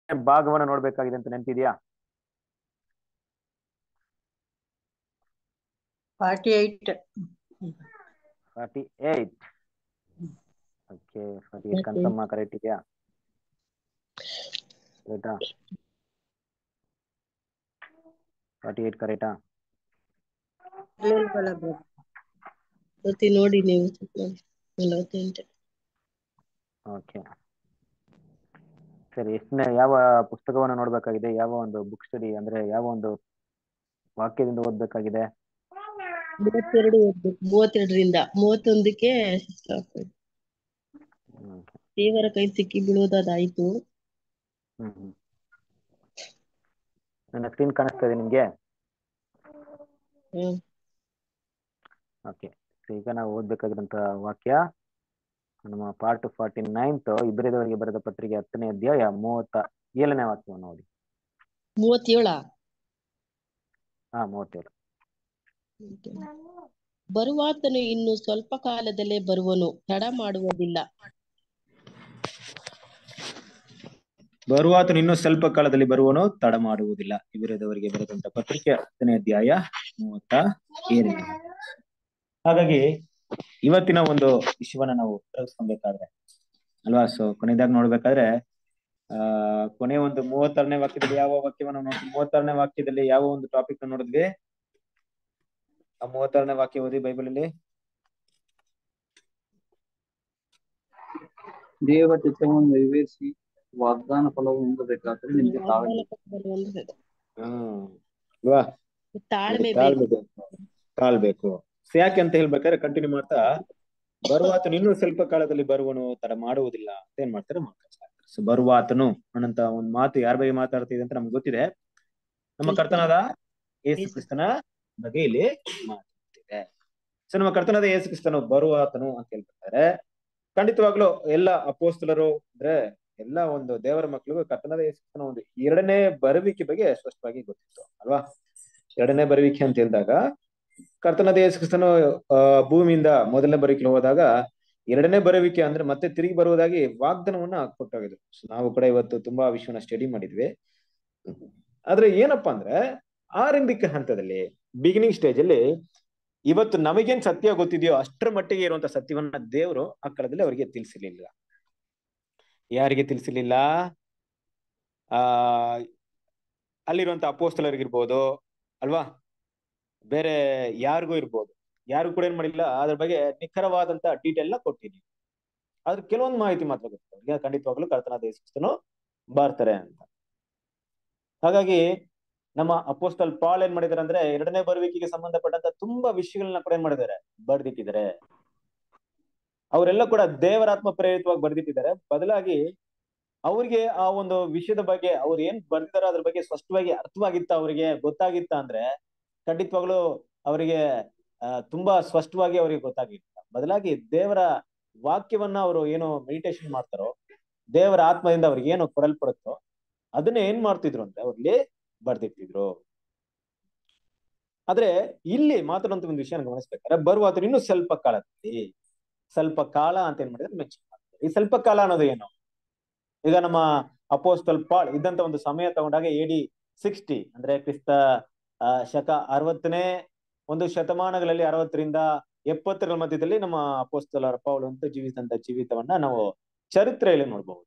ಭಾಗವನ್ನು ನೋಡ್ಬೇಕಾಗಿದೆ ಅಂತ ನೆನಪಿದ್ಯಾ forty eight forty eight okay forty eight confirm correct ಇದೆಯಾ ಕರೆಕ್ಟಾ ಫಾರ್ಟಿ ಏಟ್ ಕರೆಕ್ಟಾ ಗೊತ್ತಿ ನೋಡಿ ನೀವು ನಲವತ್ತೆಂಟು ಓಕೆ ಸರಿ ಎಷ್ಟನೇ ಯಾವ ಪುಸ್ತಕವನ್ನು ನೋಡ್ಬೇಕಾಗಿದೆ ಯಾವ ಒಂದು ಬುಕ್ ಸ್ಟಡಿ ಅಂದ್ರೆ ಯಾವ ಒಂದು ವಾಕ್ಯದಿಂದ ಓದ್ಬೇಕಾಗಿದೆ ಮೂವತ್ತೆರಡು ಓದ್ಬೇಕು ಮೂವತ್ತೆರಡರಿಂದ ಮೂವತ್ತೊಂದಕ್ಕೆ stop ಆಯ್ತು. ಹ್ಮ್ ದೇವರ ಕೈ ಸಿಕ್ಕಿ ಬೀಳೋದಾಯ್ತು ಹ್ಮ್ ಹ್ಮ್ ನನ್ನ ಸ್ಕ್ರೀನ್ ಕಾಣಿಸ್ತಾ ಇದೆ ನಿಮ್ಗೆ ಹ್ಮ್ ಓಕೆ ಈಗ ನಾವು ಓದ್ಬೇಕಾಗಿರೋಂಥ ವಾಕ್ಯ ನಮ್ಮ ಪಾರ್ಟ್ ಫಾರ್ಟಿ ನೈನ್ತ್ ಇಬ್ಬರಿದವರಿಗೆ ಬರೆದ ಪತ್ರಿಕೆ ಹತ್ತನೇ ಅಧ್ಯಾಯ ಮೂವತ್ತ ಏಳನೇ ವಾಕ್ಯವನ್ನು ಓದಿ ಮೂವತ್ತೇಳ ಹಾ ಮೂವತ್ತೇಳು ಬರುವಾತನು ಇನ್ನು ಸ್ವಲ್ಪ ಕಾಲದಲ್ಲೇ ಬರುವನು ತಡ ಮಾಡುವುದಿಲ್ಲ ಬರುವಾತನು ಇನ್ನೂ ಸ್ವಲ್ಪ ಕಾಲದಲ್ಲಿ ಬರುವನು ತಡ ಮಾಡುವುದಿಲ್ಲ ಇಬ್ಬರಿದವರಿಗೆ ಬರೆದಂತ ಪತ್ರಿಕೆ ಹತ್ತನೇ ಅಧ್ಯಾಯ ಮೂವತ್ತ ಏಳನೇ ಹಾಗಾಗಿ ಇವತ್ತಿನ ಒಂದು ವಿಷಯವನ್ನ ನಾವು ಉಪಯೋಗಿಸ್ಕೊಬೇಕಾದ್ರೆ ಅಲ್ವಾ ಸೊ ಕೊನೆಯದಾಗಿ ನೋಡ್ಬೇಕಾದ್ರೆ ಆ ಕೊನೆ ಒಂದು ಮೂವತ್ತಾರನೇ ವಾಕ್ಯದಲ್ಲಿ ಯಾವ ವಾಕ್ಯವನ್ನು ನೋಡ್ತೀವಿ ಮೂವತ್ತಾರನೇ ವಾಕ್ಯದಲ್ಲಿ ಯಾವ ಒಂದು ಟಾಪಿಕ್ ನೋಡಿದ್ವಿ ಆ ಮೂವತ್ತಾರನೇ ವಾಕ್ಯ ಓದಿ ಬೈಬಲ್ ಅಲ್ಲಿ ದೇವ ಚಿತ್ತವನ್ನು ನೆರವೇರಿಸಿ ವಾಗ್ದಾನ ಫಲವು ಹೊಂದಬೇಕಾದ್ರೆ ನಿಮಗೆ ತಾವೇ ಬರುವಂತದ್ದು. ಹ್ಮ್ ಅಲ್ವಾ ತಾಳ್ಮೆ ಬೇಕು ತಾಳ್ಬೇಕು ತಾಳ್ಬೇಕು ಸೊ ಯಾಕೆ ಅಂತ ಹೇಳ್ಬೇಕಾದ್ರೆ ಕಂಟಿನ್ಯೂ ಮಾಡ್ತಾ ಬರುವಾತನು ಇನ್ನೂ ಸ್ವಲ್ಪ ಕಾಲದಲ್ಲಿ ಬರುವನು ತರ ಮಾಡುವುದಿಲ್ಲ ಅಂತ ಏನ್ ಮಾಡ್ತಾರೆ ಸೊ ಬರುವಾತನು ಅನ್ನಂತ ಒಂದ್ ಮಾತು ಯಾರ ಬಗ್ಗೆ ಮಾತಾಡ್ತಿದೆ ಅಂತ ನಮ್ಗೆ ಗೊತ್ತಿದೆ ನಮ್ಮ ಕರ್ತನಾದ ಯೇಸು ಕ್ರಿಸ್ತನ ಬಗ್ಗೆ ಇಲ್ಲಿ ಮಾತಾಡ್ತಿದೆ ಸೊ ನಮ್ಮ ಕರ್ತನಾದ ಯೇಸು ಕ್ರಿಸ್ತನು ಬರುವಾತನು ಅಂತ ಹೇಳ್ಬೇಕಾದ್ರೆ ಖಂಡಿತವಾಗ್ಲೂ ಎಲ್ಲ ಅಪೋಸ್ತಲರು ಅಂದ್ರೆ ಎಲ್ಲ ಒಂದು ದೇವರ ಮಕ್ಕಳಿಗೂ ಕರ್ತನಾದ ಯೇಸು ಕ್ರಿಸ್ತನ ಒಂದು ಎರಡನೇ ಬರುವಿಕೆ ಬಗ್ಗೆ ಸ್ಪಷ್ಟವಾಗಿ ಗೊತ್ತಿತ್ತು ಅಲ್ವಾ ಎರಡನೇ ಬರುವಿಕೆ ಅಂತ ಹೇಳಿದಾಗ ಕರ್ತನಾದ ಯೇಸು ಕ್ರಿಸ್ತನು ಆ ಭೂಮಿಯಿಂದ ಮೊದಲನೇ ಬರುವಿಕೆ ಹೋದಾಗ ಎರಡನೇ ಬರುವಿಕೆ ಅಂದ್ರೆ ಮತ್ತೆ ತಿರುಗಿ ಬರುವುದಾಗಿ ವಾಗ್ದಾನವನ್ನ ಕೊಟ್ಟೋಗಿದ್ರು ಸೊ ನಾವು ಕೂಡ ಇವತ್ತು ತುಂಬಾ ವಿಷಯವನ್ನ ಸ್ಟಡಿ ಮಾಡಿದ್ವಿ ಆದ್ರೆ ಏನಪ್ಪಾ ಅಂದ್ರೆ ಆರಂಭಿಕ ಹಂತದಲ್ಲಿ ಬಿಗಿನಿಂಗ್ ಸ್ಟೇಜ್ ಅಲ್ಲಿ ಇವತ್ತು ನಮಗೇನ್ ಸತ್ಯ ಗೊತ್ತಿದೆಯೋ ಅಷ್ಟರ ಮಟ್ಟಿಗೆ ಇರುವಂತ ಸತ್ಯವನ್ನ ದೇವರು ಆ ಕಾಲದಲ್ಲಿ ಅವರಿಗೆ ತಿಳಿಸಿರ್ಲಿಲ್ಲ ಯಾರಿಗೆ ತಿಳಿಸಿರ್ಲಿಲ್ಲ ಆ ಅಲ್ಲಿರುವಂತ ಅಪೋಸ್ತಲರಿಗಿರ್ಬೋದು ಅಲ್ವಾ ಬೇರೆ ಯಾರಿಗೂ ಇರ್ಬೋದು ಯಾರು ಕೂಡ ಏನ್ ಮಾಡಿಲ್ಲ ಅದ್ರ ಬಗ್ಗೆ ನಿಖರವಾದಂತ ಡೀಟೇಲ್ ನ ಕೊಟ್ಟಿದ್ದೀನಿ ಆದ್ರೆ ಕೆಲವೊಂದು ಮಾಹಿತಿ ಮಾತ್ರ ಗೊತ್ತಿದೆ ಅವ್ರಿಗೆ ಖಂಡಿತವಾಗ್ಲೂ ಕರ್ತನಾದ ಯೇಸುಕ್ರಿಸ್ತನು ಬರ್ತಾರೆ ಅಂತ ಹಾಗಾಗಿ ನಮ್ಮ ಅಪೋಸ್ಟಲ್ ಪಾಲ್ ಏನ್ ಮಾಡಿದಾರೆ ಅಂದ್ರೆ ಎರಡನೇ ಬರುವಿಕೆಗೆ ಸಂಬಂಧಪಟ್ಟಂತ ತುಂಬಾ ವಿಷಯಗಳನ್ನ ಕೂಡ ಏನ್ ಮಾಡಿದ್ದಾರೆ ಬರ್ದಿಟ್ಟಿದ್ದಾರೆ ಅವರೆಲ್ಲ ಕೂಡ ದೇವರಾತ್ಮ ಪ್ರೇರಿತವಾಗಿ ಬರ್ದಿಟ್ಟಿದ್ದಾರೆ ಬದಲಾಗಿ ಅವ್ರಿಗೆ ಆ ಒಂದು ವಿಷಯದ ಬಗ್ಗೆ ಅವ್ರು ಏನ್ ಬರ್ತಾರ ಅದ್ರ ಬಗ್ಗೆ ಸ್ಪಷ್ಟವಾಗಿ ಅರ್ಥವಾಗಿತ್ತ ಅವರಿಗೆ ಗೊತ್ತಾಗಿತ್ತ ಅಂದ್ರೆ ಖಂಡಿತವಾಗ್ಲೂ ಅವರಿಗೆ ಆ ತುಂಬಾ ಸ್ಪಷ್ಟವಾಗಿ ಅವರಿಗೆ ಗೊತ್ತಾಗಿತ್ತ ಬದಲಾಗಿ ದೇವರ ವಾಕ್ಯವನ್ನ ಅವರು ಏನು ಮೆಡಿಟೇಷನ್ ಮಾಡ್ತಾರೋ ದೇವರ ಆತ್ಮದಿಂದ ಅವ್ರಿಗೆ ಏನು ಕೊಡಲ್ಪಡುತ್ತೋ ಅದನ್ನ ಏನ್ ಮಾಡ್ತಿದ್ರು ಅಂದ್ರೆ ಅವ್ರಲ್ಲಿ ಬರ್ದಿಟ್ಟಿದ್ರು ಆದ್ರೆ ಇಲ್ಲಿ ಮಾತಾಡುವಂತ ಒಂದು ವಿಷಯ ಗಮನಿಸ್ಬೇಕಾದ್ರೆ ಬರುವಾತ ಇನ್ನು ಸ್ವಲ್ಪ ಕಾಲದಲ್ಲಿ ಸ್ವಲ್ಪ ಕಾಲ ಅಂತ ಏನ್ ಮಾಡಿದ್ರೆ ಮೆನ್ಷನ್ ಮಾಡ್ತಾರೆ ಈ ಸ್ವಲ್ಪ ಕಾಲ ಅನ್ನೋದು ಏನು ಈಗ ನಮ್ಮ ಅಪೋಸ್ಟಲ್ ಪಾಲ್ ಇದ್ದಂತ ಒಂದು ಸಮಯ ತಗೊಂಡಾಗ ಎಡಿ ಸಿಕ್ಸ್ಟಿ ಅಂದ್ರೆ ಕ್ರಿಸ್ತ ಆ, ಶಕ ಅರವತ್ತನೇ ಒಂದು ಶತಮಾನಗಳಲ್ಲಿ ಅರವತ್ತರಿಂದ ಎಪ್ಪತ್ತರ ಮಧ್ಯದಲ್ಲಿ ನಮ್ಮ ಅಪೋಸ್ತಲರ ಪೌಲ್ ಅಂತ ಜೀವಿಸಿದಂತ ಜೀವಿತವನ್ನ ನಾವು ಚರಿತ್ರೆಯಲ್ಲಿ ನೋಡಬಹುದು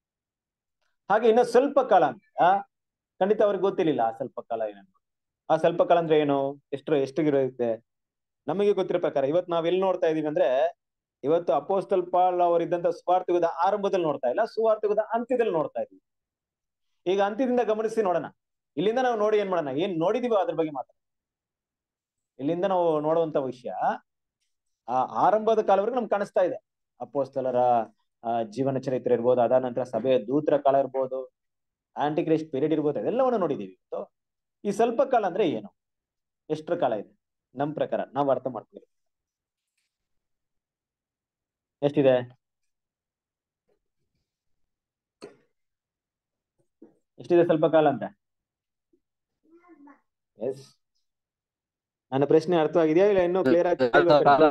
ಹಾಗೆ ಇನ್ನು ಸ್ವಲ್ಪ ಕಾಲ ಅಂತ ಖಂಡಿತ ಅವ್ರಿಗೆ ಗೊತ್ತಿರ್ಲಿಲ್ಲ ಆ ಸ್ವಲ್ಪ ಕಾಲ ಏನು ಆ ಸ್ವಲ್ಪ ಕಾಲ ಅಂದ್ರೆ ಏನು ಎಷ್ಟು ಎಷ್ಟಿಗಿರುತ್ತೆ ನಮಗೆ ಗೊತ್ತಿರೋ ಪ್ರಕಾರ ಇವತ್ತು ನಾವ್ ಎಲ್ಲಿ ನೋಡ್ತಾ ಇದೀವಿ ಅಂದ್ರೆ ಇವತ್ತು ಅಪೋಸ್ತಲ್ ಪಾಲ್ ಅವರಿದ್ದಂತ ಸುವಾರ್ತಿಗದ ಆರಂಭದಲ್ಲಿ ನೋಡ್ತಾ ಇಲ್ಲ ಸುವಾರ್ತಿಗದ ಅಂತ್ಯದಲ್ಲಿ ನೋಡ್ತಾ ಇದೀವಿ ಈಗ ಅಂತ್ಯದಿಂದ ಗಮನಿಸಿ ನೋಡೋಣ ಇಲ್ಲಿಂದ ನಾವು ನೋಡಿ ಏನ್ ಮಾಡೋಣ ಏನ್ ನೋಡಿದೀವೋ ಅದ್ರ ಬಗ್ಗೆ ಮಾತಾಡ ಇಲ್ಲಿಂದ ನಾವು ನೋಡುವಂತ ವಿಷಯ ಆ ಆರಂಭದ ಕಾಲವರೆಗೂ ನಮ್ಗೆ ಕಾಣಿಸ್ತಾ ಇದೆ ಅಪೋಸ್ತಲರ ಆ, ಜೀವನ ಚರಿತ್ರೆ ಇರ್ಬೋದು ಅದಾದ ನಂತರ ಸಭೆಯ ದೂತರ ಕಾಲ ಇರ್ಬೋದು ಆಂಟಿ ಕ್ರೈಸ್ಟ್ ಪೀರಿಯಡ್ ಇರ್ಬೋದು ಅದೆಲ್ಲವನ್ನು ನೋಡಿದೀವಿ ಇವತ್ತು ಈ ಸ್ವಲ್ಪ ಕಾಲ ಅಂದ್ರೆ ಏನು ಎಷ್ಟರ ಕಾಲ ಇದೆ ನಮ್ ಪ್ರಕಾರ ನಾವು ಅರ್ಥ ಮಾಡ್ತೀವಿ ಎಷ್ಟಿದೆ ಎಷ್ಟಿದೆ ಸ್ವಲ್ಪ ಕಾಲ ಅಂತ ಎಸ್ ನನ್ನ ಪ್ರಶ್ನೆ ಅರ್ಥವಾಗಿದೆಯಾ ಇಲ್ಲ ಇನ್ನೂ ಕ್ಲಿಯರ್ ಆಗಿ ಕೇಳ್ಬೇಕಾ?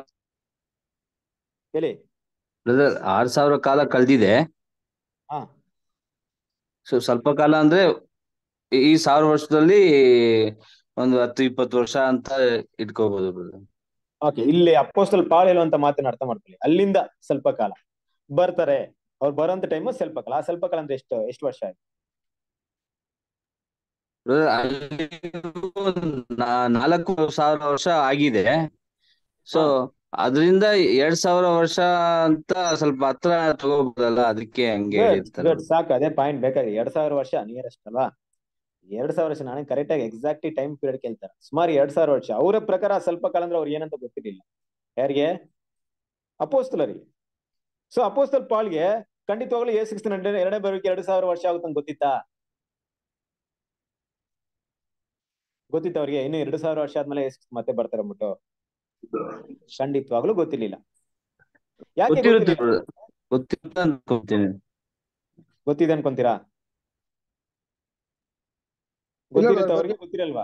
ಹೇಳಿ ಬ್ರದರ್ ಆರ್ ಸಾವಿರ ಕಾಲ ಕಳ್ದಿದೆ ಹಾ ಸೊ ಸ್ವಲ್ಪ ಕಾಲ ಅಂದ್ರೆ ಈ- ಈ ಸಾವಿರ ವರ್ಷದಲ್ಲಿ ಒಂದು ಹತ್ತು ಇಪ್ಪತ್ತು ವರ್ಷ ಅಂತ ಇಟ್ಕೋಬಹುದು brother. ಓಕೆ ಇಲ್ಲಿ ಅಪ್ಪೋಸ್ತಲ್ ಪಾಲ್ ಹೇಳುವಂತ ಮಾತನ್ನ ಅರ್ಥ ಮಾಡ್ಕೊಳ್ಳಿ ಅಲ್ಲಿಂದ ಸ್ವಲ್ಪ ಕಾಲ ಬರ್ತಾರೆ ಅವ್ರು ಬರೋಂತ ಟೈಮ್ ಸ್ವಲ್ಪ ಕಾಲ ಆ ಸ್ವಲ್ಪ ಕಾಲ ಅಂದ್ರೆ ಎಷ್ಟು ಎಷ್ಟು ವರ್ಷ ಆಯ್ತು Brother, ಅಲ್ಲಿಗೂ ನಾ- ನಾಲ್ಕು ಸಾವಿರ ವರ್ಷ ಆಗಿದೆ ಸೊ ಅದರಿಂದ ಎರಡ್ ಸಾವಿರ ವರ್ಷ ಅಂತ ಸ್ವಲ್ಪ ಹತ್ರ ತಗೋಬಹುದಲ್ಲ ಅದಕ್ಕೆ ಹಂಗೆ ಹೇಳಿರ್ತಾರೆ ಗುಡ್ ಸಾಕು ಅದೇ ಪಾಯಿಂಟ್ ಬೇಕಾಗಿದೆ ಎರಡ್ ಸಾವಿರ ವರ್ಷ ನಿಯರೆಸ್ಟ್ ಅಲ್ವಾ ಎರಡ್ ಸಾವಿರ ವರ್ಷ ನಾನು ಕರೆಕ್ಟ್ ಆಗಿ ಎಕ್ಸಾಕ್ಟ್ ಟೈಮ್ ಪೀರಿಯಡ್ ಕೇಳ್ತಾರೆ ಸುಮಾರು ಎರಡ್ ಸಾವಿರ ವರ್ಷ ಅವರ ಪ್ರಕಾರ ಸ್ವಲ್ಪ ಕಾಲ ಅಂದ್ರೆ ಅವ್ರು ಏನಂತ ಗೊತ್ತಿರಲಿಲ್ಲ ಯಾರಿಗೆ ಅಪೋಸ್ತಲರಿಗೆ ಸೊ ಅಪೋಸ್ತಲ್ ಪಾಲ್ಗೆ ಖಂಡಿತವಾಗ್ಲೂ ಏ ಸಿಕ್ಸ್ ಎರಡನೇ ಬರೋಕೆ ಎರಡು ಸಾವಿರ ವರ್ಷ ಆಗುತ್ತೆ ಅಂತ ಗೊತ್ತಿತ್ತಾ ಗೊತ್ತಿತ್ತ ಅವ್ರಿಗೆ ಇನ್ನು ಎರಡು ಸಾವಿರ ವರ್ಷ ಆದ್ಮೇಲೆ ಯೇಸು ಕ್ರಿಸ್ತ ಮತ್ತೆ ಬರ್ತಾರೆ ಅಂದ್ಬಿಟ್ಟು ಖಂಡಿತವಾಗ್ಲೂ ಗೊತ್ತಿರ್ಲಿಲ್ಲ ಯಾಕೆ ಗೊತ್ತಿರುತ್ತೆ ಗೊತ್ತಿರ್ಲಿಲ್ಲ? brother. ಗೊತ್ತಿರುತ್ತೆ ಅನ್ಕೊಂತೀನಿ ಗೊತ್ತಿದೆ ಅನ್ಕೊಂತೀರಾ ಗೊತ್ತಿರುತ್ತೆ ಅವ್ರಿಗೆ ಗೊತ್ತಿರಲ್ವಾ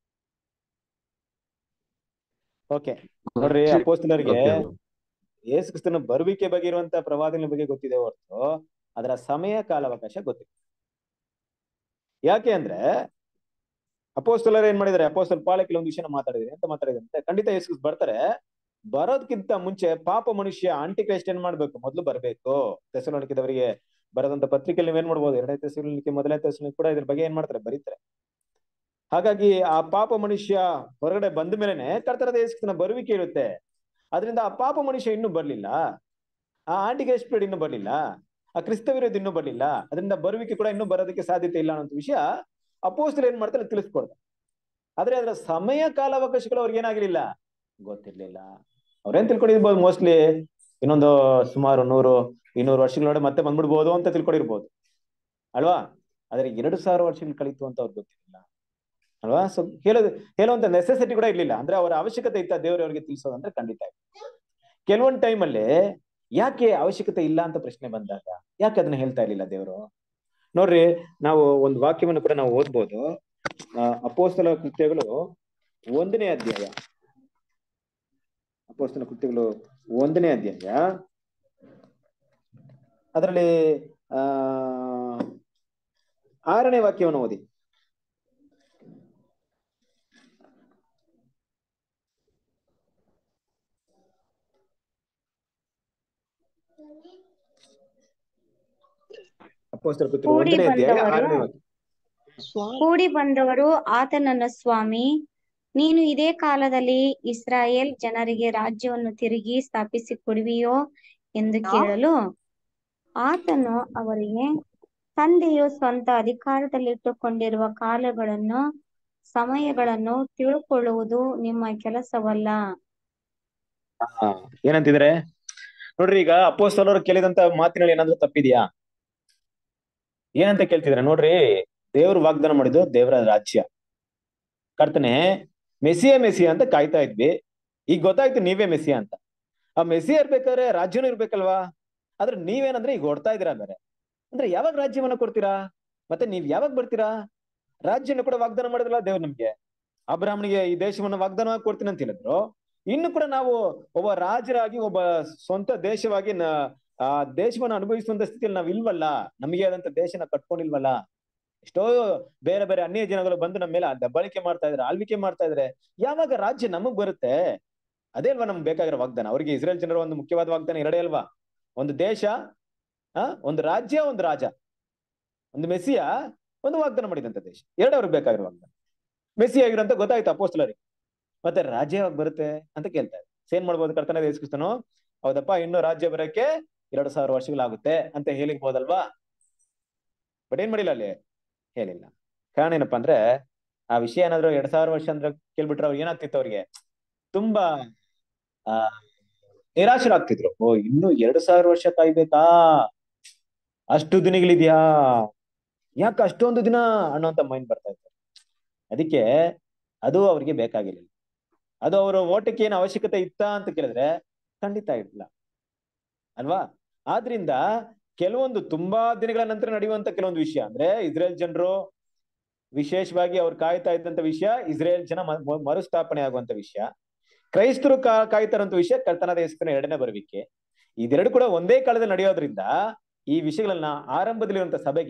ಓಕೆ ನೋಡ್ರಿ ಅಪೋಸ್ತಲರಿಗೆ Okay. ಯೇಸು ಕ್ರಿಸ್ತನ ಬರುವಿಕೆ ಬಗ್ಗೆ ಇರುವಂತ ಪ್ರವಾದನೆ ಬಗ್ಗೆ ಗೊತ್ತಿದೆ ಹೊರತು ಅದರ ಸಮಯ ಕಾಲಾವಕಾಶ ಗೊತ್ತಿಲ್ಲ ಯಾಕೆ ಅಂದ್ರೆ ಅಪೋಸ್ತಲರು ಏನ್ ಮಾಡಿದಾರೆ ಅಪೋಸ್ತಲ್ ಪಾಳ ಕೆಲವೊಂದು ವಿಷಯನ ಮಾತಾಡಿದ್ರೆ ಅಂತ ಮಾತಾಡಿದ್ರೆ ಅಂತ ಖಂಡಿತ ಯೇಸು ಕ್ರಿಸ್ತ ಬರ್ತಾರೆ ಬರೋದ್ಕಿಂತ ಮುಂಚೆ ಪಾಪ ಮನುಷ್ಯ ಆಂಟಿ ಕ್ರೈಸ್ಟ್ ಏನ್ ಮಾಡ್ಬೇಕು ಮೊದ್ಲು ಬರ್ಬೇಕು ತೆಸಲೋಣಿಕೆದವರಿಗೆ ಬರದಂತ ಪತ್ರಿಕೆಯಲ್ಲಿ ನೀವೇನ್ ಮಾಡ್ಬೋದು ಎರಡನೇ ತೆಸಲೋಣಿಕೆ ಮೊದಲನೇ ತೆಸಲೋಣಿಕೆ ಕೂಡ ಇದ್ರ ಬಗ್ಗೆ ಏನ್ ಮಾಡ್ತಾರೆ ಬರೀತಾರೆ ಹಾಗಾಗಿ ಆ ಪಾಪ ಮನುಷ್ಯ ಹೊರಗಡೆ ಬಂದ ಮೇಲೆನೆ ಕರ್ತರದ ಯೇಸು ಕ್ರಿಸ್ತನ ಬರುವಿಕೆ ಇರುತ್ತೆ ಅದರಿಂದ ಆ ಪಾಪ ಮನುಷ್ಯ ಇನ್ನೂ ಬರ್ಲಿಲ್ಲ ಆ ಆಂಟಿಕ್ರೈಸ್ಟ್ ಪೀರಿಯಡ್ ಇನ್ನೂ ಬರ್ಲಿಲ್ಲ ಆ ಕ್ರಿಸ್ತ ವಿರೋಧ ಇನ್ನೂ ಬರ್ಲಿಲ್ಲ ಅದರಿಂದ ಬರುವಿಕೆ ಕೂಡ ಇನ್ನೂ ಬರೋದಕ್ಕೆ ಸಾಧ್ಯತೆ ಇಲ್ಲ ಅನ್ನೋ ವಿಷಯ ಅಪೋಸ್ತಲು ಏನ್ ಮಾಡ್ತಾರೆ ತಿಳಿಸ್ಕೊಡ್ತಾರೆ ಆದ್ರೆ ಅದರ ಸಮಯ ಕಾಲಾವಕಾಶಗಳು ಅವ್ರಿಗೆ ಏನಾಗಿರ್ಲಿಲ್ಲ ಗೊತ್ತಿರ್ಲಿಲ್ಲ ಅವ್ರೇನ್ ತಿಳ್ಕೊಂಡಿರ್ಬೋದು ಮೋಸ್ಟ್ಲಿ ಇನ್ನೊಂದು ಸುಮಾರು ನೂರು ಇನ್ನೂರು ವರ್ಷಗಳೊಳಗೆ ಮತ್ತೆ ಬಂದ್ಬಿಡ್ಬೋದು ಅಂತ ತಿಳ್ಕೊಂಡಿರ್ಬೋದು ಅಲ್ವಾ ಆದ್ರೆ ಎರಡು ಸಾವಿರ ವರ್ಷಗಳು ಕಳೀತು ಅಂತ ಅವ್ರಿಗೆ ಗೊತ್ತಿರಲಿಲ್ಲ ಅಲ್ವಾ ಸೊ ಹೇಳೋದು ಹೇಳುವಂತ ನೆಸೆಸಿಟಿ ಕೂಡ ಇರ್ಲಿಲ್ಲ ಅಂದ್ರೆ ಅವರ ಅವಶ್ಯಕತೆ ಇತ್ತ ದೇವರು ಅವರಿಗೆ ತಿಳಿಸೋದಂದ್ರೆ ಖಂಡಿತ ಇಲ್ಲ. ಕೆಲವೊಂದ್ ಟೈಮ್ ಅಲ್ಲಿ ಯಾಕೆ ಅವಶ್ಯಕತೆ ಇಲ್ಲ ಅಂತ ಪ್ರಶ್ನೆ ಬಂದಾಗ ಯಾಕೆ ಅದನ್ನ ಹೇಳ್ತಾ ಇರ್ಲಿಲ್ಲ ದೇವರು ನೋಡ್ರಿ ನಾವು ಒಂದು ವಾಕ್ಯವನ್ನು ಕೂಡ ನಾವು ಓದ್ಬೋದು ಆ, ಅಪೋಸ್ತಲ ಕೃತ್ಯಗಳು ಒಂದನೇ ಅಧ್ಯಾಯ ಅಪೋಸ್ತಲ ಕೃತ್ಯಗಳು ಒಂದನೇ ಅಧ್ಯಾಯ ಅದರಲ್ಲಿ ಆ ಆರನೇ ವಾಕ್ಯವನ್ನು ಓದಿ ಅಪೋಸ್ತಲ ಕೃತ್ಯಗಳು ಕೂಡಿ ಒಂದನೇ ಅಧ್ಯಾಯ ಬಂದವರು ಆರನೇ ವಾಕ್ಯ ಸ್ವಾಮಿ ಕೂಡಿ ಬಂದವರು ಆತನನ್ನ ಸ್ವಾಮಿ ನೀನು ಇದೇ ಕಾಲದಲ್ಲಿ ಇಸ್ರಾಯೇಲ್ ಜನರಿಗೆ ರಾಜ್ಯವನ್ನು ತಿರುಗಿ ಸ್ಥಾಪಿಸಿ ಕೊಡುವಿಯೋ ಎಂದು ಕೇಳಲು ಆತನು ಅವರಿಗೆ ತಂದೆಯು ಸ್ವಂತ ಅಧಿಕಾರದಲ್ಲಿಟ್ಟುಕೊಂಡಿರುವ ಕಾಲಗಳನ್ನು ಸಮಯಗಳನ್ನು ತಿಳುಕೊಳ್ಳುವುದು ನಿಮ್ಮ ಕೆಲಸವಲ್ಲ ಹಾ ಏನಂತಿದ್ರೆ ನೋಡ್ರಿ ಈಗ ಅಪೋಸ್ತಲರು ಕೇಳಿದಂತ ಮಾತಿನಲ್ಲಿ ಏನಾದ್ರೂ ತಪ್ಪಿದ್ಯಾ ಏನಂತ ಕೇಳ್ತಿದ್ರೆ ನೋಡ್ರಿ ದೇವ್ರು ವಾಗ್ದಾನ ಮಾಡಿದ್ದು ದೇವರ ರಾಜ್ಯ ಕರ್ತನೆ ಮೆಸಿಯ ಮೆಸಿಯ ಅಂತ ಕಾಯ್ತಾ ಇದ್ವಿ ಈಗ ಗೊತ್ತಾಯ್ತು ನೀವೇ ಮೆಸಿಯ ಅಂತ ಆ ಮೆಸಿಯ ಇರ್ಬೇಕಾದ್ರೆ ರಾಜ್ಯನೂ ಇರ್ಬೇಕಲ್ವಾ ಆದ್ರೆ ನೀವೇನಂದ್ರೆ ಈಗ ಹೊಡ್ತಾ ಇದೀರಾ ಬೇರೆ ಅಂದ್ರೆ ಯಾವಾಗ ರಾಜ್ಯವನ್ನ ಕೊಡ್ತೀರಾ ಮತ್ತೆ ನೀವ್ ಯಾವಾಗ ಬರ್ತೀರಾ ರಾಜ್ಯನ ಕೂಡ ವಾಗ್ದಾನ ಮಾಡಿದ್ರಲ್ಲ ದೇವ್ರು ನಮ್ಗೆ ಅಬ್ರಾಹ್ಮಣಿಗೆ ಈ ದೇಶವನ್ನ ವಾಗ್ದಾನವಾಗಿ ಕೊಡ್ತೀನಿ ಅಂತ ಹೇಳಿದ್ರು ಇನ್ನು ಕೂಡ ನಾವು ಒಬ್ಬ ರಾಜರಾಗಿ ಒಬ್ಬ ಸ್ವಂತ ದೇಶವಾಗಿ ನ ಆ ದೇಶವನ್ನ ಅನುಭವಿಸುವಂತ ಸ್ಥಿತಿಯಲ್ಲಿ ನಾವ್ ಇಲ್ವಲ್ಲ ನಮಗೆ ಆದಂತ ದೇಶನ ಕಟ್ಕೊಂಡಿಲ್ವಲ್ಲ ಎಷ್ಟೋ ಬೇರೆ ಬೇರೆ ಅನ್ಯ ಜನಗಳು ಬಂದು ನಮ್ಮ ಮೇಲೆ ದಬ್ಬಾಳಿಕೆ ಮಾಡ್ತಾ ಇದಾರೆ ಆಳ್ವಿಕೆ ಮಾಡ್ತಾ ಇದಾರೆ ಯಾವಾಗ ರಾಜ್ಯ ನಮಗ್ ಬರುತ್ತೆ ಅದೇ ಅಲ್ವಾ ನಮ್ಗೆ ಬೇಕಾಗಿರೋ ವಾಗ್ದಾನ ಅವ್ರಿಗೆ ಇಸ್ರೇಲ್ ಜನರ ಒಂದು ಮುಖ್ಯವಾದ ವಾಗ್ದಾನ ಎರಡೇ ಅಲ್ವಾ ಒಂದು ದೇಶ ಆ ಒಂದು ರಾಜ್ಯ ಒಂದು ರಾಜ ಒಂದು ಮೆಸ್ಸಿಯ ಒಂದು ವಾಗ್ದಾನ ಮಾಡಿದಂತ ದೇಶ ಎರಡೇ ಅವ್ರಿಗೆ ಬೇಕಾಗಿರೋ ವಾಗ್ದಾನ ಮೆಸ್ಸಿ ಆಗಿರೋಂತ ಗೊತ್ತಾಯ್ತು ಅಪೋಸ್ತಲರಿಗೆ ಮತ್ತೆ ರಾಜ್ಯ ಯಾವಾಗ ಬರುತ್ತೆ ಅಂತ ಕೇಳ್ತಾರೆ ಏನ್ ಮಾಡ್ಬೋದು ಕರ್ತನ ಯೇಸುಕ್ರಿಸ್ತನು ಹೌದಪ್ಪ ಇನ್ನು ರಾಜ್ಯ ಬರಕ್ಕೆ ಎರಡು ಸಾವಿರ ವರ್ಷಗಳಾಗುತ್ತೆ ಅಂತ ಹೇಳಿರ್ಬೋದಲ್ವಾ ಬಟ್ ಏನ್ ಮಾಡಿಲ್ಲ ಅಲ್ಲಿ ಹೇಳಿಲ್ಲ ಕಾರಣ ಏನಪ್ಪಾ ಅಂದ್ರೆ ಆ ವಿಷಯ ಏನಾದ್ರು ಎರಡ್ ಸಾವಿರ ವರ್ಷ ಅಂದ್ರೆ ಕೇಳ್ಬಿಟ್ರೆ ಅವ್ರಿಗೆ ಏನಾಗ್ತಿತ್ತು ಅವ್ರಿಗೆ ತುಂಬಾ ಆ ನಿರಾಶರಾಗ್ತಿದ್ರು ಓ ಇನ್ನು ಎರಡು ಸಾವಿರ ವರ್ಷ ಕಾಯ್ಬೇಕಾ ಅಷ್ಟು ದಿನಗಳಿದ್ಯಾ ಯಾಕೆ ಅಷ್ಟೊಂದು ದಿನ ಅನ್ನೋಂತ ಮೈಂಡ್ ಬರ್ತಾ ಇತ್ತು ಅದಕ್ಕೆ ಅದು ಅವ್ರಿಗೆ ಬೇಕಾಗಿರ್ಲಿಲ್ಲ ಅದು ಅವರ ಓಟಕ್ಕೆ ಏನು ಅವಶ್ಯಕತೆ ಇತ್ತಾ ಅಂತ ಕೇಳಿದ್ರೆ ಖಂಡಿತ ಇರ್ಲಿಲ್ಲ ಅಲ್ವಾ ಆದ್ರಿಂದ ಕೆಲವೊಂದು ತುಂಬಾ ದಿನಗಳ ನಂತರ ನಡೆಯುವಂತ ಕೆಲವೊಂದು ವಿಷಯ ಅಂದ್ರೆ ಇಸ್ರೇಲ್ ಜನರು ವಿಶೇಷವಾಗಿ ಅವ್ರು ಕಾಯ್ತಾ ಇದ್ದಂತ ವಿಷಯ ಇಸ್ರೇಲ್ ಜನ ಮ- ಮ- ಮರುಸ್ಥಾಪನೆ ಆಗುವಂತ ವಿಷಯ ಕ್ರೈಸ್ತರು ಕಾ ಕಾಯ್ತಾರಂತ ವಿಷಯ ಕರ್ತನಾದ ಯೇಸುವಿನ ಎರಡನೇ ಬರುವಿಕೆ ಇದೆರಡು ಕೂಡ ಒಂದೇ ಕಾಲದಲ್ಲಿ ನಡೆಯೋದ್ರಿಂದ ಈ ವಿಷಯಗಳನ್ನ ಆರಂಭದಲ್ಲಿರುವಂತ ಸಭೆಗೆ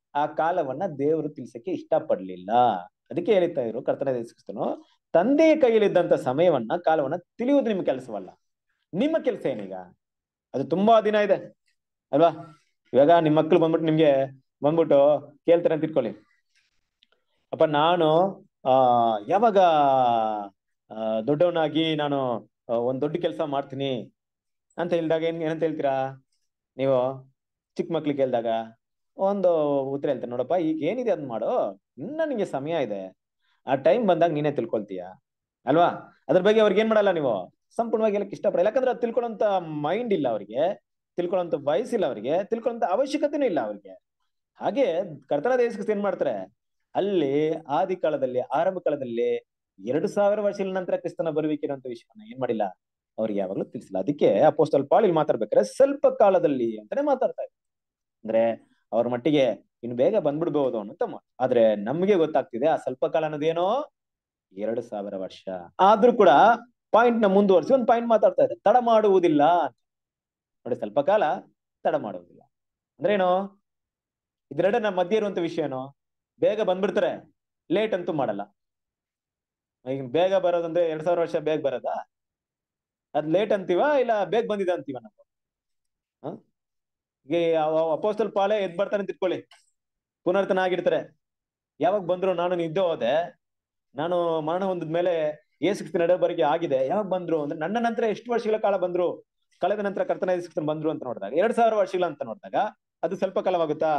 ಆ ಕಾಲವನ್ನ ದೇವರು ತಿಳಿಸಕ್ಕೆ ಇಷ್ಟಪಡ್ಲಿಲ್ಲ ಅದಕ್ಕೆ ಹೇಳ್ತಾ ಇದ್ರು ಕರ್ತನ ಕ್ರಿಸ್ತನು ತಂದೆಯ ಕೈಯಲ್ಲಿದ್ದಂತ ಸಮಯವನ್ನ ಕಾಲವನ್ನ ತಿಳಿಯುವುದು ನಿಮ್ಮ ಕೆಲಸವಲ್ಲ ನಿಮ್ಮ ಕೆಲಸ ಏನೀಗ ಅದು ತುಂಬಾ ದಿನ ಇದೆ ಅಲ್ವಾ ಇವಾಗ ನಿಮ್ ಮಕ್ಳು ಬಂದ್ಬಿಟ್ಟು ನಿಮ್ಗೆ ಬಂದ್ಬಿಟ್ಟು ಕೇಳ್ತಾರೆ ಅಂತ ಇಟ್ಕೊಳ್ಳಿ ಅಪ್ಪ ನಾನು ಆ ಯಾವಾಗ ಆ ದೊಡ್ಡವನಾಗಿ ನಾನು ಆ, ಒಂದ್ ದೊಡ್ಡ ಕೆಲಸ ಮಾಡ್ತೀನಿ ಅಂತ ಹೇಳಿದಾಗ ಏನ್ ಏನಂತ ಹೇಳ್ತೀರಾ ನೀವು ಚಿಕ್ಕ ಮಕ್ಳಿಗೆ ಕೇಳಿದಾಗ ಒಂದು ಉತ್ತರ ಹೇಳ್ತಾರೆ ನೋಡಪ್ಪ ಈಗ ಏನಿದೆ ಅದ್ ಮಾಡು ಇನ್ನ ನಿಂಗೆ ಸಮಯ ಇದೆ ಆ ಟೈಮ್ ಬಂದಾಗ ನೀನೇ ತಿಳ್ಕೊಳ್ತೀಯ ಅಲ್ವಾ ಅದ್ರ ಬಗ್ಗೆ ಅವ್ರಿಗೆ ಏನ್ ಮಾಡಲ್ಲ ನೀವು ಸಂಪೂರ್ಣವಾಗಿ ಹೇಳಕ್ ಇಷ್ಟಪಡಲ್ಲ ಯಾಕಂದ್ರೆ ಅದು ತಿಳ್ಕೊಳ್ಳೋಂತ ಮೈಂಡ್ ಇಲ್ಲ ಅವ್ರಿಗೆ ತಿಳ್ಕೊಳ್ಳೋಂತ ವಯಸ್ಸಿಲ್ಲ ಅವ್ರಿಗೆ ತಿಳ್ಕೊಳ್ಳೋಂತ ಅವಶ್ಯಕತೆನೂ ಇಲ್ಲ ಅವ್ರಿಗೆ ಹಾಗೆ ಕರ್ತನ ದೇಶಕ್ಕೆ ಏನ್ ಮಾಡ್ತಾರೆ ಅಲ್ಲಿ ಆದಿ ಕಾಲದಲ್ಲಿ ಆರಂಭ ಕಾಲದಲ್ಲಿ ಎರಡು ಸಾವಿರ ವರ್ಷಗಳ ನಂತರ ಕ್ರಿಸ್ತನ ಬರುವಿಕೆ ಇರುವಂತ ವಿಷಯವನ್ನ ಏನ್ ಮಾಡಿಲ್ಲ ಅವ್ರಿಗೆ ಯಾವಾಗ್ಲೂ ತಿಳಿಸಿಲ್ಲ ಅದಕ್ಕೆ ಅಪೋಸ್ತಲ್ ಪಾಲ್ ಇಲ್ಲಿ ಮಾತಾಡ್ಬೇಕಾದ್ರೆ ಸ್ವಲ್ಪ ಕಾಲದಲ್ಲಿ ಅಂತಾನೆ ಮಾತಾಡ್ತಾ ಇದ್ದಾರೆ ಅಂದ್ರೆ ಅವ್ರ ಮಟ್ಟಿಗೆ ಇನ್ನು ಬೇಗ ಬಂದ್ಬಿಡ್ಬಹುದು ಅನ್ನೋಂತ ಮಾತು ಆದ್ರೆ ನಮ್ಗೆ ಗೊತ್ತಾಗ್ತಿದೆ ಆ ಸ್ವಲ್ಪ ಕಾಲ ಅನ್ನೋದೇನೋ ಎರಡು ಸಾವಿರ ವರ್ಷ ಆದ್ರೂ ಕೂಡ ಪಾಯಿಂಟ್ ನ ಮುಂದುವರಿಸಿ ಒಂದು ಪಾಯಿಂಟ್ ಮಾತಾಡ್ತಾ ಇದ್ದಾರೆ ತಡ ಮಾಡುವುದಿಲ್ಲ ಅಂತ ನೋಡಿ ಸ್ವಲ್ಪ ಕಾಲ ತಡ ಮಾಡುವುದಿಲ್ಲ ಅಂದ್ರೆ ಏನು ಇದೆರಡರ ಮಧ್ಯೆ ಇರುವಂತ ವಿಷಯ ಏನು ಬೇಗ ಬಂದ್ಬಿಡ್ತಾರೆ ಲೇಟ್ ಅಂತೂ ಮಾಡಲ್ಲ ಈಗ ಬೇಗ ಬರೋದಂದ್ರೆ ಎರಡ್ ಸಾವಿರ ವರ್ಷ ಬೇಗ ಬರೋದಾ ಅದ್ ಲೇಟ್ ಅಂತೀವ ಇಲ್ಲ ಬೇಗ ಬಂದಿದೆ ಅಂತೀವ ನಾವು ಹ? ಈಗ ಅಪೋಸ್ತಲ್ ಪಾಲೆ ಎದ್ ಬರ್ತಾನೆ ಅಂತ ಇಟ್ಕೊಳ್ಳಿ ಪುನರ್ತನ ಆಗಿರ್ತಾರೆ ಯಾವಾಗ ಬಂದ್ರು ನಾನು ನಿದ್ದೆ ಹೋದೆ ನಾನು ಮರಣ ಹೊಂದಿದ ಮೇಲೆ ಏಸು ನಡಬರಿಗೆ ಆಗಿದೆ ಯಾವಾಗ ಬಂದ್ರು ಅಂದ್ರೆ ನನ್ನ ನಂತರ ಎಷ್ಟು ವರ್ಷಗಳ ಕಾಲ ಬಂದ್ರು ಕಳೆದ ನಂತರ ಕರ್ತನ ಯೇಸು ಬಂದ್ರು ಅಂತ ನೋಡಿದಾಗ ಎರಡ್ ಸಾವಿರ ವರ್ಷಗಳ ಅಂತ ನೋಡಿದಾಗ ಅದು ಸ್ವಲ್ಪ ಕಾಲವಾಗುತ್ತಾ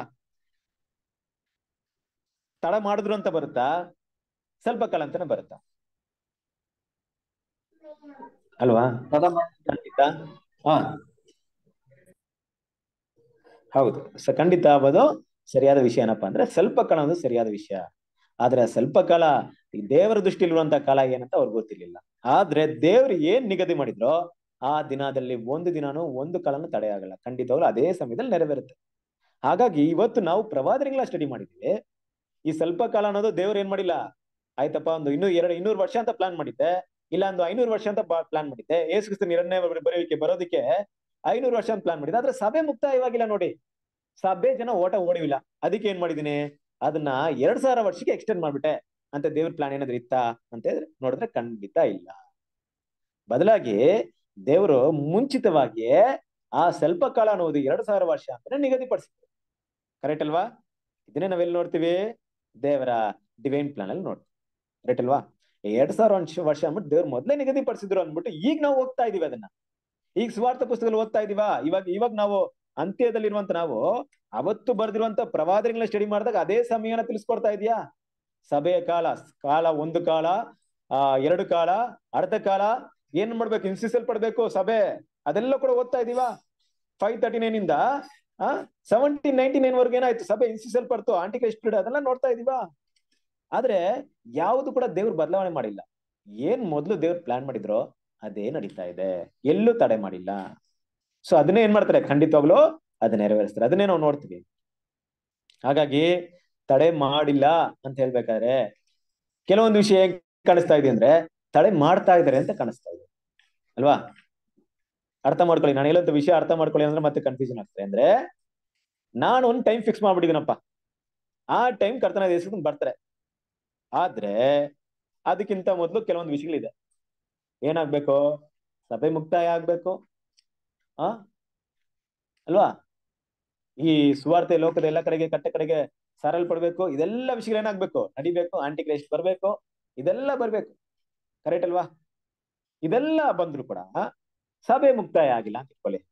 ತಡ ಮಾಡಿದ್ರು ಅಂತ ಬರುತ್ತಾ ಸ್ವಲ್ಪ ಕಾಲ ಅಂತಾನೆ ಬರುತ್ತಾ ಅಲ್ವಾ ತಡ ಮಾಡಿ ಖಂಡಿತ ಹಾ ಹೌದು ಸ ಖಂಡಿತ ಅದು ಸರಿಯಾದ ವಿಷಯ ಏನಪ್ಪಾ ಅಂದ್ರೆ ಸ್ವಲ್ಪ ಕಾಲ ಒಂದು ಸರಿಯಾದ ವಿಷಯ ಆದ್ರೆ ಆ ಸ್ವಲ್ಪ ಕಾಲ ಈ ದೇವರ ದೃಷ್ಟಿಲಿರುವಂತ ಕಾಲ ಏನಂತ ಅವ್ರಿಗೆ ಗೊತ್ತಿರ್ಲಿಲ್ಲ ಆದ್ರೆ ದೇವ್ರು ಏನ್ ನಿಗದಿ ಮಾಡಿದ್ರೋ ಆ ದಿನದಲ್ಲಿ ಒಂದು ದಿನಾನು ಒಂದು ಕಾಲನು ತಡೆ ಆಗಲ್ಲ ಖಂಡಿತವಾಗ್ಲೂ ಅದೇ ಸಮಯದಲ್ಲಿ ನೆರವೇರುತ್ತೆ ಹಾಗಾಗಿ ಇವತ್ತು ನಾವು ಪ್ರವಾದನೆಗಳ ಸ್ಟಡಿ ಮಾಡಿದ್ವಿ ಈ ಸ್ವಲ್ಪ ಕಾಲ ಅನ್ನೋದು ದೇವ್ರು ಏನ್ ಮಾಡಿಲ್ಲ ಆಯ್ತಪ್ಪ ಒಂದು ಇನ್ನೂ ಎರಡು ಇನ್ನೂರು ವರ್ಷ ಅಂತ ಪ್ಲಾನ್ ಮಾಡಿದ್ದೆ ಇಲ್ಲ ಒಂದು ಐನೂರು ವರ್ಷ ಅಂತ ಪ್ಲಾನ್ ಮಾಡಿದ್ದೆ ಏಸು ಕ್ರಿಸ್ತನ ಎರಡನೇ ಬರೋದಕ್ಕೆ ಬರೋದಕ್ಕೆ ಐನೂರು ವರ್ಷ ಅಂತ ಪ್ಲಾನ್ ಮಾಡಿದ್ದೆ ಆದ್ರೆ ಸಭೆ ಮುಕ್ತಾಯವಾಗಿಲ್ಲ ನೋಡಿ ಸಭೆ ಜನ ಓಟ ಓಡಿವಿಲ್ಲ ಅದಕ್ಕೆ ಏನ್ ಮಾಡಿದೀನಿ ಅದನ್ನ ಎರಡ್ ಸಾವಿರ ವರ್ಷಕ್ಕೆ ಎಕ್ಸ್ಟೆಂಡ್ ಮಾಡ್ಬಿಟ್ಟೆ ಅಂತ ದೇವ್ರ ಪ್ಲಾನ್ ಏನಾದ್ರು ಇತ್ತಾ ಅಂತ ಹೇಳಿದ್ರೆ ನೋಡಿದ್ರೆ ಖಂಡಿತ ಇಲ್ಲ ಬದಲಾಗಿ ದೇವರು ಮುಂಚಿತವಾಗಿ ಆ ಸ್ವಲ್ಪ ಕಾಲ ಅನ್ನೋದು ಎರಡ್ ಸಾವಿರ ವರ್ಷ ಅಂತಾನೆ ನಿಗದಿಪಡಿಸಿದ್ರು ಕರೆಕ್ಟ್ ಅಲ್ವಾ ಇದನ್ನೇ ನಾವೆಲ್ಲಿ ನೋಡ್ತೀವಿ ದೇವರ ಡಿವೈನ್ ಪ್ಲಾನ್ ಅಲ್ಲಿ ನೋಡ್ತೀವಿ ಕರೆಕ್ಟ್ ಅಲ್ವಾ ಎರಡ್ ಸಾವಿರ ವರ್ಷ ವರ್ಷ ಅಂದ್ಬಿಟ್ಟು ದೇವ್ರು ಮೊದಲೇ ನಿಗದಿಪಡಿಸಿದ್ರು ಅಂದ್ಬಿಟ್ಟು ಈಗ ನಾವು ಹೋಗ್ತಾ ಇದೀವಿ ಅದನ್ನ ಈಗ ಸ್ವಾರ್ಥ ಪುಸ್ತಕದಲ್ಲಿ ಓದ್ತಾ ಇದೀವಾ ಇವಾಗ ಇವಾಗ ನಾವು ಅಂತ್ಯದಲ್ಲಿರುವಂತ ನಾವು ಅವತ್ತು ಬರೆದಿರುವಂತ ಪ್ರವಾದನೆಗಳನ್ನ ಸ್ಟಡಿ ಮಾಡಿದಾಗ ಅದೇ ಸಮಯನ ತಿಳಿಸ್ಕೊಡ್ತಾ ಇದೆಯಾ ಸಭೆಯ ಕಾಲ ಕಾಲ ಒಂದು ಕಾಲ ಆ ಎರಡು ಕಾಲ ಅರ್ಧ ಕಾಲ ಏನ್ ಮಾಡ್ಬೇಕು ಹಿಂಸಿಸಲ್ಪಡ್ಬೇಕು ಸಭೆ ಅದೆಲ್ಲ ಕೂಡ ಓದ್ತಾ ಇದೀವಾ ಫೈವ್ ತರ್ಟಿ ನೈನ್ ಇಂದ ಆ ಸೆವೆಂಟೀನ್ ನೈನ್ಟಿ ನೈನ್ ವರ್ಗ ಏನಾಯ್ತು ಸಭೆ ಹಿಂಸಿಸಲ್ಪಡ್ತು ಆಂಟಿಕ್ರೈಸ್ಟ್ ಪೀರಿಯಡ್ ಅದೆಲ್ಲ ನೋಡ್ತಾ ಇದೀವಾ ಆದ್ರೆ ಯಾವುದು ಕೂಡ ದೇವ್ರು ಬದಲಾವಣೆ ಮಾಡಿಲ್ಲ ಏನ್ ಮೊದ್ಲು ದೇವ್ರು ಪ್ಲಾನ್ ಮಾಡಿದ್ರೋ ಅದೇ ನಡೀತಾ ಇದೆ ಎಲ್ಲೂ ತಡೆ ಮಾಡಿಲ್ಲ ಸೊ ಅದನ್ನೇ ಏನ್ ಮಾಡ್ತಾರೆ ಖಂಡಿತವಾಗ್ಲು ಅದ್ ನೆರವೇರಿಸ್ತಾರೆ ಅದನ್ನೇ ನಾವು ನೋಡ್ತೀವಿ ಹಾಗಾಗಿ ತಡೆ ಮಾಡಿಲ್ಲ ಅಂತ ಹೇಳ್ಬೇಕಾದ್ರೆ ಕೆಲವೊಂದು ವಿಷಯ ಹೇಗ್ ಕಾಣಿಸ್ತಾ ಇದೆ ಅಂದ್ರೆ ತಡೆ ಮಾಡ್ತಾ ಇದಾರೆ ಅಂತ ಕಾಣಿಸ್ತಾ ಇದೆ ಅಲ್ವಾ ಅರ್ಥ ಮಾಡ್ಕೊಳ್ಳಿ ನಾನು ಹೇಳೋಂತ ವಿಷಯ ಅರ್ಥ ಮಾಡ್ಕೊಳ್ಳಿ ಅಂದ್ರೆ ಮತ್ತೆ ಕನ್ಫ್ಯೂಷನ್ ಆಗ್ತದೆ ಅಂದ್ರೆ ನಾನು ಒಂದು ಟೈಮ್ ಫಿಕ್ಸ್ ಮಾಡ್ಬಿಟ್ಟಿದ್ದೀನಪ್ಪ ಆ ಟೈಮ್ ಕರ್ತನ ದೇಶಕ್ಕೆ ಬರ್ತಾರೆ ಆದ್ರೆ ಅದಕ್ಕಿಂತ ಮೊದಲು ಕೆಲವೊಂದು ವಿಷಯಗಳಿದೆ ಏನಾಗ್ಬೇಕು ಸಭೆ ಮುಕ್ತಾಯ ಆಗ್ಬೇಕು ಆ ಅಲ್ವಾ ಈ ಸುವಾರ್ತೆ ಲೋಕದ ಎಲ್ಲ ಕಡೆಗೆ ಕಟ್ಟ ಕಡೆಗೆ ಸಾರಲ್ಪಡ್ಬೇಕು ಇದೆಲ್ಲ ವಿಷಯಗಳು ಏನಾಗ್ಬೇಕು ನಡಿಬೇಕು ಆಂಟಿ ಕ್ರೈಸ್ಟ್ ಬರ್ಬೇಕು ಇದೆಲ್ಲ ಬರ್ಬೇಕು ಕರೆಕ್ಟ್ ಅಲ್ವಾ ಇದೆಲ್ಲ ಬಂದ್ರು ಕೂಡ ಸಭೆ ಮುಕ್ತಾಯ ಆಗಿಲ್ಲ ಅಂತ ಇಟ್ಕೊಳ್ಳಿ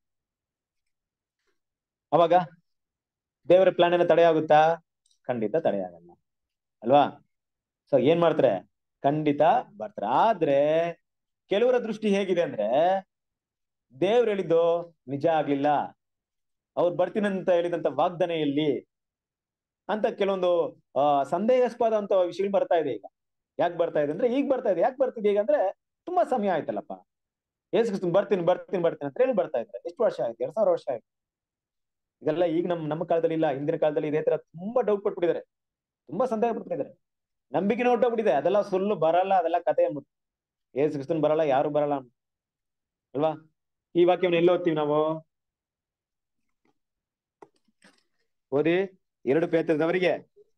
ಅವಾಗ ದೇವರ ಪ್ಲಾನ್ ಏನೋ ತಡೆ ಆಗುತ್ತಾ ಖಂಡಿತ ತಡೆ ಆಗಲ್ಲ ಅಲ್ವಾ ಸೊ ಏನ್ ಮಾಡ್ತಾರೆ ಖಂಡಿತ ಬರ್ತಾರೆ ಆದ್ರೆ ಕೆಲವರ ದೃಷ್ಟಿ ಹೇಗಿದೆ ಅಂದ್ರೆ ದೇವ್ರು ಹೇಳಿದ್ದು ನಿಜ ಆಗ್ಲಿಲ್ಲ ಅವ್ರು ಬರ್ತೀನಂತ ಹೇಳಿದಂತ ವಾಗ್ದಾನ ಎಲ್ಲಿ ಅಂತ ಕೆಲವೊಂದು ಆ ಸಂದೇಹಾಸ್ಪದ ಅಂತ ವಿಷಯಗಳು ಬರ್ತಾ ಇದೆ ಈಗ ಯಾಕೆ ಬರ್ತಾ ಇದೆ ಅಂದ್ರೆ ಈಗ ಬರ್ತಾ ಇದೆ ಯಾಕೆ ಬರ್ತಿದೆ ಈಗ ಅಂದ್ರೆ ತುಂಬಾ ಸಮಯ ಆಯ್ತಲ್ಲಪ್ಪ ಏಸು ಕ್ರಿಸ್ತನ್ ಬರ್ತೀನಿ ಬರ್ತೀನಿ ಬರ್ತೀನಿ ಅಂತ ಹೇಳಿ ಬರ್ತಾ ಇದ್ದಾರೆ ಎಷ್ಟು ವರ್ಷ ಆಯ್ತು ಎರಡ್ ಸಾವಿರ ವರ್ಷ ಆಯ್ತು ಇದೆಲ್ಲ ಈಗ ನಮ್ ನಮ್ಮ ಕಾಲದಲ್ಲಿ ಇಲ್ಲ ಹಿಂದಿನ ಕಾಲದಲ್ಲಿ ಇದೇ ತರ ತುಂಬಾ ಡೌಟ್ ಪಟ್ಬಿಟ್ಟಿದ್ದಾರೆ ತುಂಬಾ ಸಂದೇಹ ಪಟ್ಬಿಟ್ಟಿದ್ದಾರೆ ನಂಬಿಕೆನೇ ಹೊಟ್ಟೋಗ್ಬಿಟ್ಟಿದೆ ಅದೆಲ್ಲ ಸುಳ್ಳು ಬರಲ್ಲ ಅದೆಲ್ಲ ಕತೆ ಅಂದ್ಬಿಟ್ಟು ಏಸು ಕ್ರಿಸ್ತನ್ ಬರಲ್ಲ ಯಾರು ಬರಲ್ಲ ಅಂದ್ಬಿಟ್ಟು. ಅಲ್ವಾ ಈ ವಾಕ್ಯವನ್ನು ಎಲ್ಲಿ ಓದ್ತೀವಿ ನಾವು ಓದಿ ಎರಡು ಪೇತ್ರದವರಿಗೆ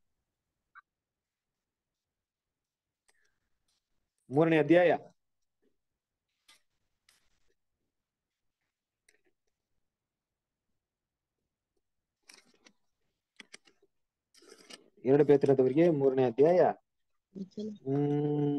ಮೂರನೇ ಅಧ್ಯಾಯ ಎರಡು ಪೇತ್ರದವರಿಗೆ ಮೂರನೇ ಅಧ್ಯಾಯ ಹ್ಮ್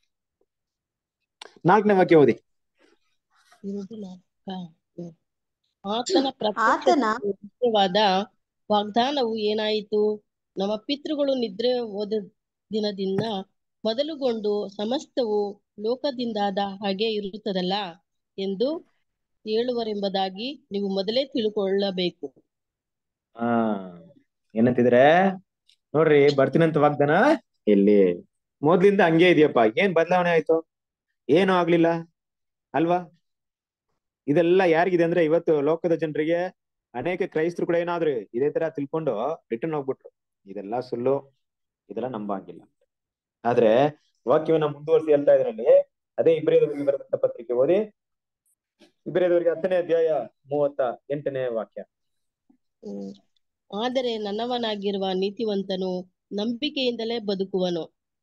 ನಾಲ್ಕನೇ ವಾಕ್ಯ ಓದಿ ಎರಡು ನಾಲ್ಕ ಹ್ಮ್. ಆತನ ಆತನ ಪ್ರತ್ಯಕ್ಷವಾದ ವಾಗ್ದಾನವು ಏನಾಯಿತು ನಮ್ಮ ಪಿತೃಗಳು ನಿದ್ರೆ ಹೋದ ದಿನದಿಂದ ಮೊದಲುಗೊಂಡು ಸಮಸ್ತವು ಲೋಕದಿಂದಾದ ಹಾಗೆ ಇರುತ್ತದಲ್ಲ ಎಂದು ಹೇಳುವರೆಂಬುದಾಗಿ ನೀವು ಮೊದಲೇ ತಿಳ್ಕೊಳ್ಳಬೇಕು ಹಾ ಏನಂತಿದ್ರೆ ನೋಡ್ರಿ ಬರ್ತೀನಂತ ವಾಗ್ದಾನ ಇಲ್ಲಿ ಮೊದ್ಲಿಂದ ಹಂಗೆ ಇದೆಯಪ್ಪ ಏನ್ ಬದಲಾವಣೆ ಆಯ್ತು ಏನು ಆಗ್ಲಿಲ್ಲ ಅಲ್ವಾ ಇದೆಲ್ಲ ಯಾರಿಗಿದೆ ಅಂದ್ರೆ ಇವತ್ತು ಲೋಕದ ಜನರಿಗೆ ಅನೇಕ ಕ್ರೈಸ್ತರು ಕೂಡ ಏನಾದ್ರು ಇದೇ ತರ ತಿಳ್ಕೊಂಡು ರಿಟರ್ನ್ ಹೋಗ್ಬಿಟ್ರು ಇದೆಲ್ಲ ಸುಳ್ಳು ಇದೆಲ್ಲ ನಂಬಂಗಿಲ್ಲ ಆದ್ರೆ ವಾಕ್ಯವನ್ನ ಮುಂದುವರಿಸಿ ಹೇಳ್ತಾ ಇದ್ರಲ್ಲಿ ಅದೇ ಇಬ್ರಿಯದವರಿಗೆ ಬರೆದಂತ ಪತ್ರಿಕೆ ಓದಿ ಇಬ್ರಿಯದವರಿಗೆ ಹತ್ತನೇ ಅಧ್ಯಾಯ ಮೂವತ್ತ ಎಂಟನೇ ವಾಕ್ಯ ಹ್ಮ್. ಆದರೆ ನನ್ನವನಾಗಿರುವ ನೀತಿವಂತನು ನಂಬಿಕೆಯಿಂದಲೇ ಬದುಕುವನು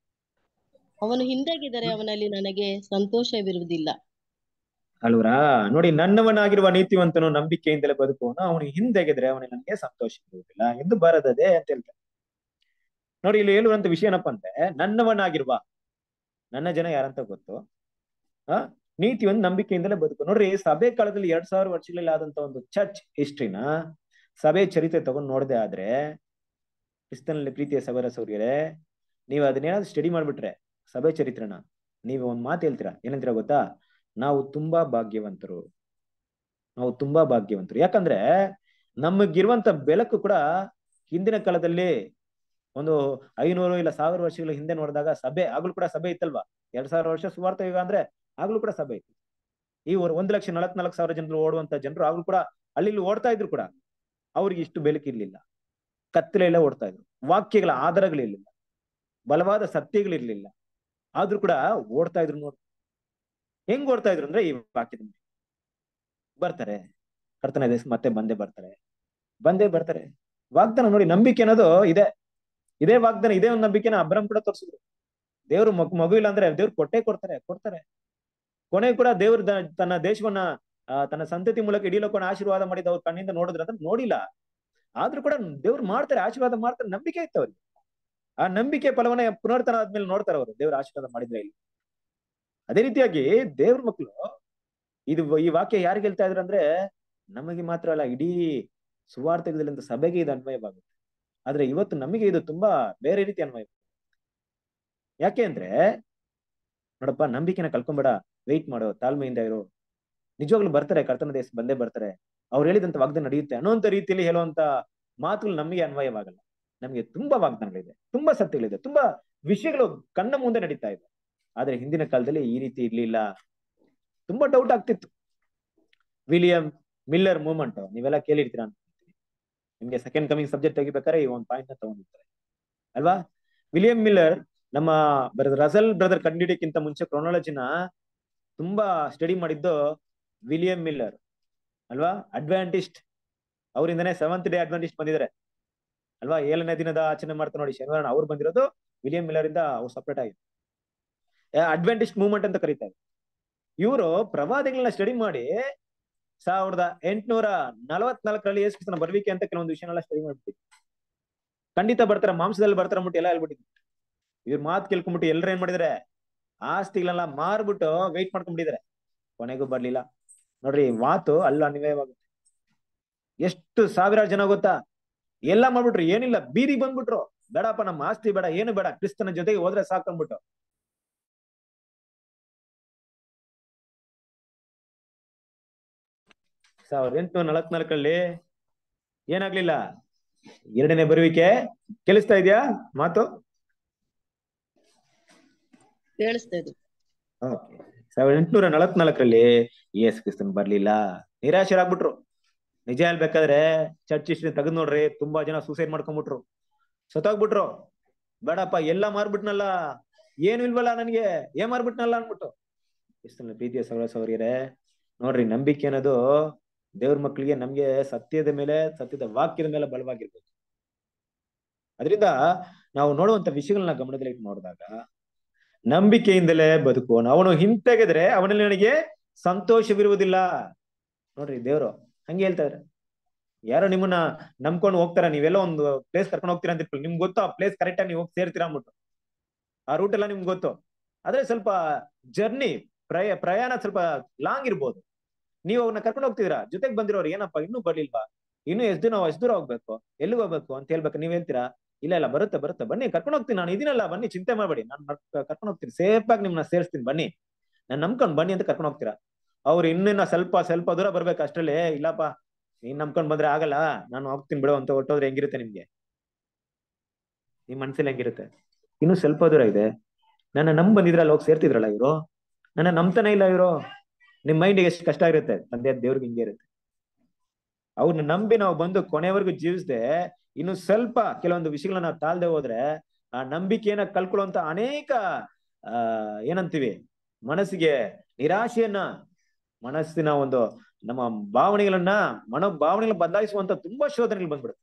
ಅವನು ಹಿಂದೆಗಿದರೆ ಅವನಲ್ಲಿ ನನಗೆ ಸಂತೋಷವಿರುವುದಿಲ್ಲ ಅಲ್ವರಾ ನೋಡಿ ನನ್ನವನಾಗಿರುವ ನೀತಿವಂತನು ನಂಬಿಕೆಯಿಂದಲೇ ಬದುಕುವನು ಅವನು ಹಿಂದೆಗೆದ್ರೆ ಅವನಿಗೆ ನನಗೆ ಸಂತೋಷ ಇರುವುದಿಲ್ಲ ಎಂದು ಬರದದೆ ಅಂತ ಹೇಳ್ತಾರೆ ನೋಡಿ ಇಲ್ಲಿ ಹೇಳುವಂತ ವಿಷಯ ಏನಪ್ಪಾ ಅಂದ್ರೆ ನನ್ನವನಾಗಿರುವ ನನ್ನ ಜನ ಯಾರಂತ ಗೊತ್ತು ಆ ನೀತಿ ಒಂದು ನಂಬಿಕೆಯಿಂದಲೇ ಬದುಕು ನೋಡ್ರಿ ಸಭೆ ಕಾಲದಲ್ಲಿ ಎರಡ್ ಸಾವಿರ ವರ್ಷಗಳಲ್ಲಿ ಆದಂತ ಒಂದು ಚರ್ಚ್ ಹಿಸ್ಟ್ರಿನ ಸಭೆ ಚರಿತ್ರೆ ತಗೊಂಡ್ ನೋಡದೆ ಆದ್ರೆ ಕ್ರಿಸ್ತನಲ್ಲಿ ಪ್ರೀತಿಯ ಸಭರ ಸೌರ್ಯರೇ ನೀವು ಅದನ್ನೇನಾದ್ರು ಸ್ಟಡಿ ಮಾಡ್ಬಿಟ್ರೆ ಸಭೆ ಚರಿತ್ರೆನ ನೀವು ಒಂದ್ ಮಾತು ಹೇಳ್ತೀರಾ ಏನಂತೀರಾ ಗೊತ್ತಾ ನಾವು ತುಂಬಾ ಭಾಗ್ಯವಂತರು ನಾವು ತುಂಬಾ ಭಾಗ್ಯವಂತರು ಯಾಕಂದ್ರೆ ನಮಗಿರುವಂತ ಬೆಳಕು ಕೂಡ ಹಿಂದಿನ ಕಾಲದಲ್ಲಿ ಒಂದು ಐನೂರು ಇಲ್ಲ ಸಾವಿರ ವರ್ಷಗಳ ಹಿಂದೆ ನೋಡಿದಾಗ ಸಭೆ ಆಗ್ಲೂ ಕೂಡ ಸಭೆ ಇತ್ತಲ್ವಾ ಎರಡ್ ಸಾವಿರ ವರ್ಷ ಸುವಾರ್ಥ ಯುಗ ಅಂದ್ರೆ ಆಗ್ಲೂ ಕೂಡ ಸಭೆ ಇತ್ತು ಈ ಒಂದು ಒಂದು ಲಕ್ಷ ನಲವತ್ನಾಲ್ಕು ಸಾವಿರ ಜನರು ಓಡುವಂತ ಜನರು ಆಗ್ಲೂ ಕೂಡ ಅಲ್ಲಿ ಇಲ್ಲಿ ಓಡ್ತಾ ಇದ್ರು ಕೂಡ ಅವ್ರಿಗೆ ಇಷ್ಟು ಬೆಳಕಿರ್ಲಿಲ್ಲ ಕತ್ತಲೆಲ್ಲ ಓಡ್ತಾ ಇದ್ರು ವಾಕ್ಯಗಳ ಆಧಾರಗಳಿರ್ಲಿಲ್ಲ ಬಲವಾದ ಸತ್ಯಗಳಿರ್ಲಿಲ್ಲ ಆದ್ರೂ ಕೂಡ ಓಡ್ತಾ ಇದ್ರು ನೋಡಿ ಹೆಂಗ್ ಓಡ್ತಾ ಇದ್ರು ಅಂದ್ರೆ ಈ ವಾಕ್ಯದ ಮೇಲೆ. ಬರ್ತಾರೆ ಕರ್ತನ ದೇಶ ಮತ್ತೆ ಬಂದೇ ಬರ್ತಾರೆ ಬಂದೇ ಬರ್ತಾರೆ ವಾಗ್ದಾನ ನೋಡಿ ನಂಬಿಕೆ ಅನ್ನೋದು ಇದೆ ಇದೇ ವಾಗ್ದಾನ ಇದೇ ಒಂದು ನಂಬಿಕೆನ ಅಬ್ರಹಂ ಕೂಡ ತೋರಿಸಿದ್ರು ದೇವ್ರು ಮಗು ಮಗು ಇಲ್ಲ ಅಂದ್ರೆ ದೇವ್ರು ಕೊಟ್ಟೆ ಕೊಡ್ತಾರೆ ಕೊಡ್ತಾರೆ ಕೊನೆ ಕೂಡ ದೇವ್ರ ದ- ತನ್ನ ದೇಶವನ್ನ ಆ, ತನ್ನ ಸಂತತಿ ಮೂಲಕ ಇಡೀ ಲೋಕನ ಆಶೀರ್ವಾದ ಮಾಡಿದ ಅವ್ರ ಕಣ್ಣಿಂದ ನೋಡಿದ್ರ ಅಂತ ನೋಡಿಲ್ಲ ಆದ್ರೂ ಕೂಡ ದೇವ್ರು ಮಾಡ್ತಾರೆ ಆಶೀರ್ವಾದ ಮಾಡ್ತಾರೆ ನಂಬಿಕೆ ಇತ್ತು ಅವ್ರಿಗೆ ಆ ನಂಬಿಕೆ ಫಲವನ್ನ ಪುನರ್ತನ ಆದ್ಮೇಲೆ ನೋಡ್ತಾರೆ ಅವರು ದೇವ್ರ ಆಶೀರ್ವಾದ ಮಾಡಿದ್ರೆ ಇಲ್ಲಿ ಅದೇ ರೀತಿಯಾಗಿ ದೇವ್ರ ಮಕ್ಕಳು ಇದು ಈ ವಾಕ್ಯ ಯಾರಿಗೆ ಹೇಳ್ತಾ ಇದ್ರ ಅಂದ್ರೆ ನಮಗೆ ಮಾತ್ರ ಅಲ್ಲ ಇಡೀ ಸುವಾರ್ಥಕದಲ್ಲಿ ಸಭೆಗೆ ಇದು ಅನ್ವಯವಾಗುತ್ತೆ ಆದ್ರೆ ಇವತ್ತು ನಮಗೆ ಇದು ತುಂಬಾ ಬೇರೆ ರೀತಿ ಅನ್ವಯ ಯಾಕೆ ಅಂದ್ರೆ ನೋಡಪ್ಪ ನಂಬಿಕೆನ ಕಳ್ಕೊಂಬೇಡ ವೆಯ್ಟ್ ಮಾಡೋ ತಾಳ್ಮೆಯಿಂದ ಇರು ನಿಜವಾಗ್ಲೂ ಬರ್ತಾರೆ ಕರ್ತನ ದೇಶ ಬಂದೇ ಬರ್ತಾರೆ ಅವ್ರು ಹೇಳಿದಂತ ವಾಗ್ದಾನ ನಡೆಯುತ್ತೆ ಅನ್ನೋಂತ ರೀತಿಯಲ್ಲಿ ಹೇಳುವಂತ ಮಾತುಗಳು ನಮಗೆ ಅನ್ವಯವಾಗಲ್ಲ ನಮಗೆ ತುಂಬಾ ವಾಗ್ದಾನಗಳಿದೆ ತುಂಬಾ ಸತ್ಯಗಳಿದೆ ತುಂಬಾ ವಿಷಯಗಳು ಕಣ್ಣ ಮುಂದೆ ನಡೀತಾ ಇದೆ ಆದ್ರೆ ಹಿಂದಿನ ಕಾಲದಲ್ಲಿ ಈ ರೀತಿ ಇರ್ಲಿಲ್ಲ ತುಂಬಾ ಡೌಟ್ ಆಗ್ತಿತ್ತು ವಿಲಿಯಂ ಮಿಲ್ಲರ್ ಮೂವ್ಮೆಂಟ್ ನೀವೆಲ್ಲ ಕೇಳಿರ್ತೀರಾ ಅನ್ಕೊಂತೀನಿ ನಿಮ್ಗೆ ಸೆಕೆಂಡ್ ಕಮಿಂಗ್ ಸಬ್ಜೆಕ್ಟ್ ತೆಗಿಬೇಕಾದ್ರೆ ಈ ಒಂದು ಪಾಯಿಂಟ್ ನ ತಗೊಂಡಿರ್ತಾರೆ ಅಲ್ವಾ ವಿಲಿಯಂ ಮಿಲ್ಲರ್ ನಮ್ಮ ಬ್ರದರ್ ರಸಲ್ ಬ್ರದರ್ ಕಂಡಿಡಿಯಕ್ಕಿಂತ ಮುಂಚೆ ಕ್ರೊನಾಲಜಿನ ತುಂಬಾ ಸ್ಟಡಿ ಮಾಡಿದ್ದು ವಿಲಿಯಂ ಮಿಲ್ಲರ್ ಅಲ್ವಾ ಅಡ್ವಾಂಟಿಸ್ಟ್ ಅವರಿಂದನೇ ಸೆವೆಂತ್ ಡೇ ಅಡ್ವಾಂಟಿಸ್ಟ್ ಬಂದಿದ್ದಾರೆ ಅಲ್ವಾ ಏಳನೇ ದಿನದ ಆಚರಣೆ ಮಾಡ್ತಾ ನೋಡಿ ಶನಿವಾರ ಅವ್ರು ಬಂದಿರೋದು ವಿಲಿಯಂ ಮಿಲ್ಲರ್ ಇಂದ ಅವ್ರು ಸಪ್ರೇಟ್ ಆಗಿದೆ ಅಡ್ವಾಂಟಿಸ್ಟ್ ಮೂವ್ಮೆಂಟ್ ಅಂತ ಕರೀತಾರೆ ಇವರು ಪ್ರವಾದಿಗಳನ್ನ ಸ್ಟಡಿ ಮಾಡಿ ಸಾವಿರದ ಎಂಟುನೂರ ನಲವತ್ನಾಲ್ಕರಲ್ಲಿ ಯೇಸು ಕ್ರಿಸ್ತನ ಬರ್ವಿಕೆ ಅಂತ ಕೆಲವೊಂದು ವಿಷಯನೆಲ್ಲ ಸ್ಟಡಿ ಮಾಡ್ಬಿಟ್ಟು ಖಂಡಿತ ಬರ್ತಾರೆ ಮಾಂಸದಲ್ಲಿ ಬರ್ತಾರೆ ಅಂದ್ಬಿಟ್ಟು ಎಲ್ಲ ಹೇಳ್ಬಿಟ್ಟಿದ್ರು ಇವ್ರ ಮಾತು ಕೇಳ್ಕೊಂಡ್ಬಿಟ್ಟು ಎಲ್ಲರೂ ಏನ್ ಮಾಡಿದಾರೆ ಆಸ್ತಿಗಳನ್ನ ಮಾರ್ಬಿಟ್ಟು ವೆಯ್ಟ್ ಮಾಡ್ಕೊಂಡ್ಬಿಟ್ಟಿದ್ದಾರೆ ಕೊನೆಗೂ ಬರ್ಲಿಲ್ಲ ನೋಡ್ರಿ ಈ ಮಾತು ಅಲ್ಲ ಅನ್ವಯವಾಗುತ್ತೆ ಎಷ್ಟು ಸಾವಿರಾರು ಜನ ಗೊತ್ತಾ ಎಲ್ಲ ಮಾಡ್ಬಿಟ್ರು ಏನಿಲ್ಲ ಬೀದಿಗೆ ಬಂದ್ಬಿಟ್ರು ಬೇಡಪ್ಪ ನಮ್ಮ ಆಸ್ತಿ ಬೇಡ ಏನು ಬೇಡ ಕ್ರಿಸ್ತನ ಜೊತೆಗೆ ಹೋದ್ರೆ ಸಾಕೊಂಡ್ಬಿಟ್ಟು ಸಾವಿರದ ಎಂಟುನೂರ ನಲವತ್ನಾಲ್ಕರಲ್ಲಿ ಏನಾಗ್ಲಿಲ್ಲ ಎರಡನೇ ಬರುವಿಕೆ ಕೇಳಿಸ್ತಾ ಇದೆಯಾ ಮಾತು ಕೇಳಿಸ್ತಾ ಇದೆ ಓಕೆ ಸಾವಿರದ ಎಂಟುನೂರ ನಲವತ್ನಾಲ್ಕರಲ್ಲಿ ಯೇಸು ಕ್ರಿಸ್ತನ್ ಬರ್ಲಿಲ್ಲ ನಿರಾಶರಾಗ್ಬಿಟ್ರು ನಿಜ ಹೇಳ್ಬೇಕಾದ್ರೆ ಚರ್ಚ್ ಹಿಸ್ಟ್ರಿ ತೆಗೆದು ನೋಡ್ರಿ ತುಂಬಾ ಜನ ಸೂಸೈಡ್ ಮಾಡ್ಕೊಂಡ್ಬಿಟ್ರು ಸತ್ತೋಗ್ಬಿಟ್ರು ಬೇಡಪ್ಪ ಎಲ್ಲ ಮಾರ್ಬಿಟ್ನಲ್ಲ ಏನು ಇಲ್ವಲ್ಲ ನನಗೆ ಏನ್ ಮಾರ್ಬಿಟ್ನಲ್ಲ ಅನ್ಬಿಟ್ಟು ಕ್ರಿಸ್ತನ ಪ್ರೀತಿಯ ಸೌರ ಸೌರ್ಯರೇ ನೋಡ್ರಿ ನಂಬಿಕೆ ಅನ್ನೋದು ದೇವ್ರ ಮಕ್ಕಳಿಗೆ ನಮ್ಗೆ ಸತ್ಯದ ಮೇಲೆ ಸತ್ಯದ ವಾಕ್ಯದ ಮೇಲೆ ಬಲವಾಗಿರ್ಬೇಕು ಅದರಿಂದ ನಾವು ನೋಡುವಂತ ವಿಷಯಗಳನ್ನ ಗಮನದಲ್ಲಿ ಇಟ್ಟು ನೋಡಿದಾಗ ನಂಬಿಕೆಯಿಂದಲೇ ಬದುಕುವನು ಅವನು ಹಿಂತೆಗೆದ್ರೆ ಅವನಲ್ಲಿ ನನಗೆ ಸಂತೋಷವಿರುವುದಿಲ್ಲ ನೋಡ್ರಿ ದೇವ್ರು ಹಂಗೆ ಹೇಳ್ತಾ ಇದ್ರೆ ಯಾರೋ ನಿಮ್ಮನ್ನ ನಂಬ್ಕೊಂಡು ಹೋಗ್ತಾರ ನೀವೆಲ್ಲ ಒಂದು ಪ್ಲೇಸ್ ಕರ್ಕೊಂಡು ಹೋಗ್ತೀರಾ ಅಂತ ಇಟ್ಕೊಳ್ಳಿ ನಿಮ್ಗೆ ಗೊತ್ತು ಆ ಪ್ಲೇಸ್ ಕರೆಕ್ಟ್ ಆಗಿ ನೀವು ಹೋಗಿ ಸೇರ್ತೀರಾ ಅಂದ್ಬಿಟ್ಟು ಆ ರೂಟ್ ಎಲ್ಲ ನಿಮ್ಗೆ ಗೊತ್ತು ಆದ್ರೆ ಸ್ವಲ್ಪ ಜರ್ನಿ ಪ್ರಯ ಪ್ರಯಾಣ ಸ್ವಲ್ಪ ಲಾಂಗ್ ಇರ್ಬೋದು ನೀವು ಅವ್ರನ್ನ ಕರ್ಕೊಂಡು ಹೋಗ್ತಿದ್ದೀರಾ ಜೊತೆಗೆ ಬಂದಿರೋರು ಏನಪ್ಪ ಇನ್ನೂ ಬರ್ಲಿಲ್ವಾ ಇನ್ನು ಎಷ್ಟು ದಿನ ಎಷ್ಟು ದೂರ ಹೋಗ್ಬೇಕು ಎಲ್ಲಿಗೆ ಹೋಗ್ಬೇಕು ಅಂತ ಹೇಳ್ಬೇಕು ನೀವ್ ಹೇಳ್ತೀರಾ ಇಲ್ಲ ಇಲ್ಲ ಬರುತ್ತೆ ಬರುತ್ತೆ ಬನ್ನಿ ಕರ್ಕೊಂಡು ಹೋಗ್ತೀನಿ ನಾನು ಇದೀನಲ್ಲ ಬನ್ನಿ ಚಿಂತೆ ಮಾಡಬೇಡಿ ನಾನು ಕರ್ಕೊಂಡು ಹೋಗ್ತೀನಿ ಸೇಫ್ ಆಗಿ ನಿಮ್ನ ಸೇರಿಸ್ತೀನಿ ಬನ್ನಿ ನಾನು ನಂಬ್ಕೊಂಡು ಬನ್ನಿ ಅಂತ ಕರ್ಕೊಂಡು ಹೋಗ್ತೀರಾ ಅವ್ರು ಇನ್ನಿನ್ನ ಸ್ವಲ್ಪ ಸ್ವಲ್ಪ ದೂರ ಬರ್ಬೇಕು ಅಷ್ಟ್ರಲ್ಲಿ ಇಲ್ಲಪ್ಪ ನೀನ್ ನಂಬ್ಕೊಂಡ್ ಬಂದ್ರೆ ಆಗಲ್ಲ ನಾನು ಹೋಗ್ತೀನಿ ಬಿಡು ಅಂತ ಹೊಟ್ಟೋದ್ರೆ ಹೆಂಗಿರುತ್ತೆ ನಿಮ್ಗೆ ನಿಮ್ ಮನ್ಸಲ್ಲಿ ಹೆಂಗಿರುತ್ತೆ ಇನ್ನು ಸ್ವಲ್ಪ ದೂರ ಇದೆ ನನ್ನ ನಂಬ್ ಬಂದಿದ್ರಲ್ಲ ಹೋಗಿ ಸೇರ್ತಿದ್ರಲ್ಲ ಇವರು ನನ್ನ ನಂಬ್ತಾನೆ ಇಲ್ಲ ಇವರು ನಿಮ್ ಮೈಂಡಿಗೆ ಎಷ್ಟು ಕಷ್ಟ ಇರುತ್ತೆ ತಂದೆ ದೇವ್ರಿಗೆ ಹಿಂಗೆ ಇರುತ್ತೆ ಅವ್ರನ್ನ ನಂಬಿ ನಾವು ಬಂದು ಕೊನೆವರೆಗೂ ಜೀವಿಸದೆ ಇನ್ನು ಸ್ವಲ್ಪ ಕೆಲವೊಂದು ವಿಷಯಗಳನ್ನ ನಾವು ತಾಳ್ದೆ ಹೋದ್ರೆ ಆ ನಂಬಿಕೆಯನ್ನ ಕಳ್ಕೊಳ್ಳುವಂತ ಅನೇಕ ಆ ಏನಂತೀವಿ ಮನಸ್ಸಿಗೆ ನಿರಾಶೆಯನ್ನ ಮನಸ್ಸಿನ ಒಂದು ನಮ್ಮ ಭಾವನೆಗಳನ್ನ ಮನೋ ಭಾವನೆಗಳನ್ನ ಬದಲಾಯಿಸುವಂತ ತುಂಬಾ ಶೋಧನೆಗಳು ಬಂದ್ಬಿಡುತ್ತೆ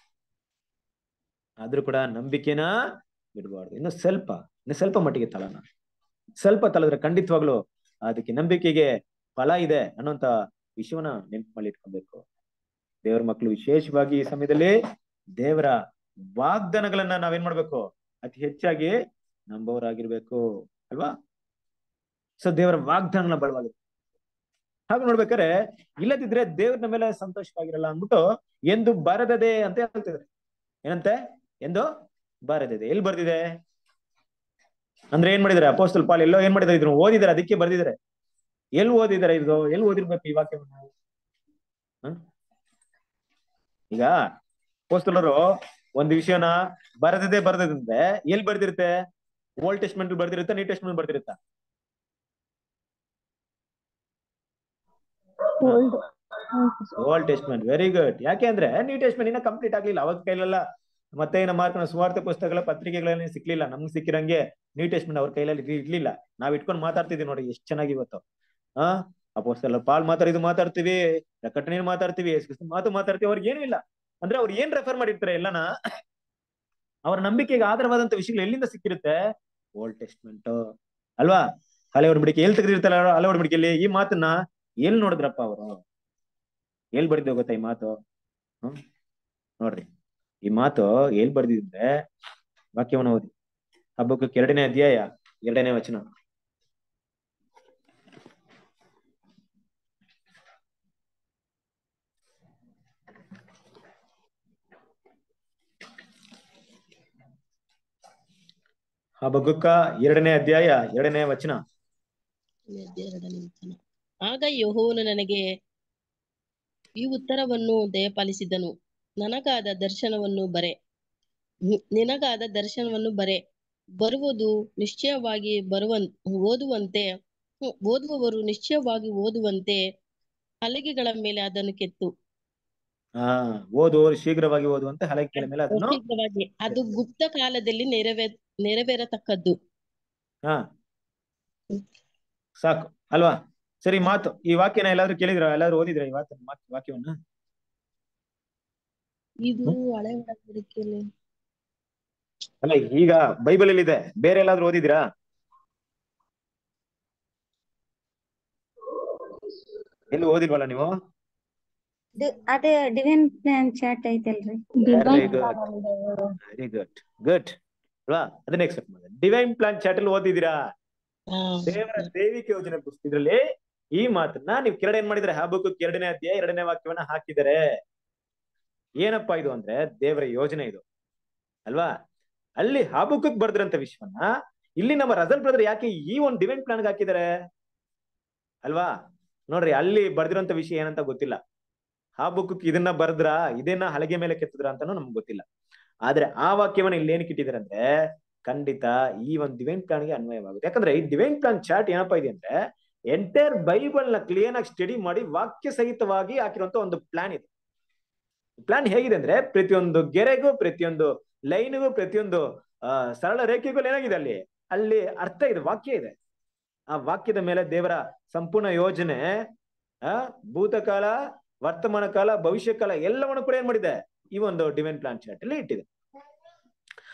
ಆದ್ರೂ ಕೂಡ ನಂಬಿಕೆನ ಬಿಡಬಾರ್ದು ಇನ್ನು ಸ್ವಲ್ಪ ಇನ್ನು ಸ್ವಲ್ಪ ಮಟ್ಟಿಗೆ ತಳನ ಸ್ವಲ್ಪ ತಳದ್ರೆ ಖಂಡಿತವಾಗ್ಲು ಅದಕ್ಕೆ ನಂಬಿಕೆಗೆ ಫಲ ಇದೆ ಅನ್ನೋಂತ ವಿಷಯವನ್ನ ನೆನ್ಪು ಮಾಡಿ ಇಟ್ಕೊಬೇಕು ದೇವರ ಮಕ್ಕಳು ವಿಶೇಷವಾಗಿ ಈ ಸಮಯದಲ್ಲಿ ದೇವರ ವಾಗ್ದಾನಗಳನ್ನ ನಾವೇನ್ ಮಾಡ್ಬೇಕು ಅತಿ ಹೆಚ್ಚಾಗಿ ನಂಬೋರಾಗಿರ್ಬೇಕು ಅಲ್ವಾ ಸೊ ದೇವರ ವಾಗ್ದಾನಗಳನ್ನ ಬಲವಾಗಿ ಹಾಗೆ ನೋಡ್ಬೇಕಾದ್ರೆ ಇಲ್ಲದಿದ್ರೆ ದೇವ್ರ ನಮ್ಮ ಮೇಲೆ ಸಂತೋಷವಾಗಿರಲ್ಲ ಅಂದ್ಬಿಟ್ಟು ಎಂದು ಬರದದೆ ಅಂತ ಹೇಳ್ತಿದ್ರೆ ಏನಂತೆ ಎಂದು ಬರದಿದೆ ಎಲ್ಲಿ ಬರ್ದಿದೆ ಅಂದ್ರೆ ಏನ್ ಮಾಡಿದಾರೆ ಅಪೋಸ್ತಲ್ ಪಾಲ್ ಎಲ್ಲೋ ಏನ್ ಮಾಡಿದಾರೆ ಇದನ್ನ ಓದಿದಾರೆ ಅದಕ್ಕೆ ಬರ್ದಿದ್ದಾರೆ ಎಲ್ಲಿ ಓದಿದಾರೆ ಇದು ಎಲ್ಲಿ ಓದಿರ್ಬೇಕು ಈ ವಾಕ್ಯವನ್ನ ಹ? ಈಗ ಅಪೋಸ್ತಲರು ಒಂದು ವಿಷಯನ ಬರದಿದೆ ಬರದಿದೆ ಎಲ್ಲಿ ಬರ್ದಿರುತ್ತೆ ಓಲ್ಡ್ ಟೆಸ್ಟ್ಮೆಂಟ್ ಬರ್ದಿರುತ್ತಾ ನ್ಯೂ ಟೆಸ್ಟ್ಮೆಂಟ್ ಬರ್ದಿರುತ್ತಾ ಓಲ್ಡ್ ಟೆಸ್ಟ್ಮೆಂಟ್ ವೆರಿ ಗುಡ್ ಯಾಕೆ ಅಂದ್ರೆ ನ್ಯೂ ಟೆಸ್ಟ್ಮೆಂಟ್ ಇನ್ನ ಕಂಪ್ಲೀಟ್ ಆಗ್ಲಿಲ್ಲ ಅವಾಗ ಕೈಲೆಲ್ಲ ಮತ್ತೆ ನಮ್ಮ ಮಾರ್ಕನ ಸುವಾರ್ಥ ಪುಸ್ತಕಗಳ ಪತ್ರಿಕೆಗಳಲ್ಲಿ ಸಿಕ್ಲಿಲ್ಲ ನಮ್ಗೆ ಸಿಕ್ಕಿರಂಗೆ ನ್ಯೂ ಟೆಸ್ಟ್ಮೆಂಟ್ ಅವ್ರ ಕೈಯಲ್ಲಿ ಇರ್ಲಿಲ್ಲ ನಾವ್ ಇಟ್ಕೊಂಡು ಮಾತಾಡ್ತಿದ್ವಿ ನೋಡಿ ಎಷ್ಟ್ ಚೆನ್ನಾಗಿ ಇವತ್ತು ಆ ಅಪೋಸ್ತಲ ಪಾಲ್ ಮಾತಾಡಿದ್ದು ಮಾತಾಡ್ತೀವಿ ಪ್ರಕಟಣೆ ಮಾತಾಡ್ತೀವಿ ಯೇಸು ಕ್ರಿಸ್ತ ಮಾತು ಮಾತಾಡ್ತೀವಿ ಅವ್ರಿಗೆ ಏನೂ ಇಲ್ಲ ಅಂದ್ರೆ ಅವ್ರು ಏನ್ ರೆಫರ್ ಮಾಡಿರ್ತಾರೆ ಎಲ್ಲನ ಅವರ ನಂಬಿಕೆಗೆ ಆಧಾರವಾದಂತ ವಿಷಯಗಳು ಎಲ್ಲಿಂದ ಸಿಕ್ಕಿರುತ್ತೆ ಓಲ್ಡ್ ಟೆಸ್ಟ್ಮೆಂಟ್ ಅಲ್ವಾ ಹಳೆ ಒಡಂಬಡಿಕೆ ಎಲ್ಲಿ ತೆಗೆದಿರ್ತಾರೆ ಹಳೆ ಒಡಂಬಡಿಕೆಯಲ್ಲಿ ಈ ಮಾತನ್ನ ಎಲ್ಲಿ ನೋಡಿದ್ರಪ್ಪ ಅವರು ಎಲ್ ಬರ್ದಿದ್ದೆ ಗೊತ್ತಾ ಈ ಮಾತು ಹ್ಮ್ ನೋಡ್ರಿ ಈ ಮಾತು ಎಲ್ ಬರ್ದಿದ್ರೆ ವಾಕ್ಯವನ್ನ ಓದಿ ಹಬ್ಬಕ್ಕೆ ಎರಡನೇ ಅಧ್ಯಾಯ ಎರಡನೇ ವಚನ ಹಬ್ಬಕ್ಕ ಎರಡನೇ ಅಧ್ಯಾಯ ಎರಡನೇ ವಚನ ಎರಡನೇ ವಚನ. ಆಗ ಯೆಹೋವನು ನನಗೆ ಈ ಉತ್ತರವನ್ನು ದಯಪಾಲಿಸಿದನು ನನಗಾದ ದರ್ಶನವನ್ನು ಬರೆ ನಿ- ನಿನಗಾದ ದರ್ಶನವನ್ನು ಬರೆ ಬರುವುದು ನಿಶ್ಚಯವಾಗಿ ಬರುವನ್ ಓದುವಂತೆ ಹ್ಮ್, ಓದುವವರು ನಿಶ್ಚಯವಾಗಿ ಓದುವಂತೆ ಹಲಗೆಗಳ ಮೇಲೆ ಅದನ್ನು ಕೆತ್ತು ಹಾ ಓದುವವರು ಶೀಘ್ರವಾಗಿ ಓದುವಂತೆ ಹಲಗೆ ಮೇಲೆ ಅದನ್ನು ಶೀಘ್ರವಾಗಿ ಅದು ಗುಪ್ತ ಕಾಲದಲ್ಲಿ ನೆರವೇ ನೆರವೇರತಕ್ಕದ್ದು ಹಾ ಸಾಕು ಅಲ್ವಾ ಸರಿ ಮಾತು ಈ ವಾಕ್ಯನ ಎಲ್ಲಾದ್ರೂ ಕೇಳಿದ್ರ ಎಲ್ಲಾದ್ರೂ ಓದಿದ್ರ ಈ ವಾಕ್ಯ ವಾಕ್ಯವನ್ನ ಇದು ಹಳೆ ಒಡಂಬಡಿಕೆಯಲ್ಲಿ ಅಲ್ಲ ಈಗ ಬೈಬಲ್ ಅಲ್ಲಿ ಇದೆ ಬೇರೆ ಎಲ್ಲಾದ್ರೂ ಓದಿದಿರಾ ಎಲ್ಲಿ ಓದಿಲ್ವಲ್ಲ ನೀವು ಡಿ- ಅದೇ ಡಿವೈನ್ ಪ್ಲಾನ್ ಚಾಟ್ ಐತಲ್ರಿ very good very good good ಅಲ್ವಾ ಅದನ್ನ ಎಕ್ಸೆಪ್ಟ್ ಮಾಡಿ ಡಿವೈನ್ ಪ್ಲಾನ್ ಚಾಟ್ ಅಲ್ಲಿ ಓದಿದ್ದೀರಾ ಹಾ ದೇವರ ದೈವಿಕ ಯೋಜನೆ ಪುಸ್ತಕದಲ್ಲಿ ಈ ಮಾತನ್ನ ನೀವು ಕೆರಡೆ ಏನ್ ಮಾಡಿದ್ರೆ ಹಬ್ಬಕ್ಕೂ ಎರಡನೇ ಅಧ್ಯಾಯ ಎರಡನೇ ವಾಕ್ಯವನ್ನ ಹಾಕಿದ್ದಾರೆ ಏನಪ್ಪಾ ಇದು ಅಂದ್ರೆ ದೇವರ ಯೋಜನೆ ಇದು ಅಲ್ವಾ ಅಲ್ಲಿ ಹಾಬುಕಕ್ ಬರ್ದಿರಂತ ವಿಷಯವನ್ನ ಇಲ್ಲಿ ನಮ್ಮ ರಜಲ್ ಬ್ರದರ್ ಯಾಕೆ ಈ ಒಂದು ಡಿವೈನ್ ಪ್ಲಾನ್ಗೆ ಹಾಕಿದ್ದಾರೆ ಅಲ್ವಾ ನೋಡ್ರಿ ಅಲ್ಲಿ ಬರ್ದಿರೋಂತ ವಿಷಯ ಏನಂತ ಗೊತ್ತಿಲ್ಲ ಹಾಬುಕಕ್ ಇದನ್ನ ಬರ್ದ್ರ ಇದನ್ನ ಹಲಗೆ ಮೇಲೆ ಕೆತ್ತಿದ್ರ ಅಂತಾನು ನಮ್ಗೆ ಗೊತ್ತಿಲ್ಲ ಆದ್ರೆ ಆ ವಾಕ್ಯವನ್ನ ಇಲ್ಲಿ ಏನಕ್ಕೆ ಇಟ್ಟಿದ್ದಾರೆ ಅಂದ್ರೆ ಖಂಡಿತ ಈ ಒಂದು ಡಿವೈನ್ ಪ್ಲಾನ್ಗೆ ಅನ್ವಯವಾಗುತ್ತೆ ಯಾಕಂದ್ರೆ ಈ ಡಿವೈನ್ ಪ್ಲಾನ್ ಚಾರ್ಟ್ ಏನಪ್ಪಾ ಇದೆ ಅಂದ್ರೆ ಎಂಟೈರ್ ಬೈಬಲ್ ನ ಕ್ಲಿಯರ್ ಆಗಿ ಸ್ಟಡಿ ಮಾಡಿ ವಾಕ್ಯ ಸಹಿತವಾಗಿ ಹಾಕಿರುವಂತ ಒಂದು ಪ್ಲಾನ್ ಇದೆ ಪ್ಲಾನ್ ಹೇಗಿದೆ ಅಂದ್ರೆ ಪ್ರತಿಯೊಂದು ಗೆರೆಗೂ ಪ್ರತಿಯೊಂದು ಲೈನ್ಗೂ ಪ್ರತಿಯೊಂದು ಆ ಸರಳ ರೇಖೆಗೂ ಏನಾಗಿದೆ ಅಲ್ಲಿ ಅಲ್ಲಿ ಅರ್ಥ ಇದೆ ವಾಕ್ಯ ಇದೆ ಆ ವಾಕ್ಯದ ಮೇಲೆ ದೇವರ ಸಂಪೂರ್ಣ ಯೋಜನೆ ಆ ಭೂತಕಾಲ ವರ್ತಮಾನ ಕಾಲ ಭವಿಷ್ಯ ಕಾಲ ಎಲ್ಲವನ್ನು ಕೂಡ ಏನ್ ಮಾಡಿದೆ ಈ ಒಂದು ಡಿವೈನ್ ಪ್ಲಾನ್ ಚಾರ್ಟ್ ಅಲ್ಲಿ ಇಟ್ಟಿದೆ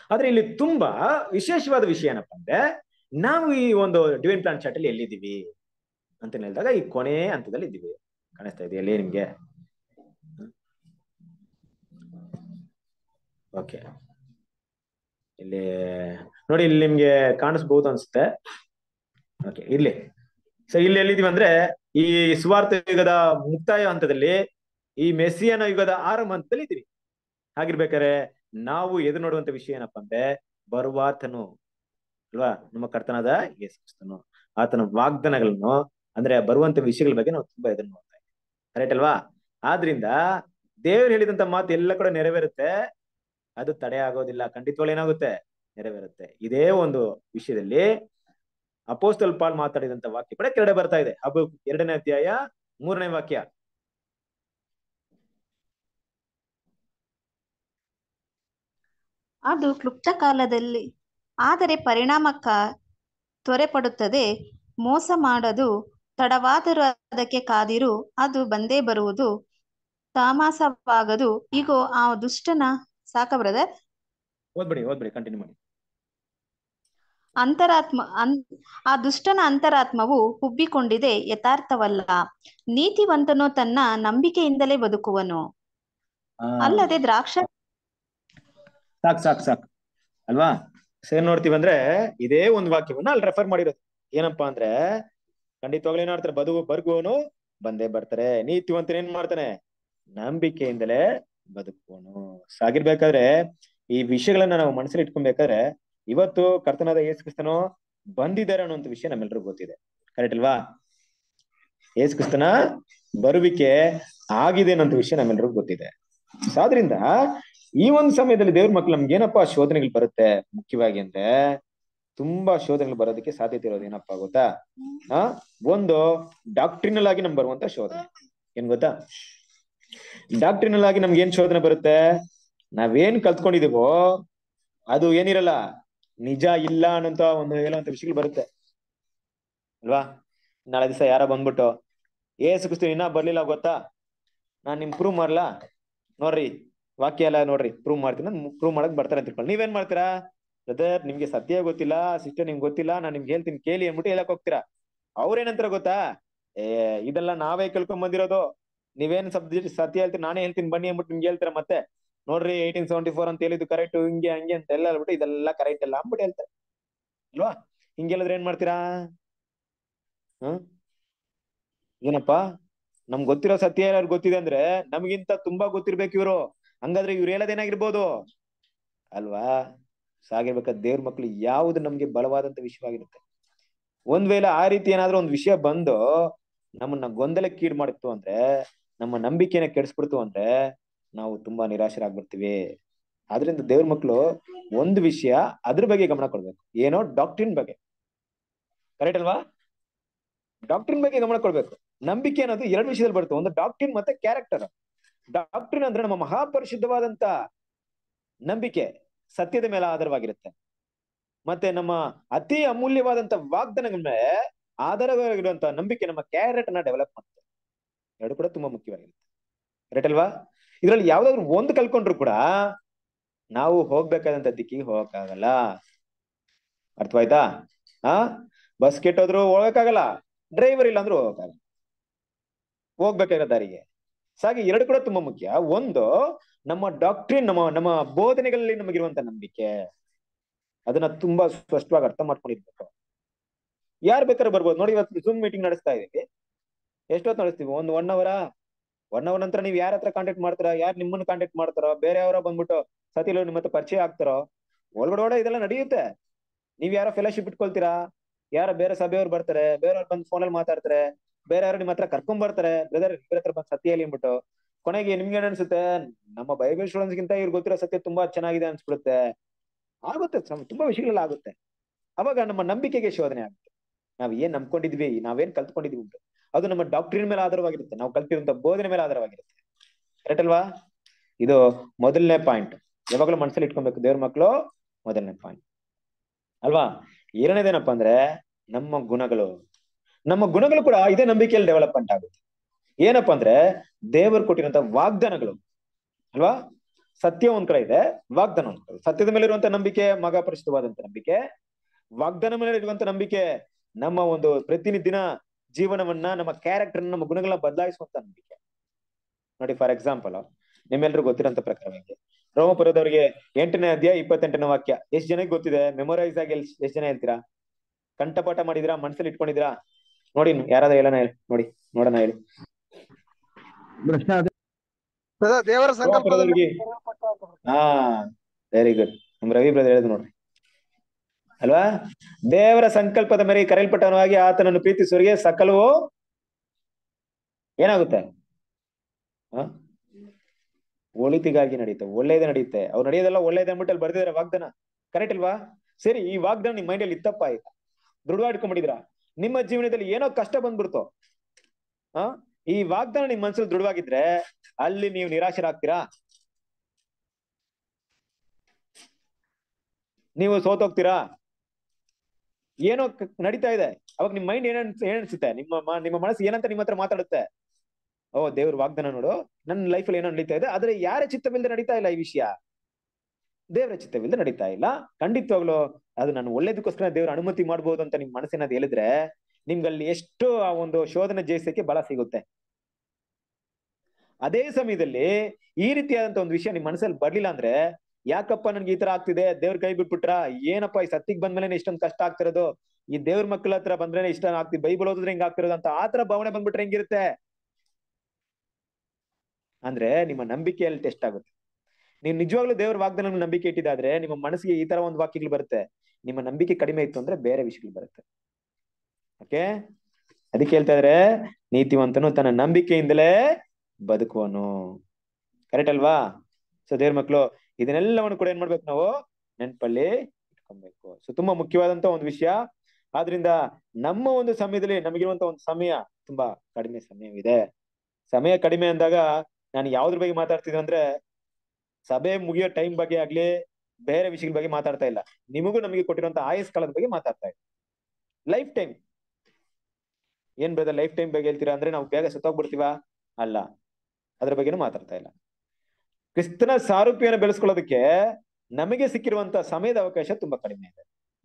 ಆದ್ರೆ ಇಲ್ಲಿ ತುಂಬಾ ವಿಶೇಷವಾದ ವಿಷಯ ಏನಪ್ಪಾ ಅಂದ್ರೆ ನಾವು ಈ ಒಂದು ಡಿವೈನ್ ಪ್ಲಾನ್ ಚಾರ್ಟ್ ಅಲ್ಲಿ ಎಲ್ಲಿದ್ದೀವಿ ಅಂತ ಹೇಳಿದಾಗ ಈ ಕೊನೆ ಹಂತದಲ್ಲಿ ಇದ್ದೀವಿ ಕಾಣಿಸ್ತಾ ಇದೆಯಲ್ಲ ನಿಮ್ಗೆ ಓಕೆ ಇಲ್ಲಿ ನೋಡಿ ಇಲ್ಲಿ ನಿಮ್ಗೆ ಕಾಣಿಸ್ಬಹುದು ಅನ್ಸುತ್ತೆ ಓಕೆ ಇಲ್ಲಿ ಸೊ ಇಲ್ಲಿ ಎಲ್ಲಿದೀವಿ ಅಂದ್ರೆ ಈ ಸುವಾರ್ಥ ಯುಗದ ಮುಕ್ತಾಯ ಹಂತದಲ್ಲಿ ಈ ಮೆಸ್ಸಿಯನ ಯುಗದ ಆರಂಭ ಹಂತದಲ್ಲಿ ಇದೀವಿ ಹಾಗಿರ್ಬೇಕಾದ್ರೆ ನಾವು ಎದುರು ನೋಡುವಂತ ವಿಷಯ ಏನಪ್ಪಾ ಅಂದ್ರೆ ಬರುವಾತನು ಅಲ್ವಾ ನಮ್ಮ ಕರ್ತನಾದ ಯೇಸು ಕ್ರಿಸ್ತನು ಆತನ ವಾಗ್ದಾನಗಳನ್ನು ಅಂದ್ರೆ ಬರುವಂತ ವಿಷಯಗಳ ಬಗ್ಗೆ ನಾವು ತುಂಬಾ ಎದುರು ನೋಡ್ತಾ ಇದ್ದೀವಿ ಕರೆಕ್ಟ್ ಅಲ್ವಾ ಆದ್ರಿಂದ ದೇವರು ಹೇಳಿದಂತ ಮಾತು ಎಲ್ಲ ಕೂಡ ನೆರವೇರುತ್ತೆ ಅದು ತಡೆ ಆಗೋದಿಲ್ಲ ಖಂಡಿತವಾಗ್ಲೂ ಏನಾಗುತ್ತೆ ನೆರವೇರುತ್ತೆ ಇದೇ ಒಂದು ವಿಷಯದಲ್ಲಿ ಅಪೋಸ್ತಲ್ ಪಾಲ್ ಮಾತಾಡಿದಂತ ವಾಕ್ಯ ಕೂಡ ಕೆಳಗಡೆ ಬರ್ತಾ ಇದೆ ಹಬ್ಬ ಎರಡನೇ ಅಧ್ಯಾಯ ಮೂರನೇ ವಾಕ್ಯ ಅದು ಕ್ಲುಪ್ತ ಕಾಲದಲ್ಲಿ ಆದರೆ ಪರಿಣಾಮಕ್ಕ ತ್ವರೆಪಡುತ್ತದೆ ಮೋಸ ಮಾಡದು ತಡವಾದರೂ ಅದಕ್ಕೆ ಕಾದಿರು ಅದು ಬಂದೇ ಬರುವುದು ತಾಮಾಸವಾಗದು ಈಗೋ ಆ ದುಷ್ಟನ ಸಾಕ ಬ್ರದರ್ ಓದ್ಬಿಡಿ ಓದ್ಬಿಡಿ ಕಂಟಿನ್ಯೂ ಮಾಡಿ ಅಂತರಾತ್ಮ ಅನ್ ಆ ದುಷ್ಟನ ಅಂತರಾತ್ಮವು ಹುಬ್ಬಿಕೊಂಡಿದೆ ಯಥಾರ್ಥವಲ್ಲ ನೀತಿವಂತನು ತನ್ನ ನಂಬಿಕೆಯಿಂದಲೇ ಬದುಕುವನು ಆ, ಅಲ್ಲದೆ ದ್ರಾಕ್ಷ ಸಾಕ್ ಸಾಕ್ ಸಾಕ್ ಅಲ್ವಾ ಸೇರ್ ನೋಡ್ತೀವಿ ಅಂದ್ರೆ ಇದೇ ಒಂದು ವಾಕ್ಯವನ್ನ ಅಲ್ಲಿ ರೆಫರ್ ಮಾಡಿರೋದು ಏನಪ್ಪಾ ಅಂದ್ರೆ ಖಂಡಿತವಾಗ್ಲೂ ಏನ್ ಮಾಡ್ತಾರೆ ಬದು ಬರ್ಗುವನು ಬಂದೇ ಬರ್ತಾರೆ ನೀತಿವಂತನ ಏನ್ ಮಾಡ್ತಾನೆ ನಂಬಿಕೆಯಿಂದಲೇ ಬದುಕುವನು ಸಾಗಿರ್ಬೇಕಾದ್ರೆ ಈ ವಿಷಯಗಳನ್ನ ನಾವು ಮನಸ್ಸಲ್ಲಿ ಇಟ್ಕೊಬೇಕಾದ್ರೆ ಇವತ್ತು ಕರ್ತನಾದ ಯೇಸು ಕ್ರಿಸ್ತನು ಬಂದಿದ್ದಾರೆ ಅನ್ನುವಂತ ವಿಷಯ ನಮ್ಮೆಲ್ರಿಗೂ ಗೊತ್ತಿದೆ ಕರೆಕ್ಟ್ ಅಲ್ವಾ ಯೇಸು ಕ್ರಿಸ್ತನ ಬರುವಿಕೆ ಆಗಿದೆ ಅನ್ನೋಂಥ ವಿಷಯ ನಮ್ಮೆಲ್ರಿಗೂ ಗೊತ್ತಿದೆ ಸೊ ಆದ್ರಿಂದ ಈ ಒಂದು ಸಮಯದಲ್ಲಿ ದೇವ್ರ ಮಕ್ಳು ನಮ್ಗೆ ಏನಪ್ಪಾ ಶೋಧನೆಗಳು ಬರುತ್ತೆ ಮುಖ್ಯವಾಗಿ ಅಂದ್ರೆ ತುಂಬಾ ಶೋಧನೆಗಳು ಬರೋದಕ್ಕೆ ಸಾಧ್ಯತೆ ಇರೋದು ಏನಪ್ಪಾ ಗೊತ್ತಾ ಆ ಒಂದು ಡಾಕ್ಟ್ರಿನಲ್ ಆಗಿ ನಮ್ಗೆ ಬರುವಂತ ಶೋಧನೆ ಏನ್ ಗೊತ್ತಾ ಡಾಕ್ಟ್ರಿನಲ್ ಆಗಿ ನಮ್ಗೆ ಏನ್ ಶೋಧನೆ ಬರುತ್ತೆ ನಾವೇನ್ ಕಲ್ತ್ಕೊಂಡಿದೀವೋ ಅದು ಏನಿರಲ್ಲ ನಿಜ ಇಲ್ಲ ಅನ್ನೋಂತ ಒಂದು ಹೇಳುವಂತ ವಿಷಯಗಳು ಬರುತ್ತೆ ಅಲ್ವಾ ನಾಳೆ ದಿವಸ ಯಾರ ಬಂದ್ಬಿಟ್ಟು ಏಸು ಕ್ರಿಸ್ತು ಇನ್ನ ಬರ್ಲಿಲ್ಲ ಗೊತ್ತಾ ನಾನ್ ನಿಮ್ ಪ್ರೂವ್ ಮಾಡ್ಲಾ ನೋಡ್ರಿ ವಾಕ್ಯ ಎಲ್ಲ ನೋಡ್ರಿ ಪ್ರೂವ್ ಮಾಡ್ತೀನಿ ಪ್ರೂವ್ ಮಾಡಕ್ ಬರ್ತಾರೆ ಅಂತ ತಿಳ್ಕೊಂಡು ನೀವೇನ್ ಮಾಡ್ತೀರಾ ಬ್ರದರ್ ನಿಮ್ಗೆ ಸತ್ಯ ಗೊತ್ತಿಲ್ಲ ಸಿಸ್ಟರ್ ನಿಮ್ಗೆ ಗೊತ್ತಿಲ್ಲ ನಾನ್ ನಿಮ್ಗೆ ಹೇಳ್ತೀನಿ ಕೇಳಿ ಅಂದ್ಬಿಟ್ಟು ಹೇಳಕ್ ಹೋಗ್ತೀರಾ ಅವ್ರೇನಂತಾರ ಗೊತ್ತಾ ಏ ಇದೆಲ್ಲ ನಾವೇ ಕೇಳ್ಕೊಂಡ್ ಬಂದಿರೋದು ನೀವೇನ್ ಸಬ್ಜೆಕ್ಟ್ ಸತ್ಯ ಹೇಳ್ತೀನಿ ನಾನೇ ಹೇಳ್ತೀನಿ ಬನ್ನಿ ಅಂದ್ಬಿಟ್ಟು ನಿಮ್ಗೆ ಹೇಳ್ತೀರಾ ಮತ್ತೆ ನೋಡ್ರಿ ಏಯ್ಟೀನ್ ಸೆವೆಂಟಿ ಫೋರ್ ಅಂತ ಹೇಳಿದ್ದು ಕರೆಕ್ಟ್ ಹಿಂಗೆ ಹಂಗೆ ಅಂತ ಎಲ್ಲ ಹೇಳ್ಬಿಟ್ಟು ಇದೆಲ್ಲ ಕರೆಕ್ಟ್ ಅಲ್ಲ ಅಂದ್ಬಿಟ್ಟು ಹೇಳ್ತಾರೆ ಅಲ್ವಾ ಹಿಂಗೆ ಹೇಳಿದ್ರೆ ಏನ್ ಮಾಡ್ತೀರಾ ಹ್ಮ್ ಏನಪ್ಪಾ ನಮ್ಗ್ ಗೊತ್ತಿರೋ ಸತ್ಯ ಯಾರು ಗೊತ್ತಿದೆ ಅಂದ್ರೆ ನಮ್ಗಿಂತ ತುಂಬಾ ಗೊತ್ತಿರ್ಬೇಕು ಇವ್ರು ಹಂಗಾದ್ರೆ ಇವ್ರು ಹೇಳೋದೇನಾಗಿರ್ಬೋದು ಅಲ್ವಾ ಸಾಗಿರ್ಬೇಕಾದ ದೇವ್ರ ಮಕ್ಳು ಯಾವುದು ನಮ್ಗೆ ಬಲವಾದಂತ ವಿಷಯವಾಗಿರುತ್ತೆ ಒಂದ್ ವೇಳೆ ಆ ರೀತಿ ಏನಾದ್ರೂ ಒಂದ್ ವಿಷಯ ಬಂದು ನಮ್ಮನ್ನ ಗೊಂದಲಕ್ಕೀಡ್ ಮಾಡಿತ್ತು ಅಂದ್ರೆ ನಮ್ಮ ನಂಬಿಕೆನ ಕೆಡಿಸ್ಬಿಡ್ತು ಅಂದ್ರೆ ನಾವು ತುಂಬಾ ನಿರಾಶರಾಗ್ಬಿಡ್ತೀವಿ ಆದ್ರಿಂದ ದೇವ್ರ ಮಕ್ಳು ಒಂದು ವಿಷಯ ಅದ್ರ ಬಗ್ಗೆ ಗಮನ ಕೊಡ್ಬೇಕು ಏನೋ ಡಾಕ್ಟ್ರಿನ್ ಬಗ್ಗೆ ಕರೆಕ್ಟ್ ಅಲ್ವಾ ಡಾಕ್ಟ್ರಿನ್ ಬಗ್ಗೆ ಗಮನ ಕೊಡ್ಬೇಕು ನಂಬಿಕೆ ಅನ್ನೋದು ಎರಡು ವಿಷಯದಲ್ಲಿ ಬರುತ್ತೆ ಒಂದು ಡಾಕ್ಟ್ರಿನ್ ಮತ್ತೆ ಕ್ಯಾರೆಕ್ಟರ್ ಡಾಕ್ಟ್ರಿನ್ ಅಂದ್ರೆ ನಮ್ಮ ಮಹಾಪರಿಶುದ್ಧವಾದಂತ ನಂಬಿಕೆ ಸತ್ಯದ ಮೇಲೆ ಆಧಾರವಾಗಿರುತ್ತೆ ಮತ್ತೆ ನಮ್ಮ ಅತಿ ಅಮೂಲ್ಯವಾದಂತ ವಾಗ್ದಾನಗಳ ಮೇಲೆ ಆಧಾರವಾಗಿರುವಂತ ನಂಬಿಕೆ ನಮ್ಮ ಕ್ಯಾರೆಕ್ಟರ್ ನ ಡೆವಲಪ್ ಮಾಡುತ್ತೆ ಎರಡು ಕೂಡ ತುಂಬಾ ಮುಖ್ಯವಾಗಿರುತ್ತೆ ಕರೆಕ್ಟ್ ಅಲ್ವಾ ಇದ್ರಲ್ಲಿ ಯಾವ್ದಾದ್ರು ಒಂದು ಕಲ್ಕೊಂಡ್ರು ಕೂಡ ನಾವು ಹೋಗ್ಬೇಕಾದಂತ ದಿಕ್ಕಿಗೆ ಹೋಗಕ್ಕಾಗಲ್ಲ ಅರ್ಥವಾಯ್ತಾ ಆ ಬಸ್ ಕೆಟ್ಟೋದ್ರು ಹೋಗಕ್ಕಾಗಲ್ಲ ಡ್ರೈವರ್ ಇಲ್ಲ ಅಂದ್ರೂ ಹೋಗಕ್ಕಾಗಲ್ಲ ಹೋಗ್ಬೇಕಾಗಿರೋ ದಾರಿಗೆ ಸಾಗಿ ಎರಡು ಕೂಡ ತುಂಬಾ ಮುಖ್ಯ ಒಂದು ನಮ್ಮ ಡಾಕ್ಟ್ರಿನ್ ನಮ್ಮ ನಮ್ಮ ಬೋಧನೆಗಳಲ್ಲಿ ನಮಗಿರುವಂತ ನಂಬಿಕೆ ಅದನ್ನ ತುಂಬಾ ಸ್ಪಷ್ಟವಾಗಿ ಅರ್ಥ ಮಾಡ್ಕೊಂಡಿರ್ಬೇಕು ಯಾರು ಬೇಕಾದ್ರೆ ಬರ್ಬೋದು ನೋಡಿ ಇವತ್ತು ಜೂಮ್ ಮೀಟಿಂಗ್ ನಡೆಸ್ತಾ ಇದೀವಿ ಎಷ್ಟೊತ್ತು ನಡೆಸ್ತೀವಿ ಒಂದು ಒನ್ ಅವರ ಒನ್ ಅವರ್ ನಂತರ ನೀವು ಯಾರ ಹತ್ರ ಕಾಂಟ್ಯಾಕ್ಟ್ ಮಾಡ್ತಾರ ಯಾರು ನಿಮ್ಮನ್ನ ಕಾಂಟ್ಯಾಕ್ಟ್ ಮಾಡ್ತಾರೋ ಬೇರೆ ಅವರ ಬಂದ್ಬಿಟ್ಟು ಸತಿಲು ನಿಮ್ಮ ಹತ್ರ ಪರಿಚಯ ಆಗ್ತಾರೋ ಒಳಗಡೆ ಒಳಗಡೆ ಇದೆಲ್ಲ ನಡೆಯುತ್ತೆ ನೀವ್ ಯಾರೋ ಫೆಲೋಶಿಪ್ ಇಟ್ಕೊಳ್ತೀರಾ ಯಾರೋ ಬೇರೆ ಸಭೆಯವ್ರು ಬರ್ತಾರೆ ಬೇರೆಯವ್ರು ಬಂದು ಫೋನಲ್ಲಿ ಮಾತಾಡ್ತಾರೆ ಬೇರೆ ಯಾರು ನಿಮ್ಮ ಹತ್ರ ಕರ್ಕೊಂಡ್ ಬರ್ತಾರೆ ಬ್ರದರ್ ಇವ್ರ ಹತ್ರ ಬಂದು ಸತ್ಯ ಹೇಳಿ ಅಂದ್ಬಿಟ್ಟು ಕೊನೆಗೆ ನಿಮ್ಗೆ ಏನ್ ಅನ್ಸುತ್ತೆ ನಮ್ಮ ಬೈಬಲ್ ಸ್ಟೂಡೆಂಟ್ಸ್ ಗಿಂತ ಇವ್ರು ಗೊತ್ತಿರೋ ಸತ್ಯ ತುಂಬಾ ಚೆನ್ನಾಗಿದೆ ಅನ್ಸ್ಬಿಡುತ್ತೆ ಆಗುತ್ತೆ ಸಂ- ತುಂಬಾ ವಿಷಯಗಳೆಲ್ಲ ಆಗುತ್ತೆ ಅವಾಗ ನಮ್ಮ ನಂಬಿಕೆಗೆ ಶೋಧನೆ ಆಗುತ್ತೆ ನಾವ್ ಏನ್ ನಂಬ್ಕೊಂಡಿದ್ವಿ ನಾವೇನ್ ಕಲ್ತ್ಕೊಂಡಿದ್ವಿ ಉಂಟು ಅದು ನಮ್ಮ ಡಾಕ್ಟ್ರಿನ್ ಮೇಲೆ ಆಧಾರವಾಗಿರುತ್ತೆ ನಾವು ಕಲ್ತಿರುವಂತ ಬೋಧನೆ ಮೇಲೆ ಆಧಾರವಾಗಿರುತ್ತೆ ಕರೆಕ್ಟ್ ಅಲ್ವಾ ಇದು ಮೊದಲನೇ ಪಾಯಿಂಟ್ ಯಾವಾಗಲೂ ಮನಸ್ಸಲ್ಲಿ ಇಟ್ಕೊಬೇಕು ದೇವ್ರ ಮಕ್ಕಳು ಮೊದಲನೇ ಪಾಯಿಂಟ್ ಅಲ್ವಾ ಎರಡನೇದೇನಪ್ಪ ಅಂದ್ರೆ ನಮ್ಮ ಗುಣಗಳು ನಮ್ಮ ಗುಣಗಳು ಕೂಡ ಇದೇ ನಂಬಿಕೆಯಲ್ಲಿ ಡೆವಲಪ್ಮೆಂಟ್ ಆಗುತ್ತೆ ಏನಪ್ಪಾ ಅಂದ್ರೆ ದೇವರು ಕೊಟ್ಟಿರುವಂತ ವಾಗ್ದಾನಗಳು ಅಲ್ವಾ ಸತ್ಯ ಒಂದ್ ಕಡೆ ಇದೆ ವಾಗ್ದಾನ ಒಂದ್ ಕಡೆ ಸತ್ಯದ ಮೇಲೆ ಇರುವಂತ ನಂಬಿಕೆ ಮಗ ಪರಿಶುದ್ಧವಾದಂತ ನಂಬಿಕೆ ವಾಗ್ದಾನ ಮೇಲೆ ಇರುವಂತ ನಂಬಿಕೆ ನಮ್ಮ ಒಂದು ಪ್ರತಿನಿಧಿನ ಜೀವನವನ್ನ ನಮ್ಮ ಕ್ಯಾರೆಕ್ಟರ್ ನಮ್ಮ ಗುಣಗಳನ್ನ ಬದಲಾಯಿಸುವಂತ ನಂಬಿಕೆ ನೋಡಿ ಫಾರ್ ಎಕ್ಸಾಂಪಲ್ ನಿಮ್ಮೆಲ್ರಿಗೂ ಗೊತ್ತಿರೋಂತ ಪ್ರಕಾರವಾಗಿ ರೋಮಪುರದವರಿಗೆ ಎಂಟನೇ ಅಧ್ಯಾಯ ಇಪ್ಪತ್ತೆಂಟನೇ ವಾಕ್ಯ ಎಷ್ಟ್ ಜನಕ್ಕೆ ಗೊತ್ತಿದೆ ಮೆಮೊರೈಸ್ ಆಗಿ ಎಲ್ ಎಷ್ಟ್ ಜನ ಹೇಳ್ತೀರಾ ಕಂಠಪಾಠ ಮಾಡಿದಿರಾ ಮನ್ಸಲ್ಲಿ ಇಟ್ಕೊಂಡಿದ್ದೀರಾ ನೋಡಿ ಯಾರಾದ್ರೂ ಹೇಳೋಣ ಹೇಳಿ ನೋಡಿ ನೋಡೋಣ ಹೇಳಿ ಬ್ರದರ್ ದೇವರ ಸಂಕಲ್ಪದ ರೋಮಪುರದವರಿಗೆ ಹಾ ವೆರಿ ಗುಡ್ ನಮ್ ರವಿ ಬ್ರದರ್ ಹೇಳಿದ್ ನೋಡ್ರಿ ಅಲ್ವಾ ದೇವರ ಸಂಕಲ್ಪದ ಮೇರೆಗೆ ಕರೆಯಲ್ಪಟ್ಟವನಾಗಿ ಆತನನ್ನು ಪ್ರೀತಿಸುವವರಿಗೆ ಸಕಲವು ಏನಾಗುತ್ತೆ ಹ ಒಳಿತಿಗಾಗಿ ನಡೆಯುತ್ತೆ ಒಳ್ಳೇದೇ ನಡೆಯುತ್ತೆ ಅವ್ರು ನಡೆಯೋದೆಲ್ಲ ಒಳ್ಳೇದೇ ಅಂದ್ಬಿಟ್ಟು ಅಲ್ಲಿ ಬರ್ದಿದ್ದಾರೆ ವಾಗ್ದಾನ ಕರೆಕ್ಟ್ ಅಲ್ವಾ ಸರಿ ಈ ವಾಗ್ದಾನ ನಿಮ್ ಮೈಂಡಲ್ಲಿ ಇತ್ತಪ್ಪ ಆಯ್ತಾ ದೃಢವಾಗಿಟ್ಕೊಂಡ್ಬಿಟ್ಟಿದ್ರ ನಿಮ್ಮ ಜೀವನದಲ್ಲಿ ಏನೋ ಕಷ್ಟ ಬಂದ್ಬಿಡ್ತು ಆ ಈ ವಾಗ್ದಾನ ನಿಮ್ ಮನ್ಸಲ್ಲಿ ದೃಢವಾಗಿದ್ರೆ ಅಲ್ಲಿ ನೀವು ನಿರಾಶರಾಗ್ತೀರಾ ನೀವು ಸೋತೋಗ್ತೀರಾ ಏನೋ ಕ- ನಡೀತಾ ಇದೆ ಅವಾಗ ನಿಮ್ ಮೈಂಡ್ ಏನ್ ಏನ್ ಅನ್ಸುತ್ತೆ ನಿಮ್ಮ ಮ- ನಿಮ್ಮ ಮನಸ್ಸು ಏನಂತ ನಿಮ್ಮ ಹತ್ರ ಮಾತಾಡುತ್ತೆ ಓ ದೇವ್ರ ವಾಗ್ದಾನ ನೋಡು ನನ್ನ ಲೈಫಲ್ಲಿ ಏನೋ ನಡೀತಾ ಇದೆ ಆದ್ರೆ ಯಾರ ಚಿತ್ತವಿಲ್ಲದೆ ನಡೀತಾ ಇಲ್ಲ ಈ ವಿಷಯ ದೇವರ ಚಿತ್ತವಿಲ್ಲದೆ ನಡೀತಾ ಇಲ್ಲ ಖಂಡಿತವಾಗ್ಲು ಅದು ನಾನು ಒಳ್ಳೇದಕ್ಕೋಸ್ಕರ ದೇವ್ರ ಅನುಮತಿ ಮಾಡ್ಬೋದು ಅಂತ ನಿಮ್ ಮನಸ್ಸಿನದ್ ಹೇಳಿದ್ರೆ ನಿಮ್ಗಲ್ಲಿ ಎಷ್ಟು ಆ ಒಂದು ಶೋಧನೆ ಜಯಿಸಕ್ಕೆ ಬಲ ಸಿಗುತ್ತೆ ಅದೇ ಸಮಯದಲ್ಲಿ ಈ ರೀತಿಯಾದಂತ ಒಂದು ವಿಷಯ ನಿಮ್ ಮನಸ್ಸಲ್ಲಿ ಬರ್ಲಿಲ್ಲ ಅಂದ್ರೆ ಯಾಕಪ್ಪ ನನ್ಗೆ ಈ ತರ ಆಗ್ತಿದೆ ದೇವ್ರ ಕೈ ಬಿಟ್ಬಿಟ್ರ ಏನಪ್ಪ ಈ ಸತ್ತಿಗ್ ಬಂದ್ಮೇಲೆ ಇಷ್ಟೊಂದು ಕಷ್ಟ ಆಗ್ತಿರೋದು ಈ ದೇವ್ರ ಮಕ್ಕಳ ಹತ್ರ ಬಂದ್ರೆ ಇಷ್ಟ ಆಗ್ತಿ ಬೈಬಲ್ ಓದಿದ್ರೆ ಹಿಂಗ್ ಆಗ್ತಿರೋದು ಅಂತ ಆತರ ಭಾವನೆ ಬಂದ್ಬಿಟ್ರೆ ಹೆಂಗಿರುತ್ತೆ ಅಂದ್ರೆ ನಿಮ್ಮ ನಂಬಿಕೆಯಲ್ಲಿ ಟೆಸ್ಟ್ ಆಗುತ್ತೆ ನೀವು ನಿಜವಾಗ್ಲೂ ದೇವ್ರ ವಾಗ್ದಾನ ನಂಬಿಕೆ ಇಟ್ಟಿದ್ದಾದ್ರೆ ನಿಮ್ಮ ಮನಸ್ಸಿಗೆ ಈ ತರ ಒಂದು ವಾಕ್ಯಗಳು ಬರುತ್ತೆ ನಿಮ್ಮ ನಂಬಿಕೆ ಕಡಿಮೆ ಇತ್ತು ಅಂದ್ರೆ ಬೇರೆ ವಿಷಯಗಳು ಬರುತ್ತೆ ಓಕೆ ಅದಕ್ಕೆ ಹೇಳ್ತಾ ಇದ್ರೆ ನೀತಿವಂತನು ತನ್ನ ನಂಬಿಕೆಯಿಂದಲೇ ಬದುಕುವನು ಕರೆಕ್ಟ್ ಅಲ್ವಾ ಸೊ ದೇವ್ರ ಮಕ್ಕಳು ಇದನ್ನೆಲ್ಲವನ್ನು ಕೂಡ ಏನ್ ಮಾಡ್ಬೇಕು ನಾವು ನೆನ್ಪಲ್ಲಿ ಇಟ್ಕೊಬೇಕು ಸೊ ತುಂಬಾ ಮುಖ್ಯವಾದಂತ ಒಂದು ವಿಷಯ ಆದ್ರಿಂದ ನಮ್ಮ ಒಂದು ಸಮಯದಲ್ಲಿ ನಮಗಿರುವಂತ ಒಂದು ಸಮಯ ತುಂಬಾ ಕಡಿಮೆ ಸಮಯವಿದೆ ಸಮಯ ಕಡಿಮೆ ಅಂದಾಗ ನಾನು ಯಾವ್ದ್ರ ಬಗ್ಗೆ ಮಾತಾಡ್ತಿದ್ದೆ ಅಂದ್ರೆ ಸಭೆ ಮುಗಿಯೋ ಟೈಮ್ ಬಗ್ಗೆ ಆಗ್ಲಿ ಬೇರೆ ವಿಷಯಗಳ ಬಗ್ಗೆ ಮಾತಾಡ್ತಾ ಇಲ್ಲ ನಿಮಗೂ ನಮಗೆ ಕೊಟ್ಟಿರುವಂತ ಆಯಸ್ ಕಾಲದ ಬಗ್ಗೆ ಮಾತಾಡ್ತಾ ಇಲ್ಲ ಲೈಫ್ ಟೈಮ್ ಏನ್ ಬೇಡ ಲೈಫ್ ಟೈಮ್ ಬಗ್ಗೆ ಹೇಳ್ತೀರಾ ಅಂದ್ರೆ ನಾವು ಬೇಗ ಸತ್ತೋಗ್ಬಿಡ್ತೀವಾ ಅಲ್ಲ ಅದ್ರ ಬಗ್ಗೆನೂ ಮಾತಾಡ್ತಾ ಇಲ್ಲ ಕ್ರಿಸ್ತನ ಸಾರೂಪ್ಯನ ಬೆಳೆಸ್ಕೊಳ್ಳೋದಕ್ಕೆ ನಮಗೆ ಸಿಕ್ಕಿರುವಂತ ಸಮಯದ ಅವಕಾಶ ತುಂಬಾ ಕಡಿಮೆ ಇದೆ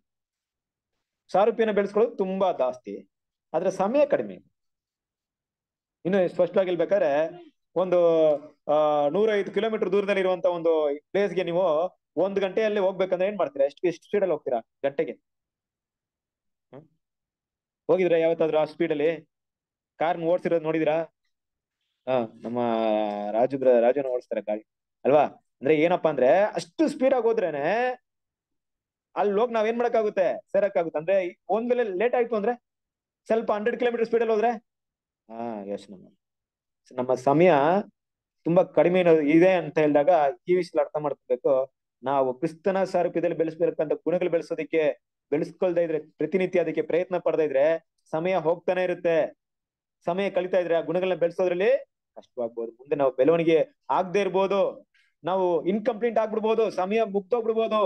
ಸಾರೂಪ್ಯನ ಬೆಳೆಸ್ಕೊಳ್ಳೋದು ತುಂಬಾ ಜಾಸ್ತಿ ಆದ್ರೆ ಸಮಯ ಕಡಿಮೆ ಇದೆ ಇನ್ನು ಸ್ಪಷ್ಟವಾಗಿ ಹೇಳ್ಬೇಕಾದ್ರೆ ಒಂದು ಆ ನೂರೈದು ಕಿಲೋಮೀಟರ್ ದೂರದಲ್ಲಿ ಇರುವಂತ ಒಂದು ಪ್ಲೇಸ್ಗೆ ನೀವು ಒಂದು ಗಂಟೆಯಲ್ಲಿ ಹೋಗ್ಬೇಕಂದ್ರೆ ಏನ್ ಮಾಡ್ತೀರಾ ಎಷ್ಟು ಎಷ್ಟು ಸ್ಪೀಡ್ ಅಲ್ಲಿ ಹೋಗ್ತೀರಾ ಗಂಟೆಗೆ ಹ್ಮ್? ಹೋಗಿದ್ರಾ ಯಾವತ್ತಾದ್ರೂ ಆ ಸ್ಪೀಡ್ ಅಲ್ಲಿ ಕಾರ್ ಓಡಿಸಿರೋದು ನೋಡಿದಿರಾ ಹಾ ನಮ್ಮ ರಾಜು ಬ್ರ ರಾಜುನ ಓಡಿಸ್ತಾರೆ ಗಾಡಿ ಅಲ್ವಾ ಅಂದ್ರೆ ಏನಪ್ಪಾ ಅಂದ್ರೆ ಅಷ್ಟು ಸ್ಪೀಡ್ ಆಗಿ ಹೋದ್ರೇನೆ ಅಲ್ಲಿ ಹೋಗಿ ನಾವ್ ಏನ್ ಮಾಡಕ್ಕಾಗುತ್ತೆ ಸೇರಕ್ಕಾಗುತ್ತೆ ಅಂದ್ರೆ ಒಂದ್ ವೇಳೆ ಲೇಟ್ ಆಯ್ತು ಅಂದ್ರೆ ಸ್ವಲ್ಪ ಹಂಡ್ರೆಡ್ ಕಿಲೋಮೀಟರ್ ಸ್ಪೀಡ್ ಅಲ್ಲಿ ಹೋದ್ರೆ ಹಾ ಯೋಚನೆ ಮಾಡಿ ನಮ್ಮ ಸಮಯ ತುಂಬಾ ಕಡಿಮೆ ಇರೋದು ಇದೆ ಅಂತ ಹೇಳಿದಾಗ ಈ ವಿಷಯ ಅರ್ಥ ಮಾಡ್ಕೋಬೇಕು ನಾವು ಕ್ರಿಸ್ತನ ಸಾರೂಪ್ಯದಲ್ಲಿ ಬೆಳೆಸ್ಬೇಕಂತ ಗುಣಗಳು ಬೆಳೆಸೋದಕ್ಕೆ ಬೆಳೆಸ್ಕೊಳ್ತಾ ಇದ್ರೆ ಪ್ರತಿನಿತ್ಯ ಅದಕ್ಕೆ ಪ್ರಯತ್ನ ಪಡ್ತಾ ಇದ್ರೆ ಸಮಯ ಹೋಗ್ತಾನೆ ಇರುತ್ತೆ ಸಮಯ ಕಲಿತಾ ಇದ್ರೆ ಆ ಗುಣಗಳನ್ನ ಬೆಳೆಸೋದ್ರಲ್ಲಿ ಕಷ್ಟವಾಗ್ಬೋದು ಮುಂದೆ ನಾವು ಬೆಳವಣಿಗೆ ಆಗದೆ ಇರ್ಬೋದು ನಾವು ಇನ್ಕಂಪ್ಲೀಟ್ ಆಗ್ಬಿಡ್ಬೋದು ಸಮಯ ಮುಗ್ದೋಗ್ಬಿಡ್ಬೋದು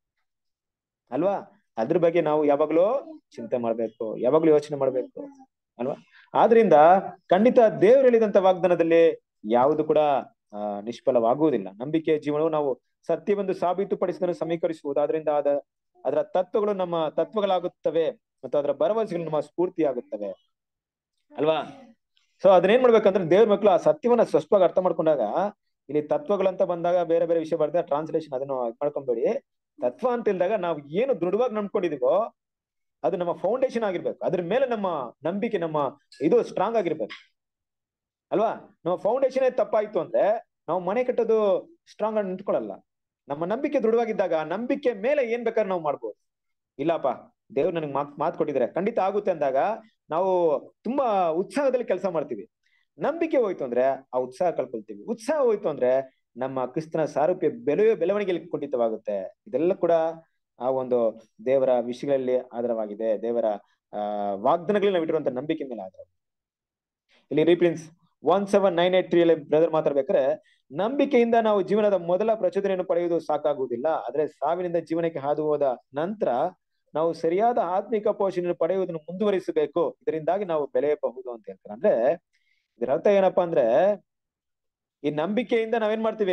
ಅಲ್ವಾ ಅದ್ರ ಬಗ್ಗೆ ನಾವು ಯಾವಾಗ್ಲೂ ಚಿಂತೆ ಮಾಡ್ಬೇಕು ಯಾವಾಗ್ಲೂ ಯೋಚನೆ ಮಾಡ್ಬೇಕು ಅಲ್ವಾ ಆದ್ರಿಂದ ಖಂಡಿತ ದೇವ್ರು ಹೇಳಿದಂತ ವಾಗ್ದಾನದಲ್ಲಿ ಯಾವುದು ಕೂಡ ಆ ನಿಷ್ಫಲವಾಗುವುದಿಲ್ಲ ನಂಬಿಕೆ ಜೀವನವು ನಾವು ಸತ್ಯವೆಂದು ಸಾಬೀತುಪಡಿಸಿದನ್ನು ಸಮೀಕರಿಸುವುದು ಅದರಿಂದ ಆದ ಅದರ ತತ್ವಗಳು ನಮ್ಮ ತತ್ವಗಳಾಗುತ್ತವೆ ಮತ್ತು ಅದರ ಭರವಸೆಗಳು ನಮ್ಮ ಸ್ಫೂರ್ತಿಯಾಗುತ್ತವೆ ಅಲ್ವಾ ಸೊ ಅದನ್ನೇನ್ ಮಾಡ್ಬೇಕಂದ್ರೆ ದೇವ್ರ ಮಕ್ಕಳು ಆ ಸತ್ಯವನ್ನ ಸ್ಪಷ್ಟವಾಗಿ ಅರ್ಥ ಮಾಡ್ಕೊಂಡಾಗ ಇಲ್ಲಿ ತತ್ವಗಳಂತ ಬಂದಾಗ ಬೇರೆ ಬೇರೆ ವಿಷಯ ಬರ್ದೆ ಟ್ರಾನ್ಸ್ಲೇಷನ್ ಅದನ್ನು ಇದ್ ಮಾಡ್ಕೊಂಬೇಡಿ ತತ್ವ ಅಂತ ಇಲ್ದಾಗ ನಾವು ಏನು ದೃಢವಾಗಿ ನಂಬ್ಕೊಂಡಿದೀವೋ ಅದು ನಮ್ಮ ಫೌಂಡೇಶನ್ ಆಗಿರ್ಬೇಕು ಅದ್ರ ಮೇಲೆ ನಮ್ಮ ನಂಬಿಕೆ ನಮ್ಮ ಇದು ಸ್ಟ್ರಾಂಗ್ ಆಗಿರ್ಬೇಕು ಅಲ್ವಾ ನಮ್ಮ ಫೌಂಡೇಶನ್ ತಪ್ಪಾಯ್ತು ಅಂದ್ರೆ ನಾವು ಮನೆ ಕಟ್ಟೋದು ಸ್ಟ್ರಾಂಗ್ ಆಗಿ ನಿಂತ್ಕೊಳ್ಳಲ್ಲ ನಮ್ಮ ನಂಬಿಕೆ ದೃಢವಾಗಿದ್ದಾಗ ಆ ನಂಬಿಕೆ ಮೇಲೆ ಏನ್ ಬೇಕಾದ್ರೆ ನಾವು ಮಾಡ್ಬೋದು ಇಲ್ಲಪ್ಪ ದೇವ್ರು ನನಗೆ ಮಾತ್ ಮಾತು ಕೊಟ್ಟಿದ್ರೆ ಖಂಡಿತ ಆಗುತ್ತೆ ಅಂದಾಗ ನಾವು ತುಂಬಾ ಉತ್ಸಾಹದಲ್ಲಿ ಕೆಲಸ ಮಾಡ್ತೀವಿ ನಂಬಿಕೆ ಹೋಯ್ತು ಅಂದ್ರೆ ಆ ಉತ್ಸಾಹ ಕಳ್ಕೊಳ್ತೀವಿ ಉತ್ಸಾಹ ಹೋಯ್ತು ಅಂದ್ರೆ ನಮ್ಮ ಕ್ರಿಸ್ತನ ಸಾರೂಪ್ಯ ಬೆಳೆಯೋ ಬೆಳವಣಿಗೆಯಲ್ಲಿ ಕುಂಠಿತವಾಗುತ್ತೆ ಇದೆಲ್ಲ ಕೂಡ ಆ ಒಂದು ದೇವರ ವಿಷಯಗಳಲ್ಲಿ ಆಧಾರವಾಗಿದೆ ದೇವರ ಆ ವಾಗ್ದಾನಗಳಲ್ಲಿ ನಾವು ಇಟ್ಟಿರುವಂತ ನಂಬಿಕೆ ಮೇಲೆ ಆಧಾರ ಇಲ್ಲಿ ರೀಪ್ರಿನ್ಸ್ one seven nine eight three ಅಲ್ಲಿ ಬ್ರದರ್ ಮಾತಾಡ್ಬೇಕಾದ್ರೆ ನಂಬಿಕೆಯಿಂದ ನಾವು ಜೀವನದ ಮೊದಲ ಪ್ರಚೋದನೆಯನ್ನು ಪಡೆಯುವುದು ಸಾಕಾಗುವುದಿಲ್ಲ ಆದ್ರೆ ಸಾವಿನಿಂದ ಜೀವನಕ್ಕೆ ಹಾದು ಹೋದ ನಂತರ ನಾವು ಸರಿಯಾದ ಆತ್ಮಿಕ ಪೋಷಣೆಯನ್ನು ಪಡೆಯುವುದನ್ನು ಮುಂದುವರಿಸಬೇಕು ಇದರಿಂದಾಗಿ ನಾವು ಬೆಳೆಯಬಹುದು ಅಂತ ಹೇಳ್ತಾರೆ ಅಂದ್ರೆ ಇದರ ಅರ್ಥ ಏನಪ್ಪಾ ಅಂದ್ರೆ ಈ ನಂಬಿಕೆಯಿಂದ ನಾವೇನ್ ಮಾಡ್ತೀವಿ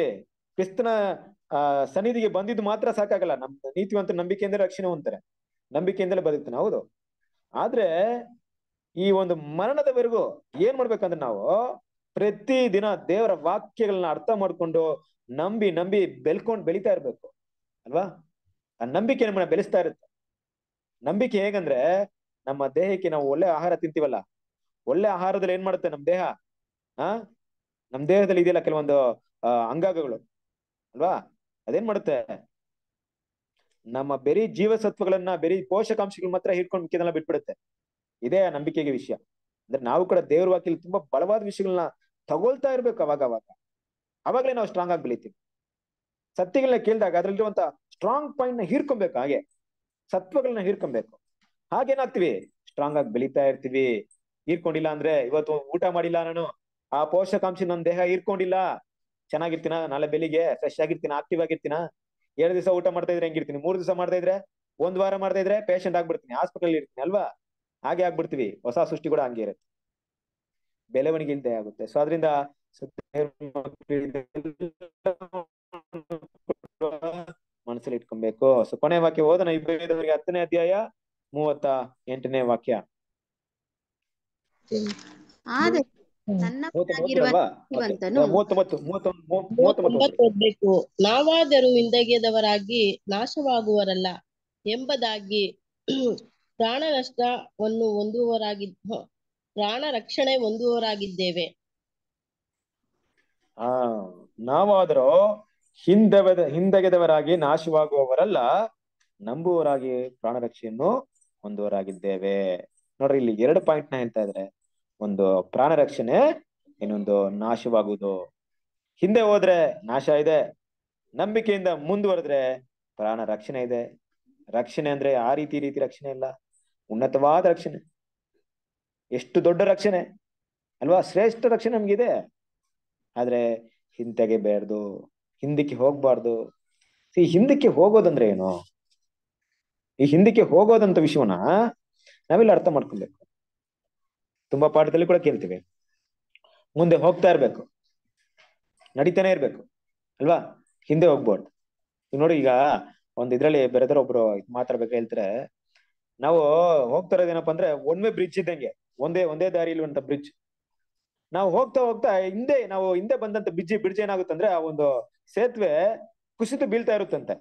ಕ್ರಿಸ್ತನ ಆ ಸನ್ನಿಧಿಗೆ ಬಂದಿದ್ದು ಮಾತ್ರ ಸಾಕಾಗಲ್ಲ ನಮ್ ನೀತಿವಂತ ನಂಬಿಕೆಯಿಂದ ರಕ್ಷಣೆ ಹೊಂದ್ತಾರೆ ನಂಬಿಕೆಯಿಂದಲೇ ಬದುಕ್ತಾನೆ ಹೌದು ಆದ್ರೆ ಈ ಒಂದು ಮರಣದವರೆಗೂ ಏನ್ ಮಾಡ್ಬೇಕಂದ್ರೆ ನಾವು ಪ್ರತಿ ದಿನ ದೇವರ ವಾಕ್ಯಗಳನ್ನ ಅರ್ಥ ಮಾಡ್ಕೊಂಡು ನಂಬಿ ನಂಬಿ ಬೆಳ್ಕೊಂಡ್ ಬೆಳಿತಾ ಇರ್ಬೇಕು ಅಲ್ವಾ ಆ ನಂಬಿಕೆ ನಮ್ಮನ್ನ ಬೆಳೆಸ್ತಾ ಇರುತ್ತೆ ನಂಬಿಕೆ ಹೇಗಂದ್ರೆ ನಮ್ಮ ದೇಹಕ್ಕೆ ನಾವು ಒಳ್ಳೆ ಆಹಾರ ತಿಂತೀವಲ್ಲ ಒಳ್ಳೆ ಆಹಾರದಲ್ಲಿ ಏನ್ ಮಾಡುತ್ತೆ ನಮ್ ದೇಹ ಆ ನಮ್ ದೇಹದಲ್ಲಿ ಇದೆಯಲ್ಲ ಕೆಲವೊಂದು ಆ ಅಂಗಾಂಗಗಳು ಅಲ್ವಾ ಅದೇನ್ ಮಾಡುತ್ತೆ ನಮ್ಮ ಬರೀ ಜೀವಸತ್ವಗಳನ್ನ ಬರೀ ಪೋಷಕಾಂಶಗಳು ಮಾತ್ರ ಹಿಡ್ಕೊಂಡು ಮಿಕ್ಕಿದೆಲ್ಲ ಬಿಟ್ಬಿಡುತ್ತೆ ಇದೇ ಆ ನಂಬಿಕೆಗೆ ವಿಷಯ ಅಂದ್ರೆ ನಾವು ಕೂಡ ದೇವ್ರ ವಾಕ್ಯಲ್ಲಿ ತುಂಬಾ ಬಲವಾದ ವಿಷಯಗಳನ್ನ ತಗೊಳ್ತಾ ಇರ್ಬೇಕು ಅವಾಗ ಅವಾಗ ಅವಾಗಲೇ ನಾವು ಸ್ಟ್ರಾಂಗ್ ಆಗಿ ಬೆಳಿತೀವಿ ಸತ್ಯಗಳನ್ನ ಕೇಳಿದಾಗ ಅದ್ರಲ್ಲಿರುವಂತ ಸ್ಟ್ರಾಂಗ್ ಪಾಯಿಂಟ್ ನ ಹೀರ್ಕೊಬೇಕು ಹಾಗೆ ಸತ್ವಗಳನ್ನ ಹೀರ್ಕೊಬೇಕು ಹಾಗೇನಾಗ್ತಿವಿ ಸ್ಟ್ರಾಂಗ್ ಆಗಿ ಬೆಳಿತಾ ಇರ್ತೀವಿ ಹೀರ್ಕೊಂಡಿಲ್ಲ ಅಂದ್ರೆ ಇವತ್ತು ಊಟ ಮಾಡಿಲ್ಲ ನಾನು ಆ ಪೋಷಕಾಂಶ ನನ್ನ ದೇಹ ಹೀರ್ಕೊಂಡಿಲ್ಲ ಚೆನ್ನಾಗಿರ್ತೀನ ನಾಳೆ ಬೆಳಿಗ್ಗೆ ಫ್ರೆಶ್ ಆಗಿರ್ತೀನ ಆಕ್ಟಿವ್ ಆಗಿರ್ತೀನ ಎರಡು ದಿವಸ ಊಟ ಮಾಡ್ತಾ ಇದ್ರೆ ಹೆಂಗಿರ್ತೀನಿ ಮೂರ್ ದಿವಸ ಮಾಡ್ತಾ ಇದ್ರೆ ಒಂದ್ ವಾರ ಮಾಡ್ತಾ ಇದ್ರೆ ಪೇಷಂಟ್ ಆಗ್ಬಿಡ್ತೀನಿ ಹಾಸ್ಪಿಟಲ್ ಇರ್ತೀನಿ ಅಲ್ವಾ ಹಾಗೆ ಆಗ್ಬಿಡ್ತೀವಿ ಹೊಸ ಸೃಷ್ಟಿ ಕೂಡ ಹಂಗೆ ಇರುತ್ತೆ ಬೆಳವಣಿಗೆ ಇಲ್ಲದೆ ಆಗುತ್ತೆ ಸೊ ಅದರಿಂದ ಮನಸ್ಸಲ್ಲಿ ಇಟ್ಕೊಬೇಕು ಸೊ ಕೊನೆ ವಾಕ್ಯ ಓದೋಣ ಇಬ್ಬರಿಗೆ ಹತ್ತನೇ ಅಧ್ಯಾಯ ಮೂವತ್ತ ಎಂಟನೇ ವಾಕ್ಯ ಆದರೆ ನನ್ನ ಮೂವತ್ತೊಂಬತ್ತು ಅಲ್ವಾ ನೀತಿವಂತನು ಮೂವತ್ತೊಂಬತ್ತು ಮೂವತ್ತೊಂದು ಮೂವತ್ತೊಂಬತ್ತು ಮೂವತ್ತೊಂಬತ್ತು ಓದ್ಬೇಕು ನಾವಾದರೂ ಹಿಂದೆಗೆದವರಾಗಿ ನಾಶವಾಗುವರಲ್ಲ ಎಂಬುದಾಗಿ ಪ್ರಾಣ ನಷ್ಟವನ್ನು ಹೊಂದುವವರಾಗಿದ್ದ ಪ್ರಾಣ ರಕ್ಷಣೆ ಹೊಂದುವವರಾಗಿದ್ದೇವೆ ಆ ನಾವಾದರೂ ಹಿಂದೆವೆದ ಹಿಂದೆಗೆದವರಾಗಿ ನಾಶವಾಗುವವರಲ್ಲ ನಂಬುವವರಾಗಿ ಪ್ರಾಣ ರಕ್ಷೆಯನ್ನು ಹೊಂದುವರಾಗಿದ್ದೇವೆ ನೋಡ್ರಿ ಇಲ್ಲಿ ಎರಡು ಪಾಯಿಂಟ್ ನ ಹೇಳ್ತಾ ಇದ್ರೆ ಒಂದು ಪ್ರಾಣ ರಕ್ಷಣೆ ಇನ್ನೊಂದು ನಾಶವಾಗುವುದು ಹಿಂದೆ ಹೋದ್ರೆ ನಾಶ ಇದೆ ನಂಬಿಕೆಯಿಂದ ಮುಂದುವರೆದ್ರೆ ಪ್ರಾಣ ರಕ್ಷಣೆ ಇದೆ ರಕ್ಷಣೆ ಅಂದ್ರೆ ಆ ರೀತಿ ಈ ರೀತಿ ರಕ್ಷಣೆ ಇಲ್ಲ ಉನ್ನತವಾದ ರಕ್ಷಣೆ ಎಷ್ಟು ದೊಡ್ಡ ರಕ್ಷಣೆ ಅಲ್ವಾ ಶ್ರೇಷ್ಠ ರಕ್ಷಣೆ ನಮ್ಗಿದೆ ಆದ್ರೆ ಹಿಂತೆಗೆಬೇಡ್ದು ಹಿಂದಕ್ಕೆ ಹೋಗ್ಬಾರ್ದು ಈ ಹಿಂದಕ್ಕೆ ಹೋಗೋದಂದ್ರೆ ಏನು ಈ ಹಿಂದಕ್ಕೆ ಹೋಗೋದಂತ ವಿಷಯವನ್ನ ನಾವೆಲ್ಲ ಅರ್ಥ ಮಾಡ್ಕೊಬೇಕು ತುಂಬಾ ಪಾಠದಲ್ಲಿ ಕೂಡ ಕೇಳ್ತೀವಿ ಮುಂದೆ ಹೋಗ್ತಾ ಇರ್ಬೇಕು ನಡೀತಾನೆ ಇರ್ಬೇಕು ಅಲ್ವಾ ಹಿಂದೆ ಹೋಗ್ಬಾರ್ದು ಈಗ ನೋಡಿ ಈಗ ಒಂದ್ ಇದ್ರಲ್ಲಿ ಬೇರೆದ್ರ ಒಬ್ರು ಇದ್ ಮಾತಾಡ್ಬೇಕು ಹೇಳ್ತಾರೆ ನಾವು ಹೋಗ್ತಾ ಇರೋದೇನಪ್ಪ ಅಂದ್ರೆ ಒನ್ ವೇ ಬ್ರಿಡ್ಜ್ ಇದ್ದಂಗೆ ಒಂದೇ ಒಂದೇ ದಾರಿ ಇರುವಂತ ಬ್ರಿಡ್ಜ್ ನಾವು ಹೋಗ್ತಾ ಹೋಗ್ತಾ ಹಿಂದೆ ನಾವು ಹಿಂದೆ ಬಂದಂತ ಬ್ರಿಡ್ಜ್ ಬ್ರಿಡ್ಜ್ ಏನಾಗುತ್ತಂದ್ರೆ ಆ ಒಂದು ಸೇತುವೆ ಕುಸಿದು ಬೀಳ್ತಾ ಇರುತ್ತಂತೆ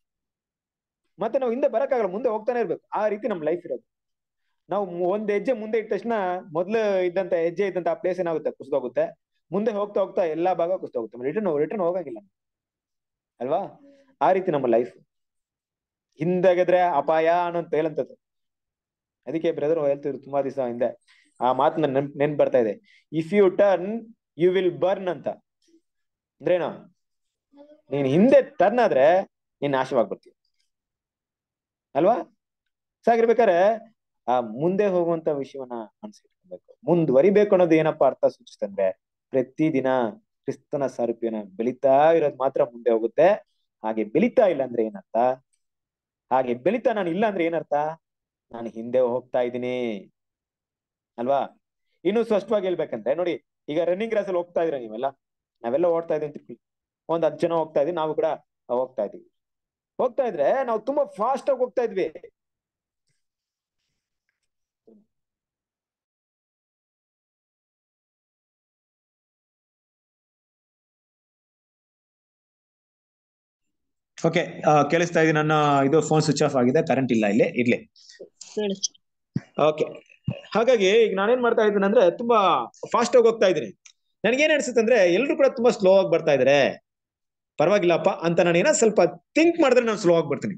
ಮತ್ತೆ ನಾವು ಹಿಂದೆ ಬರಕ್ಕಾಗಲ್ಲ ಮುಂದೆ ಹೋಗ್ತಾನೆ ಇರ್ಬೇಕು ಆ ರೀತಿ ನಮ್ ಲೈಫ್ ಇರೋದು ನಾವು ಮು- ಒಂದ್ ಹೆಜ್ಜೆ ಮುಂದೆ ಇಟ್ಟ ತಕ್ಷಣ ಮೊದ್ಲು ಇದ್ದಂತ ಹೆಜ್ಜೆ ಇದ್ದಂತ ಆ ಪ್ಲೇಸ್ ಏನಾಗುತ್ತೆ ಕುಸಿದೋಗುತ್ತೆ ಮುಂದೆ ಹೋಗ್ತಾ ಹೋಗ್ತಾ ಎಲ್ಲಾ ಭಾಗ ಕುಸಿದೋಗುತ್ತೆ ರಿಟರ್ನ್ ರಿಟರ್ನ್ ಹೋಗಂಗಿಲ್ಲ ಅಲ್ವಾ ಆ ರೀತಿ ನಮ್ಮ ಲೈಫ್ ಹಿಂದೆಗೆದ್ರೆ ಅಪಾಯ ಅನ್ನೋಂತ ಹೇಳಂತದ್ದು ಅದಕ್ಕೆ ಬ್ರದರ್ ಹೇಳ್ತಿದ್ರು ತುಂಬಾ ದಿವಸ ಹಿಂದೆ ಆ ಮಾತನ್ನ ನೆನ್ಪ್ ನೆನ್ಪ್ ಬರ್ತಾ ಇದೆ if you turn you will burn ಅಂತ ಅಂದ್ರೇನು ನೀನ್ ಹಿಂದೆ ಟರ್ನ್ ಆದ್ರೆ ನೀನ್ ನಾಶವಾಗ್ಬಿಡ್ತೀವಿ ಅಲ್ವಾ ಸಾಗಿರ್ಬೇಕಾದ್ರೆ ಆ ಮುಂದೆ ಹೋಗುವಂತ ವಿಷಯವನ್ನ ಅನ್ಸಿಟ್ಕೊಬೇಕು ಮುಂದುವರಿಬೇಕು ಅನ್ನೋದು ಏನಪ್ಪಾ ಅರ್ಥ ಸೂಚಿಸ್ತಂದ್ರೆ ಪ್ರತಿ ದಿನ ಕ್ರಿಸ್ತನ ಸಾರೂಪ್ಯನ ಬೆಳಿತಾ ಇರೋದು ಮಾತ್ರ ಮುಂದೆ ಹೋಗುತ್ತೆ ಹಾಗೆ ಬೆಳಿತಾ ಇಲ್ಲ ಅಂದ್ರೆ ಏನರ್ಥ ಹಾಗೆ ಬೆಳಿತಾ ನಾನು ಇಲ್ಲ ಅಂದ್ರೆ ಏನರ್ಥ ನಾನು ಹಿಂದೆ ಹೋಗ್ತಾ ಇದ್ದೀನಿ ಅಲ್ವಾ ಇನ್ನು ಸ್ಪಷ್ಟವಾಗಿ ಹೇಳ್ಬೇಕಂದ್ರೆ ನೋಡಿ ಈಗ ರನ್ನಿಂಗ್ ರೇಸ್ ಅಲ್ಲಿ ಹೋಗ್ತಾ ಇದೀರ ನೀವೆಲ್ಲ ನಾವೆಲ್ಲ ಓಡ್ತಾ ಇದೀವಿ ಅಂತ ತಿಳ್ಕೊಳ್ಳಿ. ಒಂದ್ ಹತ್ತು ಜನ ಹೋಗ್ತಾ ಇದೀವಿ ನಾವು ಕೂಡ ಹೋಗ್ತಾ ಇದೀವಿ ಹೋಗ್ತಾ ಇದ್ರೆ ನಾವು ತುಂಬಾ ಫಾಸ್ಟ್ ಆಗಿ ಹೋಗ್ತಾ ಇದ್ವಿ ಓಕೆ ಕೇಳಿಸ್ತಾ ಇದೀನಿ ನನ್ನ ಇದು ಫೋನ್ ಸ್ವಿಚ್ ಆಫ್ ಆಗಿದೆ ಕರೆಂಟ್ ಇಲ್ಲ ಇಲ್ಲಿ ಇರ್ಲಿ ಕೇಳಿಸ್ತು ಓಕೆ ಹಾಗಾಗಿ ಈಗ ನಾನೇನ್ ಮಾಡ್ತಾ ಇದ್ದೀನಿ ಅಂದ್ರೆ ತುಂಬಾ ಫಾಸ್ಟ್ ಆಗಿ ಹೋಗ್ತಾ ಇದ್ದೀನಿ ನನಗೇನ್ ಅನ್ಸುತ್ತೆ ಅಂದ್ರೆ ಎಲ್ರು ಕೂಡ ತುಂಬಾ ಸ್ಲೋ ಆಗಿ ಬರ್ತಾ ಇದಾರೆ ಪರವಾಗಿಲ್ಲಪ್ಪ ಅಂತ ನಾನು ಏನೋ ಸ್ವಲ್ಪ ಥಿಂಕ್ ಮಾಡಿದ್ರೆ ನಾನು ಸ್ಲೋ ಆಗಿ ಬರ್ತೀನಿ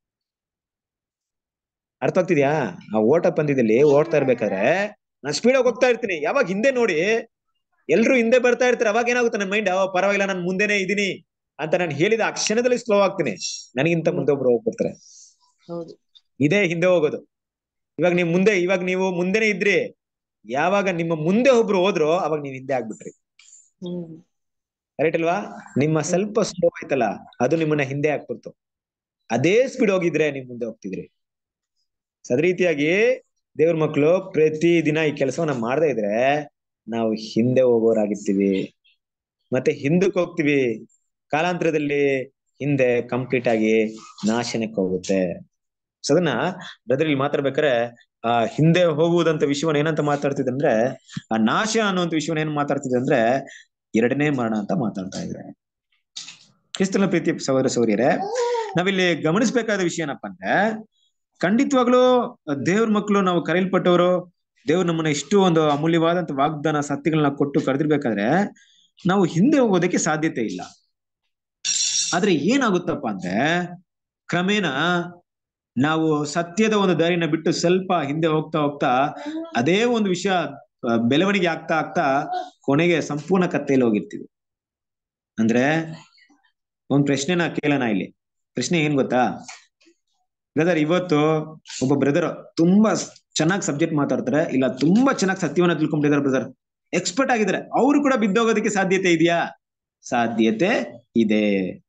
ಅರ್ಥ ಆಗ್ತಿದ್ಯಾ ಆ ಓಟ ಪಂದ್ಯದಲ್ಲಿ ಓಡ್ತಾ ಇರ್ಬೇಕಾದ್ರೆ ನಾನು ಸ್ಪೀಡ್ ಆಗಿ ಹೋಗ್ತಾ ಇರ್ತೀನಿ ಯಾವಾಗ ಹಿಂದೆ ನೋಡಿ ಎಲ್ರು ಹಿಂದೆ ಬರ್ತಾ ಇರ್ತಾರೆ ಅವಾಗ ಏನಾಗುತ್ತೆ ನನ್ನ ಮೈಂಡ್ ಪರವಾಗಿಲ್ಲ ನಾನು ಮುಂದೆನೆ ಇದೀನಿ ಅಂತ ನಾನು ಹೇಳಿದ ಆ ಕ್ಷಣದಲ್ಲಿ ಸ್ಲೋ ಆಗ್ತೀನಿ ನನಗಿಂತ ಮುಂದೆ ಒಬ್ರು ಹೋಗ್ಬಿಡ್ತಾರೆ ಹೌದು ಇದೇ ಹಿಂದೆ ಹೋಗೋದು ಇವಾಗ ನೀವು ಮುಂದೆ ಇವಾಗ ನೀವು ಮುಂದೆನೆ ಇದ್ರಿ ಯಾವಾಗ ನಿಮ್ಮ ಮುಂದೆ ಒಬ್ರು ಹೋದ್ರು ಅವಾಗ ನೀವು ಹಿಂದೆ ಆಗ್ಬಿಟ್ರಿ ಹ್ಮ್ ಕರೆಕ್ಟ್ ಅಲ್ವಾ ನಿಮ್ಮ ಸ್ವಲ್ಪ ಸ್ಲೋ ಆಯ್ತಲ್ಲ ಅದು ನಿಮ್ಮನ್ನ ಹಿಂದೆ ಹಾಕ್ಬಿಡ್ತು ಅದೇ ಸ್ಪೀಡ್ ಹೋಗಿದ್ರೆ ನಿಮ್ ಮುಂದೆ ಹೋಗ್ತಿದ್ರಿ ಸೊ ಅದೇ ರೀತಿಯಾಗಿ ದೇವ್ರ ಮಕ್ಕಳು ಪ್ರತಿ ದಿನ ಈ ಕೆಲಸವನ್ನ ಮಾಡದೇ ಇದ್ರೆ ನಾವು ಹಿಂದೆ ಹೋಗೋರಾಗಿರ್ತೀವಿ ಮತ್ತೆ ಹಿಂದಕ್ಕೆ ಹೋಗ್ತೀವಿ ಕಾಲಾಂತರದಲ್ಲಿ ಹಿಂದೆ ಕಂಪ್ಲೀಟ್ ಆಗಿ ನಾಶನಕ್ಕೆ ಹೋಗುತ್ತೆ ಸೊ ಅದನ್ನ ಬ್ರದರ್ ಇಲ್ಲಿ ಮಾತಾಡ್ಬೇಕಾರೆ ಆ ಹಿಂದೆ ಹೋಗುವುದಂತ ವಿಷಯವನ್ನ ಏನಂತ ಮಾತಾಡ್ತಿದೆ ಅಂದ್ರೆ ಆ ನಾಶ ಅನ್ನುವಂತ ವಿಷಯವನ್ನ ಏನ್ ಮಾತಾಡ್ತಿದೆ ಅಂದ್ರೆ ಎರಡನೇ ಮರಣ ಅಂತ ಮಾತಾಡ್ತಾ ಇದ್ರೆ ಕ್ರಿಸ್ತನ ಪ್ರೀತಿ ಸಹೋದರ ಸೌರ್ಯರೇ ನಾವಿಲ್ಲಿ ಗಮನಿಸಬೇಕಾದ ವಿಷಯ ಏನಪ್ಪಾ ಅಂದ್ರೆ ಖಂಡಿತವಾಗ್ಲೂ ದೇವ್ರ ಮಕ್ಕಳು ನಾವು ಕರೆಯಲ್ಪಟ್ಟವರು ದೇವ್ರು ನಮ್ಮನ್ನ ಇಷ್ಟು ಒಂದು ಅಮೂಲ್ಯವಾದಂತ ವಾಗ್ದಾನ ಸತ್ಯಗಳನ್ನ ಕೊಟ್ಟು ಕರೆದಿರ್ಬೇಕಾದ್ರೆ ನಾವು ಹಿಂದೆ ಹೋಗೋದಕ್ಕೆ ಸಾಧ್ಯತೆ ಇಲ್ಲ ಆದ್ರೆ ಏನಾಗುತ್ತಪ್ಪ ಅಂದ್ರೆ ಕ್ರಮೇಣ ನಾವು ಸತ್ಯದ ಒಂದು ದಾರಿನ ಬಿಟ್ಟು ಸ್ವಲ್ಪ ಹಿಂದೆ ಹೋಗ್ತಾ ಹೋಗ್ತಾ ಅದೇ ಒಂದು ವಿಷಯ ಆ, ಬೆಳವಣಿಗೆ ಆಗ್ತಾ ಆಗ್ತಾ ಕೊನೆಗೆ ಸಂಪೂರ್ಣ ಕತ್ತೆಯಲ್ಲಿ ಹೋಗಿರ್ತೀವಿ ಅಂದ್ರೆ ಒಂದ್ ಪ್ರಶ್ನೆನ ಕೇಳೋಣ ಇಲ್ಲಿ ಪ್ರಶ್ನೆ ಏನ್ ಗೊತ್ತಾ ಬ್ರದರ್ ಇವತ್ತು ಒಬ್ಬ ಬ್ರದರ್ ತುಂಬಾ ಚೆನ್ನಾಗಿ ಸಬ್ಜೆಕ್ಟ್ ಮಾತಾಡ್ತಾರೆ ಇಲ್ಲ ತುಂಬಾ ಚೆನ್ನಾಗಿ ಸತ್ಯವನ್ನ ತಿಳ್ಕೊಂಡಿದ್ದಾರೆ ಬ್ರದರ್ ಎಕ್ಸ್ಪರ್ಟ್ ಆಗಿದ್ದಾರೆ ಅವರು ಕೂಡ ಬಿದ್ದೋಗೋದಕ್ಕೆ ಸಾಧ್ಯತೆ ಇದೆಯಾ ಸಾಧ್ಯತೆ ಇದೆ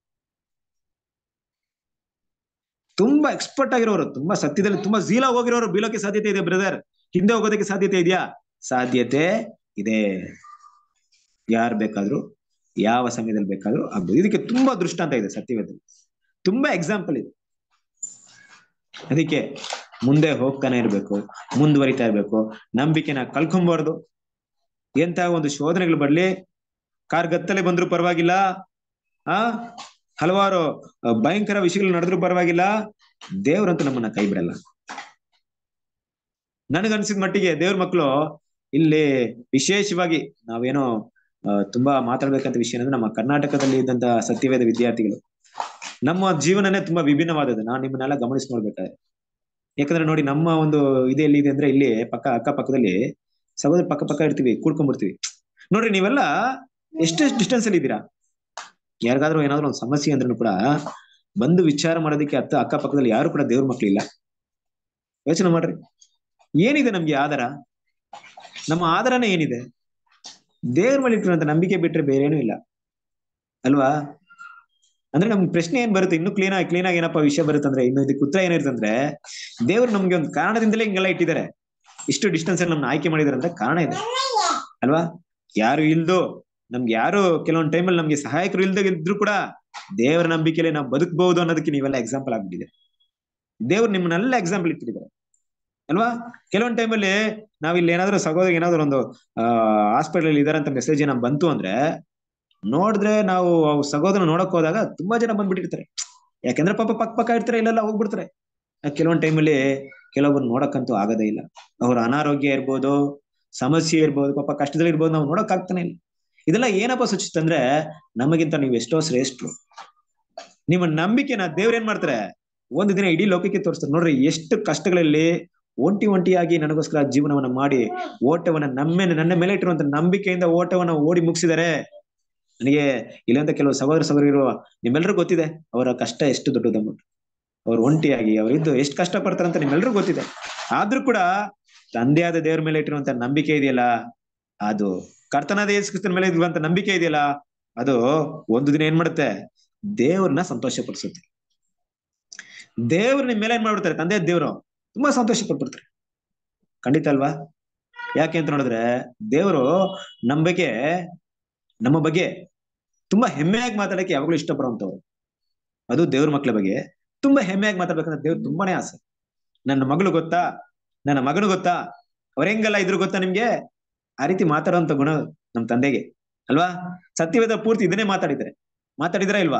ತುಂಬಾ ಎಕ್ಸ್ಪರ್ಟ್ ಆಗಿರೋರು ತುಂಬಾ ಸತ್ಯದಲ್ಲಿ ತುಂಬಾ ಝೀಲ ಹೋಗಿರೋರು ಬೀಳೋಕೆ ಸಾಧ್ಯತೆ ಇದೆ ಬ್ರದರ್ ಹಿಂದೆ ಹೋಗೋದಕ್ಕೆ ಸಾಧ್ಯತೆ ಇದೆಯಾ ಸಾಧ್ಯತೆ ಇದೆ ಯಾರು ಬೇಕಾದ್ರೂ ಯಾವ ಸಮಯದಲ್ಲಿ ಬೇಕಾದ್ರೂ ಆಗ್ಬೋದು ಇದಕ್ಕೆ ತುಂಬಾ ದೃಷ್ಟಾಂತ ಇದೆ ಸತ್ಯವೇದಲ್ಲಿ ತುಂಬಾ ಎಕ್ಸಾಂಪಲ್ ಇದೆ ಅದಕ್ಕೆ ಮುಂದೆ ಹೋಗ್ತಾನೆ ಇರ್ಬೇಕು ಮುಂದುವರಿತಾ ಇರ್ಬೇಕು ನಂಬಿಕೆನ ಕಳ್ಕೊಂಬಾರ್ದು ಎಂತ ಒಂದು ಶೋಧನೆಗಳು ಬರ್ಲಿ ಕಾರ್ಗತ್ತಲೆ ಬಂದ್ರು ಪರವಾಗಿಲ್ಲ ಆ ಹಲವಾರು ಆ, ಭಯಂಕರ ವಿಷಯಗಳು ನಡೆದ್ರು ಪರವಾಗಿಲ್ಲ ದೇವ್ರಂತೂ ನಮ್ಮನ್ನ ಕೈ ಬಿಡಲ್ಲ ನನಗನ್ಸಿದ ಮಟ್ಟಿಗೆ ದೇವ್ರ ಮಕ್ಕಳು ಇಲ್ಲಿ ವಿಶೇಷವಾಗಿ ನಾವೇನೋ ಆ, ತುಂಬಾ ಮಾತಾಡ್ಬೇಕಂತ ವಿಷಯ ಅಂದ್ರೆ ನಮ್ಮ ಕರ್ನಾಟಕದಲ್ಲಿ ಇದ್ದಂತ ಸತ್ಯವೇದ ವಿದ್ಯಾರ್ಥಿಗಳು ನಮ್ಮ ಜೀವನನೇ ತುಂಬಾ ವಿಭಿನ್ನವಾದದ್ದು ನಾನು ನಿಮ್ಮನ್ನೆಲ್ಲ ಗಮನಿಸಿ ನೋಡ್ಬೇಕಾದ್ರೆ ಯಾಕಂದ್ರೆ ನೋಡಿ ನಮ್ಮ ಒಂದು ಇದು ಎಲ್ಲಿದೆ ಅಂದ್ರೆ ಇಲ್ಲಿ ಪಕ್ಕ ಅಕ್ಕ ಪಕ್ಕದಲ್ಲಿ ಸಹೋದರ ಪಕ್ಕ ಪಕ್ಕ ಇರ್ತೀವಿ ಕೂಡ್ಕೊಂಡ್ಬಿಡ್ತೀವಿ ನೋಡ್ರಿ ನೀವೆಲ್ಲ ಎಷ್ಟೆಷ್ಟು ಡಿಸ್ಟೆನ್ಸ್ ಅಲ್ಲಿ ಇದ್ದೀರಾ ಯಾರಿಗಾದ್ರೂ ಏನಾದ್ರು ಒಂದು ಸಮಸ್ಯೆ ಅಂದ್ರೂ ಕೂಡ ಬಂದು ವಿಚಾರ ಮಾಡೋದಕ್ಕೆ ಅತ್ತ ಅಕ್ಕ ಪಕ್ಕದಲ್ಲಿ ಯಾರು ಕೂಡ ದೇವ್ರ ಮಕ್ಳಿಲ್ಲ ಯೋಚನೆ ಮಾಡ್ರಿ ಏನಿದೆ ನಮ್ಗೆ ಆಧಾರ ನಮ್ಮ ಆಧಾರನೇ ಏನಿದೆ ದೇವ್ರ ಮೇಲೆ ಇಟ್ಟಿರುವಂತ ನಂಬಿಕೆ ಬಿಟ್ರೆ ಬೇರೆ ಏನೂ ಇಲ್ಲ ಅಲ್ವಾ ಅಂದ್ರೆ ನಮ್ಗೆ ಪ್ರಶ್ನೆ ಏನ್ ಬರುತ್ತೆ ಇನ್ನು ಕ್ಲೀನ್ ಆಗಿ ಕ್ಲೀನ್ ಆಗಿ ಏನಪ್ಪ ವಿಷಯ ಬರುತ್ತೆ ಅಂದ್ರೆ ಇನ್ನು ಇದಕ್ಕೆ ಉತ್ತರ ಏನಿರ್ತಂದ್ರೆ ದೇವ್ರು ನಮ್ಗೆ ಒಂದು ಕಾರಣದಿಂದಲೇ ಹಿಂಗೆಲ್ಲ ಇಟ್ಟಿದ್ದಾರೆ ಇಷ್ಟು ಡಿಸ್ಟೆನ್ಸ್ ಅಲ್ಲಿ ನಮ್ನ ಆಯ್ಕೆ ಮಾಡಿದಾರೆ ಅಂದ್ರೆ ಕಾರಣ ಇದೆ ಅಲ್ವಾ ಯಾರು ಇಲ್ದೋ ನಮ್ಗೆ ಯಾರು ಕೆಲವೊಂದು ಟೈಮಲ್ಲಿ ನಮ್ಗೆ ಸಹಾಯಕರು ಇಲ್ದಾಗ ಇದ್ರು ಕೂಡ ದೇವರ ನಂಬಿಕೆಯಲ್ಲಿ ನಾವು ಬದುಕಬಹುದು ಅನ್ನೋದಕ್ಕೆ ನೀವೆಲ್ಲ ಎಕ್ಸಾಂಪಲ್ ಆಗ್ಬಿಟ್ಟಿದೆ ದೇವ್ರು ನಿಮ್ಮನ್ನೆಲ್ಲ ಎಕ್ಸಾಂಪಲ್ ಇಟ್ಟಿದ್ದಾರೆ ಅಲ್ವಾ ಕೆಲವೊಂದು ಟೈಮಲ್ಲಿ ನಾವ್ ಇಲ್ಲಿ ಏನಾದ್ರು ಸಹೋದರ ಏನಾದ್ರು ಒಂದು ಆ ಹಾಸ್ಪಿಟಲ್ ಇದಾರೆ ಅಂತ ಮೆಸೇಜ್ ಏನ ಬಂತು ಅಂದ್ರೆ ನೋಡಿದ್ರೆ ನಾವು ಅವ್ ಸಹೋದರ ನೋಡಕ್ ಹೋದಾಗ ತುಂಬಾ ಜನ ಬಂದ್ಬಿಟ್ಟಿರ್ತಾರೆ ಯಾಕಂದ್ರೆ ಪಾಪ ಪಕ್ಕ ಪಕ್ಕ ಇರ್ತಾರೆ ಇಲ್ಲೆಲ್ಲ ಹೋಗ್ಬಿಡ್ತಾರೆ ಆ ಕೆಲವೊಂದ್ ಟೈಮಲ್ಲಿ ಕೆಲವೊಬ್ರು ನೋಡಕ್ಕಂತೂ ಆಗದೇ ಇಲ್ಲ ಅವ್ರ ಅನಾರೋಗ್ಯ ಇರ್ಬೋದು ಸಮಸ್ಯೆ ಇರ್ಬೋದು ಪಾಪ ಕಷ್ಟದಲ್ಲಿ ಇರ್ಬೋದು ನಾವು ನೋಡಕ್ ಆಗ್ತಾನೆ ಇಲ್ಲ ಇದೆಲ್ಲ ಏನಪ್ಪ ಸೂಚಿಸ್ತಂದ್ರೆ ನಮಗಿಂತ ನೀವು ಎಷ್ಟೋ ಶ್ರೇಷ್ಠರು ನಿಮ್ಮ ನಂಬಿಕೆನ ದೇವ್ರ ಏನ್ ಮಾಡ್ತಾರೆ ಒಂದು ದಿನ ಇಡೀ ಲೋಕಕ್ಕೆ ತೋರಿಸ್ತಾರೆ ನೋಡ್ರಿ ಎಷ್ಟು ಕಷ್ಟಗಳಲ್ಲಿ ಒಂಟಿ ಒಂಟಿಯಾಗಿ ನನಗೋಸ್ಕರ ಜೀವನವನ್ನ ಮಾಡಿ ಓಟವನ್ನ ನಮ್ಮ ನನ್ನ ಮೇಲೆ ಇಟ್ಟಿರುವಂತ ನಂಬಿಕೆಯಿಂದ ಓಟವನ್ನ ಓಡಿ ಮುಗಿಸಿದ್ದಾರೆ ನನಗೆ ಇಲ್ಲಂತ ಕೆಲವು ಸಹೋದರ ಸಹೋದರಿರು ನಿಮ್ಮೆಲ್ಲರಿಗೂ ಗೊತ್ತಿದೆ ಅವರ ಕಷ್ಟ ಎಷ್ಟು ದೊಡ್ಡದಂದ್ಬಿಟ್ಟು ಅವ್ರು ಒಂಟಿಯಾಗಿ ಅವರಿದ್ದು ಎಷ್ಟು ಕಷ್ಟ ಪಡ್ತಾರೆ ಅಂತ ನಿಮ್ಮೆಲ್ಲರಿಗೂ ಗೊತ್ತಿದೆ ಆದ್ರೂ ಕೂಡ ತಂದೆಯಾದ ದೇವ್ರ ಮೇಲೆ ಇಟ್ಟಿರುವಂತ ನಂಬಿಕೆ ಇದೆಯಲ್ಲ ಅದು ಕರ್ತನಾದ ಯೇಸು ಕ್ರಿಸ್ತನ ಮೇಲೆ ಇರುವಂತ ನಂಬಿಕೆ ಇದೆಯಲ್ಲ ಅದು ಒಂದು ದಿನ ಏನ್ ಮಾಡುತ್ತೆ ದೇವ್ರನ್ನ ಸಂತೋಷ ಪಡಿಸುತ್ತೆ ದೇವ್ರ ನಿಮ್ ಮೇಲೆ ಏನ್ ಮಾಡ್ಬಿಡ್ತಾರೆ ತಂದೆ ದೇವ್ರು ತುಂಬಾ ಸಂತೋಷ ಪಟ್ಬಿಡ್ತಾರೆ ಖಂಡಿತ ಅಲ್ವಾ ಯಾಕೆ ಅಂತ ನೋಡಿದ್ರೆ ದೇವರು ನಮ್ಮ ಬಗ್ಗೆ ನಮ್ಮ ಬಗ್ಗೆ ತುಂಬಾ ಹೆಮ್ಮೆಯಾಗಿ ಮಾತಾಡಕ್ಕೆ ಯಾವಾಗಲೂ ಇಷ್ಟಪಡುವಂತವ್ರು ಅದು ದೇವ್ರ ಮಕ್ಳ ಬಗ್ಗೆ ತುಂಬಾ ಹೆಮ್ಮೆಯಾಗಿ ಮಾತಾಡ್ಬೇಕಂದ್ರೆ ದೇವ್ರು ತುಂಬಾನೇ ಆಸೆ ನನ್ನ ಮಗಳು ಗೊತ್ತಾ ನನ್ನ ಮಗನು ಗೊತ್ತಾ ಅವ್ರ ಹೆಂಗೆಲ್ಲ ಇದ್ರು ಗೊತ್ತಾ ನಿಮ್ಗೆ ಆ ರೀತಿ ಮಾತಾಡುವಂತ ಗುಣ ನಮ್ ತಂದೆಗೆ ಅಲ್ವಾ ಸತ್ಯವೇದ ಪೂರ್ತಿ ಇದನ್ನೇ ಮಾತಾಡಿದ್ರೆ ಮಾತಾಡಿದ್ರ ಇಲ್ವಾ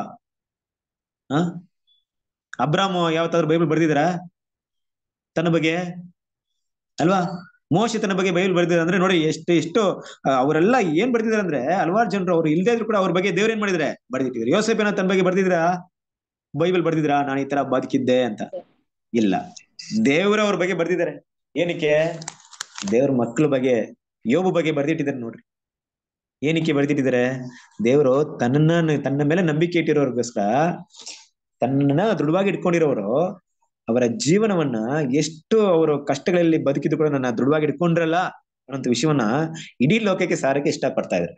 ಹ ಅಬ್ರಾಮ್ ಯಾವತ್ತಾದ್ರೂ ಬೈಬಲ್ ಬರ್ದಿದ್ದೀರಾ ತನ್ನ ಬಗ್ಗೆ ಅಲ್ವಾ ಮೋಶೆ ತನ್ನ ಬಗ್ಗೆ ಬೈಬಲ್ ಬರ್ದಿದ್ದಾರೆ ಅಂದ್ರೆ ನೋಡಿ ಎಷ್ಟು ಎಷ್ಟು ಆ, ಅವರೆಲ್ಲ ಏನ್ ಬರ್ದಿದ್ದಾರೆ ಅಂದ್ರೆ ಹಲವಾರು ಜನರು ಅವ್ರು ಇಲ್ದೇ ಇದ್ರು ಕೂಡ ಅವ್ರ ಬಗ್ಗೆ ದೇವ್ರ ಏನ್ ಮಾಡಿದ್ರೆ ಬರ್ದಿಟ್ಟಿದ್ರು ಯೋಸೇಪನ ತನ್ನ ಬಗ್ಗೆ ಬರ್ದಿದ್ರಾ ಬೈಬಲ್ ಬರ್ದಿದ್ರಾ ನಾನು ಈ ತರ ಬದುಕಿದ್ದೆ ಅಂತ ಇಲ್ಲ ದೇವ್ರ ಅವ್ರ ಬಗ್ಗೆ ಬರ್ದಿದ್ದಾರೆ ಏನಕ್ಕೆ ದೇವ್ರ ಮಕ್ಳ ಬಗ್ಗೆ ಯೋಬು ಬಗ್ಗೆ ಬರ್ದಿಟ್ಟಿದ್ದಾರೆ ನೋಡ್ರಿ ಏನಕ್ಕೆ ಬರ್ದಿಟ್ಟಿದ್ದಾರೆ ದೇವರು ತನ್ನನ್ನ ತನ್ನ ಮೇಲೆ ನಂಬಿಕೆ ಇಟ್ಟಿರೋರ್ಗೋಸ್ಕರ ತನ್ನನ್ನ ದೃಢವಾಗಿ ಇಟ್ಕೊಂಡಿರೋರು ಅವರ ಜೀವನವನ್ನ ಎಷ್ಟು ಅವರು ಕಷ್ಟಗಳಲ್ಲಿ ಬದುಕಿದ್ರು ಕೂಡ ನನ್ನ ದೃಢವಾಗಿ ಇಟ್ಕೊಂಡ್ರಲ್ಲ ಅನ್ನೋಂಥ ವಿಷಯವನ್ನ ಇಡೀ ಲೋಕಕ್ಕೆ ಸಾರಕ್ಕೆ ಇಷ್ಟಪಡ್ತಾ ಇದ್ದಾರೆ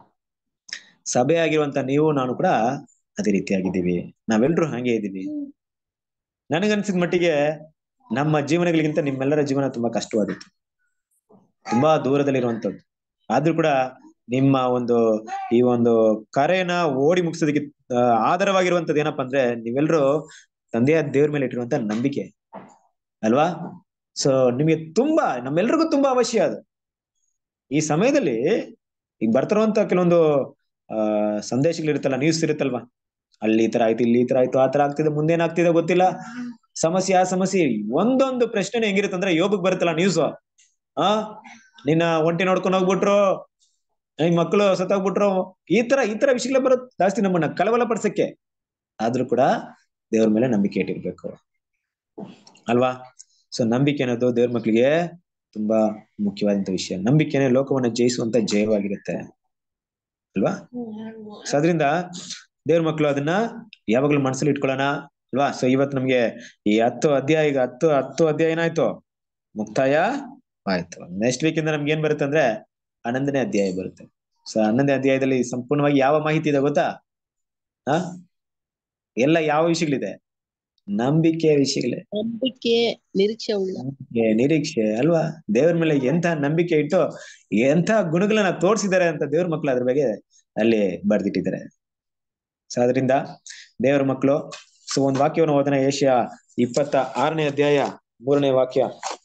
ಸಭೆ ಆಗಿರುವಂತ ನೀವು ನಾನು ಕೂಡ ಅದೇ ರೀತಿಯಾಗಿದ್ದೀವಿ ನಾವೆಲ್ಲರೂ ಹಾಗೆ ಇದ್ದೀವಿ ನನಗನ್ಸಿದ ಮಟ್ಟಿಗೆ ನಮ್ಮ ಜೀವನಗಳಿಗಿಂತ ನಿಮ್ಮೆಲ್ಲರ ಜೀವನ ತುಂಬಾ ಕಷ್ಟವಾದಿತ್ತು ತುಂಬಾ ದೂರದಲ್ಲಿರುವಂತದ್ದು ಆದ್ರೂ ಕೂಡ ನಿಮ್ಮ ಒಂದು ಈ ಒಂದು ಕರೆನ ಓಡಿ ಮುಗಿಸೋದಕ್ಕೆ ಆ, ಆಧಾರವಾಗಿರುವಂತದ್ದು ಏನಪ್ಪಾ ಅಂದ್ರೆ ನೀವೆಲ್ಲರೂ ತಂದೆಯ ದೇವ್ರ ಮೇಲೆ ಇಟ್ಟಿರುವಂತ ನಂಬಿಕೆ ಅಲ್ವಾ ಸೊ ನಿಮಗೆ ತುಂಬಾ ನಮ್ಮೆಲ್ರಿಗೂ ತುಂಬಾ ಅವಶ್ಯ ಅದು ಈ ಸಮಯದಲ್ಲಿ ಈಗ ಬರ್ತಿರುವಂತ ಕೆಲವೊಂದು ಆ ಸಂದೇಶಗಳಿರುತ್ತಲ್ಲ ನ್ಯೂಸ್ ಇರುತ್ತಲ್ವಾ ಅಲ್ಲಿ ಈ ತರ ಆಯ್ತು ಇಲ್ಲಿ ಈ ತರ ಆಯ್ತು ಆ ತರ ಆಗ್ತಿದೆ ಮುಂದೇನಾಗ್ತಿದೆ ಗೊತ್ತಿಲ್ಲ ಸಮಸ್ಯೆ ಆ ಸಮಸ್ಯೆ ಒಂದೊಂದು ಪ್ರಶ್ನೆ ಹೆಂಗಿರುತ್ತೆ ಅಂದ್ರೆ ಯೋಗಕ್ ಬರುತ್ತಲ್ಲ ನ್ಯೂಸ್ ಆ ನಿನ್ನ ಒಂಟಿ ನೋಡ್ಕೊಂಡು ಹೋಗ್ಬಿಟ್ರು ನಿನ್ ಮಕ್ಕಳು ಸತ್ತೋಗ್ಬಿಟ್ರು ಈ ತರ ಈ ತರ ವಿಷಯಗಳ ಬರುತ್ತೆ ಜಾಸ್ತಿ ನಮ್ಮನ್ನ ಕಳವಳ ಪಡಿಸಕ್ಕೆ ಆದ್ರೂ ಕೂಡ ದೇವ್ರ ಮೇಲೆ ನಂಬಿಕೆ ಇಟ್ಟಿರ್ಬೇಕು ಅಲ್ವಾ ಸೊ ನಂಬಿಕೆ ಅನ್ನೋದು ದೇವ್ರ ಮಕ್ಳಿಗೆ ತುಂಬಾ ಮುಖ್ಯವಾದಂತ ವಿಷಯ ನಂಬಿಕೆನೆ ಲೋಕವನ್ನ ಜಯಿಸುವಂತ ಜಯವಾಗಿರುತ್ತೆ ಅಲ್ವಾ ಸೊ ಅದರಿಂದ ದೇವ್ರ ಮಕ್ಕಳು ಅದನ್ನ ಯಾವಾಗ್ಲೂ ಮನಸ್ಸಲ್ಲಿ ಇಟ್ಕೊಳ್ಳೋಣ ಅಲ್ವಾ ಸೊ ಇವತ್ತು ನಮ್ಗೆ ಈ ಹತ್ತು ಅಧ್ಯಾಯ ಈಗ ಹತ್ತು ಹತ್ತು ಅಧ್ಯಾಯ ಏನಾಯ್ತು ಮುಕ್ತಾಯ ಆಯ್ತು ನೆಕ್ಸ್ಟ್ ವೀಕ್ ಇಂದ ನಮ್ಗೆ ಏನ್ ಬರುತ್ತೆ ಅಂದ್ರೆ ಹನ್ನೊಂದನೇ ಅಧ್ಯಾಯ ಬರುತ್ತೆ ಸೊ ಹನ್ನೊಂದನೇ ಅಧ್ಯಾಯದಲ್ಲಿ ಸಂಪೂರ್ಣವಾಗಿ ಯಾವ ಮಾಹಿತಿ ಇದೆ ಗೊತ್ತಾ ಆ ಎಲ್ಲ ಯಾವ ವಿಷಯಗಳಿದೆ ನಂಬಿಕೆ ವಿಷಯಗಳೇ ನಂಬಿಕೆ ನಿರೀಕ್ಷೆ ಉಳ್ಳ ನಂಬಿಕೆ, ನಿರೀಕ್ಷೆ ಅಲ್ವಾ ದೇವ್ರ ಮೇಲೆ ಎಂತ ನಂಬಿಕೆ ಇಟ್ಟು ಎಂತ ಗುಣಗಳನ್ನ ತೋರಿಸಿದ್ದಾರೆ ಅಂತ ದೇವ್ರ ಮಕ್ಕಳು ಅದ್ರ ಬಗ್ಗೆ ಅಲ್ಲಿ ಬರ್ದಿಟ್ಟಿದ್ದಾರೆ ಸೊ ಅದರಿಂದ ದೇವ್ರ ಮಕ್ಕಳು ಸೊ ಒಂದ್ ವಾಕ್ಯವನ್ನು ಓದನ ಏಷ್ಯಾ ಇಪ್ಪತ್ತ ಆರನೇ ಅಧ್ಯಾಯ ಮೂರನೇ ವಾಕ್ಯ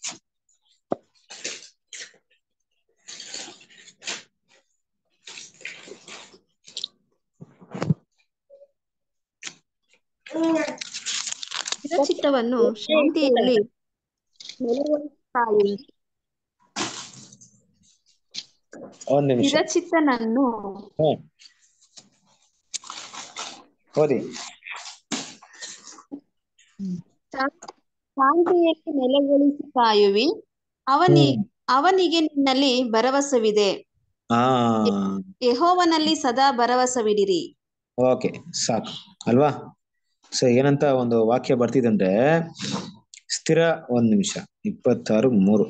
ಚಿತ್ತವನ್ನು ಶಾಂತಿಯಲ್ಲಿ ನೆಲೆಗೊಳಿಸುತ್ತಾಯಿ. ಒಂದ್ ನಿಮಿಷ ಚಿರಚಿತ್ತನನ್ನು ಹ್ಮ್ ಓದಿ ಶಾಂತಿಯಲ್ಲಿ ನೆಲೆಗೊಳಿಸಿ ಕಾಯುವಿ ಅವನಿ ಅವನಿಗೆ ನಿನ್ನಲ್ಲಿ ಭರವಸವಿದೆ ಹಾ ಯೆಹೋವನಲ್ಲಿ ಸದಾ ಭರವಸವಿಡಿರಿ ಓಕೆ ಸಾಕು ಅಲ್ವಾ ಸೊ ಏನಂತ ಒಂದು ವಾಕ್ಯ ಬರ್ತಿದಂದ್ರೆ ಸ್ಥಿರ ಒಂದ್ ನಿಮಿಷ ಇಪ್ಪತ್ತಾರು ಮೂರು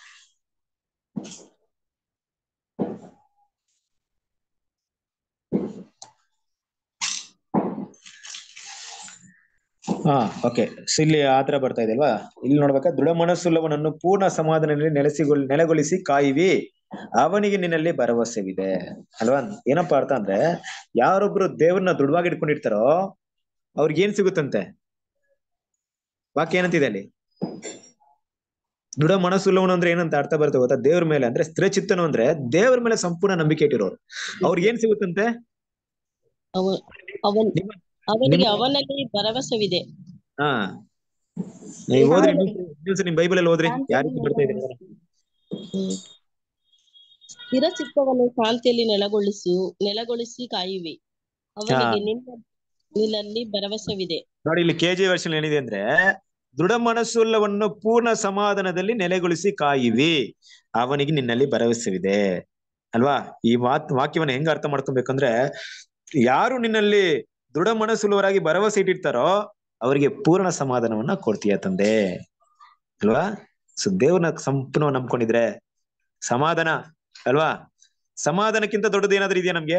ಹಾ ಓಕೆ ಇಲ್ಲಿ ಆತರ ಬರ್ತಾ ಇದೆ ಅಲ್ವಾ ಇಲ್ಲಿ ನೋಡ್ಬೇಕಾ ದೃಢ ಮನಸ್ಸುಳ್ಳವನನ್ನು ಪೂರ್ಣ ಸಮಾಧಾನದಲ್ಲಿ ನೆಲೆಸಿಗೊಳ್ ನೆಲೆಗೊಳಿಸಿ ಕಾಯಿವಿ ಅವನಿಗೆ ನಿನ್ನಲ್ಲಿ ಭರವಸೆವಿದೆ ಅಲ್ವಾ ಏನಪ್ಪಾ ಅರ್ಥ ಅಂದ್ರೆ ಯಾರೊಬ್ರು ದೇವ್ರನ್ನ ದೃಢವಾಗಿ ಇಟ್ಕೊಂಡಿರ್ತಾರೋ ಅವ್ರಿಗೆ ಏನ್ ಸಿಗುತ್ತಂತೆ ವಾಕ್ಯ ಏನಂತಿದೆ ಅಲ್ಲಿ ದೃಢ ಮನಸ್ಸುಳ್ಳವನು ಅಂದ್ರೆ ಏನಂತ ಅರ್ಥ ಬರುತ್ತೆ ಗೊತ್ತಾ ದೇವ್ರ ಮೇಲೆ ಅಂದ್ರೆ ಸ್ಥಿರ ಚಿತ್ತನು ಅಂದ್ರೆ ದೇವ್ರ ಮೇಲೆ ಸಂಪೂರ್ಣ ನಂಬಿಕೆ ಇಟ್ಟಿರೋರು ಅವ್ರಿಗೆ ಏನ್ ಸಿಗುತ್ತಂತೆ ಅವ ಅವನ್ ನಿಮ್ಮ- ಅವನಿಗೆ ನಿಮ್ಮ- ಅವನಲ್ಲಿ ಭರವಸವಿದೆ ಹಾ ನೀವು ಓದ್ರಿ ಇನ್ನೊಂದ್ಸ ನಿಮ್ ಬೈಬಲ್ ಅಲ್ಲಿ ಓದ್ರಿ ಯಾರಿಗೆ ಬರ್ತಾ ಇದೆ ನೋಡೋಣ. ಹ್ಮ್ ಸ್ಥಿರ ಚಿತ್ತವನ್ನು ಶಾಂತಿಯಲ್ಲಿ ನೆಲೆಗೊಳಿಸು ನೆಲೆಗೊಳಿಸಿ ಕಾಯುವಿ ಅವನಿಗೆ ನಿನ್ನ ನಿನ್ನಲ್ಲಿ ಭರವಸವಿದೆ ನೋಡಿ ಇಲ್ಲಿ ಕೆಜಿ ವರ್ಷನ್ ಏನಿದೆ ಅಂದ್ರೆ ದೃಢ ಮನಸ್ಸುಳ್ಳವನ್ನು ಪೂರ್ಣ ಸಮಾಧಾನದಲ್ಲಿ ನೆಲೆಗೊಳಿಸಿ ಕಾಯಿವಿ ಅವನಿಗೆ ನಿನ್ನಲ್ಲಿ ಭರವಸೆವಿದೆ ಅಲ್ವಾ ಈ ಮಾತ್ ವಾಕ್ಯವನ್ನ ಹೆಂಗ ಅರ್ಥ ಮಾಡ್ಕೊಬೇಕಂದ್ರೆ ಯಾರು ನಿನ್ನಲ್ಲಿ ದೃಢ ಮನಸ್ಸುಳ್ಳವರಾಗಿ ಭರವಸೆ ಇಟ್ಟಿರ್ತಾರೋ ಅವರಿಗೆ ಪೂರ್ಣ ಸಮಾಧಾನವನ್ನ ಕೊಡ್ತೀಯ ತಂದೆ ಅಲ್ವಾ ಸೊ ದೇವ್ರನ್ನ ಸಂಪೂರ್ಣ ನಂಬ್ಕೊಂಡಿದ್ರೆ ಸಮಾಧಾನ ಅಲ್ವಾ ಸಮಾಧಾನಕ್ಕಿಂತ ದೊಡ್ಡದು ಏನಾದ್ರೂ ಇದೆಯಾ ನಮ್ಗೆ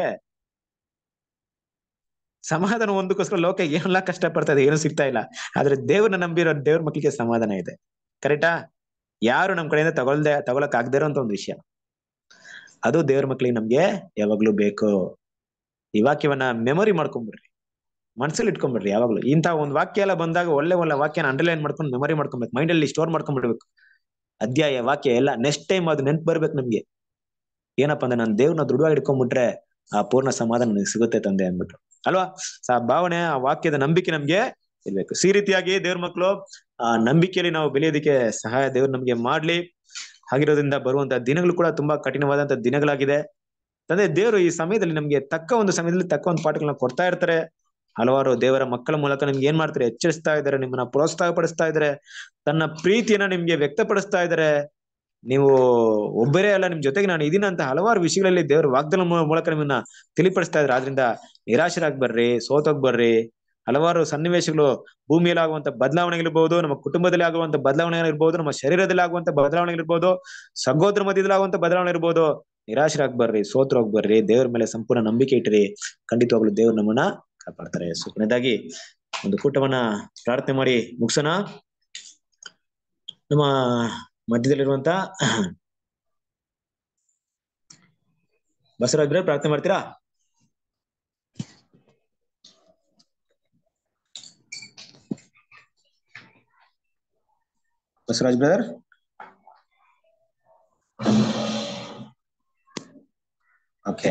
ಸಮಾಧಾನ ಒಂದಕ್ಕೋಸ್ಕರ ಲೋಕ ಏನೆಲ್ಲ ಕಷ್ಟ ಪಡ್ತಾ ಇದೆ ಏನು ಸಿಗ್ತಾ ಇಲ್ಲ ಆದ್ರೆ ದೇವ್ರನ್ನ ನಂಬಿರೋ ದೇವ್ರ ಮಕ್ಕಳಿಗೆ ಸಮಾಧಾನ ಇದೆ ಕರೆಕ್ಟಾ ಯಾರು ನಮ್ ಕಡೆಯಿಂದ ತಗೊಳ್ದೆ ತಗೊಳಕ್ ಆಗದೆ ಇರೋಂತ ಒಂದು ವಿಷಯ ಅದು ದೇವ್ರ ಮಕ್ಳಿಗೆ ನಮ್ಗೆ ಯಾವಾಗ್ಲೂ ಬೇಕು ಈ ವಾಕ್ಯವನ್ನ ಮೆಮೊರಿ ಮಾಡ್ಕೊಂಡ್ಬಿಡ್ರಿ ಮನ್ಸಲ್ಲಿ ಇಟ್ಕೊಂಡ್ಬಿಡ್ರಿ ಯಾವಾಗ್ಲೂ ಇಂಥ ಒಂದ್ ವಾಕ್ಯ ಎಲ್ಲ ಬಂದಾಗ ಒಳ್ಳೆ ಒಳ್ಳೆ ವಾಕ್ಯನ ಅಂಡರ್ಲೈನ್ ಮಾಡ್ಕೊಂಡು ಮೆಮೊರಿ ಮಾಡ್ಕೊಬೇಕು ಮೈಂಡ್ ಅಲ್ಲಿ ಸ್ಟೋರ್ ಮಾಡ್ಕೊಂಡ್ಬಿಡ್ಬೇಕು ಅಧ್ಯಾಯ ವಾಕ್ಯ ಎಲ್ಲ ನೆಕ್ಸ್ಟ್ ಟೈಮ್ ಅದು ನೆನ್ಪು ಬರ್ಬೇಕು ನಮ್ಗೆ ಏನಪ್ಪಾ ಅಂದ್ರೆ ನಾನು ದೇವ್ರನ್ನ ದೃಢವಾಗಿ ಇಟ್ಕೊಂಡ್ಬಿಟ್ರೆ ಆ ಪೂರ್ಣ ಸಮಾಧಾನ ನನಗೆ ಸಿಗುತ್ತೆ ತಂದೆ ಅಂದ್ಬಿಟ್ಟು ಅಲ್ವಾ ಸೊ ಆ ಭಾವನೆ ಆ ವಾಕ್ಯದ ನಂಬಿಕೆ ನಮ್ಗೆ ಇರ್ಬೇಕು ಸೊ ಈ ರೀತಿಯಾಗಿ ದೇವ್ರ ಮಕ್ಕಳು ಆ ನಂಬಿಕೆಯಲ್ಲಿ ನಾವು ಬೆಳೆಯೋದಕ್ಕೆ ಸಹಾಯ ದೇವ್ರು ನಮ್ಗೆ ಮಾಡ್ಲಿ ಹಾಗಿರೋದ್ರಿಂದ ಬರುವಂತ ದಿನಗಳು ಕೂಡ ತುಂಬಾ ಕಠಿಣವಾದಂತ ದಿನಗಳಾಗಿದೆ ತಂದೆ ದೇವರು ಈ ಸಮಯದಲ್ಲಿ ನಮ್ಗೆ ತಕ್ಕ ಒಂದು ಸಮಯದಲ್ಲಿ ತಕ್ಕ ಒಂದು ಪಾಠಗಳನ್ನ ಕೊಡ್ತಾ ಇರ್ತಾರೆ ಹಲವಾರು ದೇವರ ಮಕ್ಕಳ ಮೂಲಕ ನಿಮ್ಗೆ ಏನ್ ಮಾಡ್ತಾರೆ ಎಚ್ಚರಿಸ್ತಾ ಇದ್ದಾರೆ ನಿಮ್ಮನ್ನ ಪ್ರೋತ್ಸಾಹ ಪಡಿಸ್ತಾ ಇದ್ದಾರೆ ತನ್ನ ಪ್ರೀತಿಯನ್ನ ನಿಮ್ಗೆ ವ್ಯಕ್ತಪಡಿಸ್ತಾ ಇದ್ದಾರೆ ನೀವು ಒಬ್ಬರೇ ಅಲ್ಲ ನಿಮ್ ಜೊತೆಗೆ ನಾನು ಇದೀನ ಅಂತ ಹಲವಾರು ವಿಷಯಗಳಲ್ಲಿ ದೇವರ ವಾಗ್ದಾನ ಮೂ- ಮೂಲಕ ನಿಮ್ಮನ್ನ ತಿಳಿಪಡಿಸ್ತಾ ಇದ್ದಾರೆ ಆದ್ರಿಂದ ನಿರಾಶರಾಗಿ ಬರ್ರಿ ಸೋತೋಗ್ ಬರ್ರಿ ಹಲವಾರು ಸನ್ನಿವೇಶಗಳು ಭೂಮಿಯಲ್ಲಿ ಆಗುವಂತ ಬದಲಾವಣೆಗಳಿರ್ಬೋದು ನಮ್ಮ ಕುಟುಂಬದಲ್ಲಿ ಆಗುವಂತ ಬದಲಾವಣೆಗಳಿರ್ಬೋದು ನಮ್ಮ ಶರೀರದಲ್ಲಿ ಆಗುವಂತ ಬದಲಾವಣೆಗಳಿರ್ಬೋದು ಸಹೋದರ ಮಧ್ಯದಲ್ಲಿ ಆಗುವಂತ ಬದಲಾವಣೆ ಇರ್ಬೋದು ನಿರಾಶರಾಗಿ ಬರ್ರಿ ಸೋತ್ರೋಗ್ ಬರ್ರಿ ದೇವ್ರ ಮೇಲೆ ಸಂಪೂರ್ಣ ನಂಬಿಕೆ ಇಟ್ರಿ ಖಂಡಿತವಾಗ್ಲೂ ದೇವ್ರು ನಮ್ಮನ್ನ ಕಾಪಾಡ್ತಾರೆ ಸೊ ಕೊನೆಯದಾಗಿ ಒಂದು ಕೂಟವನ್ನ ಪ್ರಾರ್ಥನೆ ಮಾಡಿ ಮುಗಿಸೋಣ ನಮ್ಮ ಮಧ್ಯದಲ್ಲಿರುವಂತ ಬಸವರಾಜ್ ಬ್ರದರ್ ಪ್ರಾರ್ಥನೆ ಮಾಡ್ತೀರಾ ಬಸವರಾಜ್ ಬ್ರದರ್ ಓಕೆ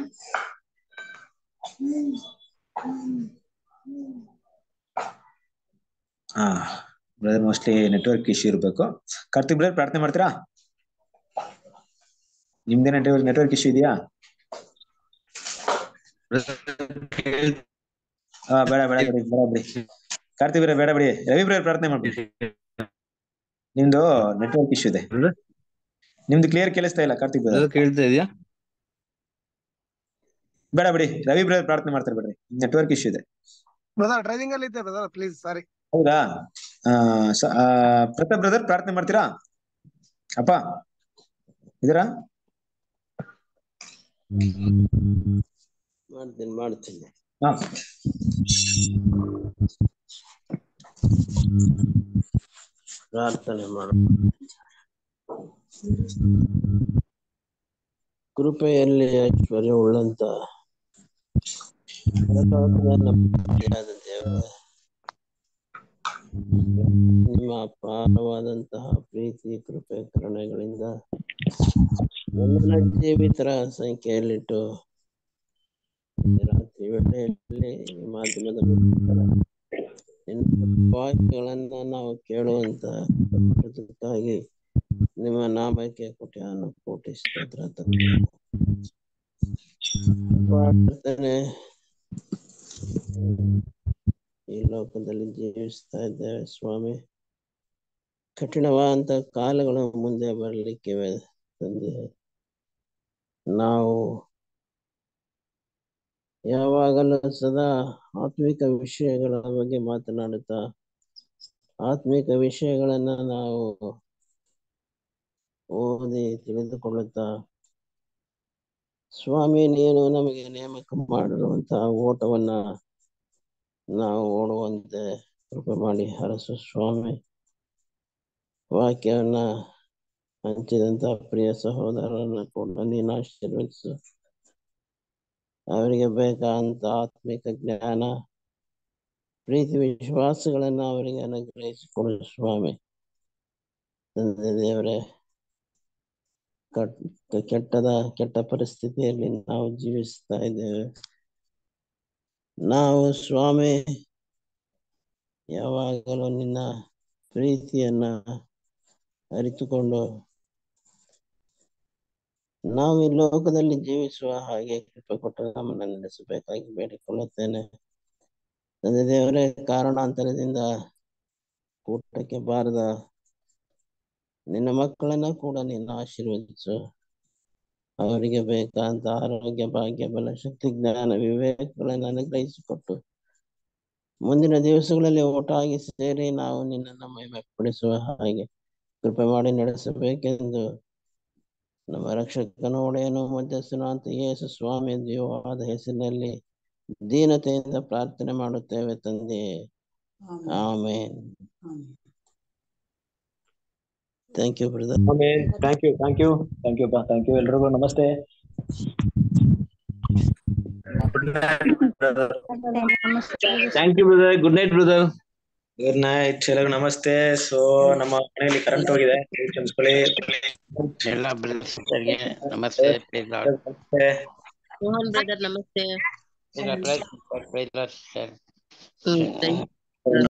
ಹಾ ಬ್ರದರ್ ಮೋಸ್ಟ್ಲಿ ನೆಟ್ವರ್ಕ್ ಇಶ್ಯೂ ಇರಬೇಕು ಕಾರ್ತಿಕ್ ಬ್ರದರ್ ಪ್ರಾರ್ಥನೆ ಮಾಡ್ತೀರಾ ನಿಮ್ದೇ ನೆಟ್ವರ್ಕ್ ನೆಟ್ವರ್ಕ್ ಇಶ್ಯೂ ಇದೆಯಾ ಹಾ ಬೇಡ ಬೇಡ ಬಿಡಿ ಬೇಡ ಬಿಡಿ ಕಾರ್ತಿಕ್ ಬ್ರದರ್ ಬೇಡ ಬಿಡಿ ರವಿ ಬ್ರದರ್ ಪ್ರಾರ್ಥನೆ ಮಾಡ್ಬಿಡಿ ನಿಮ್ದು ನೆಟ್ವರ್ಕ್ ಇಶ್ಯೂ ಇದೆ ನಿಮ್ದು ಕ್ಲಿಯರ್ ಕೇಳಿಸ್ತಾ ಇಲ್ಲ ಕಾರ್ತಿಕ್ ಬ್ರದರ್ ಕೇಳ್ತಾ ಇದೆಯಾ ಬೇಡ ಬಿಡಿ ರವಿ ಬ್ರದರ್ ಪ್ರಾರ್ಥನೆ ಮಾಡ್ತಾರೆ ಬಿಡ್ರಿ ನೆಟ್ವರ್ಕ್ ಇಶ್ಯೂ ಇದೆ ಬ್ರದರ್ ಡ್ರೈವಿಂಗ್ ಅಲ್ಲಿ ಇದ್ದೆ ಬ್ರದರ್ ಪ್ಲೀಸ್ ಸಾರಿ ಹೌದಾ ಆ, ಸ- ಆ, ಪ್ರತಾಪ್ ಬ್ರದರ್ ಪ್ರಾರ್ಥನೆ ಮಾಡ್ತೀರಾ ಅಪ್ಪ ಇದರಾ ಮಾಡ್ತೀನಿ ಮಾಡ್ತೀನಿ ಹಾ ಪ್ರಾರ್ಥನೆ ಮಾಡು ಕೃಪೆಯಲ್ಲಿ ಐಶ್ವರ್ಯ ಉಳ್ಳಂತ ಆದ ದೇವರೇ, ನಿಮ್ಮ ಅಪಾರವಾದಂತಹ ಪ್ರೀತಿ ಕೃಪೆ ಕರುಣೆಗಳಿಂದ ನಮ್ಮನ್ನ ಜೀವಿತರ ಸಂಖ್ಯೆಯಲ್ಲಿಟ್ಟು ರಾತ್ರಿ ವೇಳೆಯಲ್ಲಿ ಈ ಮಾಧ್ಯಮದ ಮುಖಾಂತರ ನಿನ್ನ ವಾಕ್ಯಗಳನ್ನ ನಾವು ಕೇಳುವಂತ ಅದಕ್ಕಾಗಿ ನಿಮ್ಮ ನಾಮಕ್ಕೆ ಕೋಟ್ಯಾನು ಕೋಟಿ ಸ್ತೋತ್ರ ತಂದೆ. ಪ್ರಾರ್ಥನೆ ಈ ಲೋಕದಲ್ಲಿ ಜೀವಿಸ್ತಾ ಇದ್ದೇವೆ ಸ್ವಾಮಿ ಕಠಿಣವಾದಂತ ಕಾಲಗಳು ಮುಂದೆ ಬರಲಿಕ್ಕಿವೆ ತಂದೆ ನಾವು ಯಾವಾಗಲೂ ಸದಾ ಆತ್ಮಿಕ ವಿಷಯಗಳ ಬಗ್ಗೆ ಮಾತನಾಡುತ್ತಾ ಆತ್ಮಿಕ ವಿಷಯಗಳನ್ನ ನಾವು ಓದಿ ತಿಳಿದುಕೊಳ್ಳುತ್ತಾ ಸ್ವಾಮಿ ನೀನು ನಮಗೆ ನೇಮಕ ಮಾಡಿರುವಂತಹ ಓಟವನ್ನ ನಾವು ಓಡುವಂತೆ ಕೃಪೆ ಮಾಡಿ ಹರಸು ಸ್ವಾಮಿ ವಾಕ್ಯವನ್ನ ಹಂಚಿದಂತ ಪ್ರಿಯ ಸಹೋದರರನ್ನ ಕೂಡ ನೀನು ಆಶೀರ್ವದಿಸು ಅವರಿಗೆ ಬೇಕಾದಂತ ಆತ್ಮಿಕ ಜ್ಞಾನ ಪ್ರೀತಿ ವಿಶ್ವಾಸಗಳನ್ನ ಅವರಿಗೆ ಅನುಗ್ರಹಿಸಿಕೊಡು ಸ್ವಾಮಿ ತಂದೆ ದೇವರೇ ಕಟ್- ಕೆಟ್ಟದ ಕೆಟ್ಟ ಪರಿಸ್ಥಿತಿಯಲ್ಲಿ ನಾವು ಜೀವಿಸ್ತಾ ಇದ್ದೇವೆ ನಾವು ಸ್ವಾಮಿ ಯಾವಾಗಲೂ ನಿನ್ನ ಪ್ರೀತಿಯನ್ನ ಅರಿತುಕೊಂಡು ನಾವು ಈ ಲೋಕದಲ್ಲಿ ಜೀವಿಸುವ ಹಾಗೆ ಕೃಪೆ ಕೊಟ್ಟು ನಮ್ಮನ್ನು ನಡೆಸಬೇಕಾಗಿ ಬೇಡಿಕೊಳ್ಳುತ್ತೇನೆ ತಂದೆ ದೇವರೇ ಕಾರಣಾಂತರದಿಂದ ಕೂಟಕ್ಕೆ ಬಾರದ ನಿನ್ನ ಮಕ್ಕಳನ್ನ ಕೂಡ ನೀನು ಆಶೀರ್ವದಿಸು ಅವರಿಗೆ ಬೇಕಾದಂತ ಆರೋಗ್ಯ ಭಾಗ್ಯ ಬಲ ಶಕ್ತಿ ಜ್ಞಾನ ವಿವೇಕಗಳನ್ನು ಅನುಗ್ರಹಿಸಿಕೊಟ್ಟು ಮುಂದಿನ ದಿವಸಗಳಲ್ಲಿ ಒಟ್ಟಾಗಿ ಸೇರಿ ನಾವು ನಿನ್ನನ್ನು ಮಹಿಮೆಪಡಿಸುವ ಹಾಗೆ ಕೃಪೆ ಮಾಡಿ ನಡೆಸಬೇಕೆಂದು ನಮ್ಮ ರಕ್ಷಕನ ಒಡೆಯನು ಮಧ್ಯಸ್ಥನು ಅಂತ ಯೇಸು ಸ್ವಾಮಿ ಜೀವವಾದ ಹೆಸರಿನಲ್ಲಿ ದೀನತೆಯಿಂದ ಪ್ರಾರ್ಥನೆ ಮಾಡುತ್ತೇವೆ ತಂದೆ amen thank you brother thank you thank you thank you thank you ಎಲ್ರಿಗೂ ನಮಸ್ತೆ thank you brother good night brother good night ಎಲ್ಲರಿಗೂ ನಮಸ್ತೆ ಸೊ ನಮ್ಮ ಮನೆಯಲ್ಲಿ ಕರೆಂಟ್ ಹೋಗಿದೆ ಕ್ಷಮಿಸ್ಕೊಳ್ಳಿ ಎಲ್ಲ ಬ್ರದರ್ಸ್ಗೆ ನಮಸ್ತೆ praise Lord. ನಮಸ್ತೆ. ಮೋಹನ್ ಬ್ರದರ್ ನಮಸ್ತೆ Praise Lord, praise Lord, praise Lord, sir. Hmm thank you.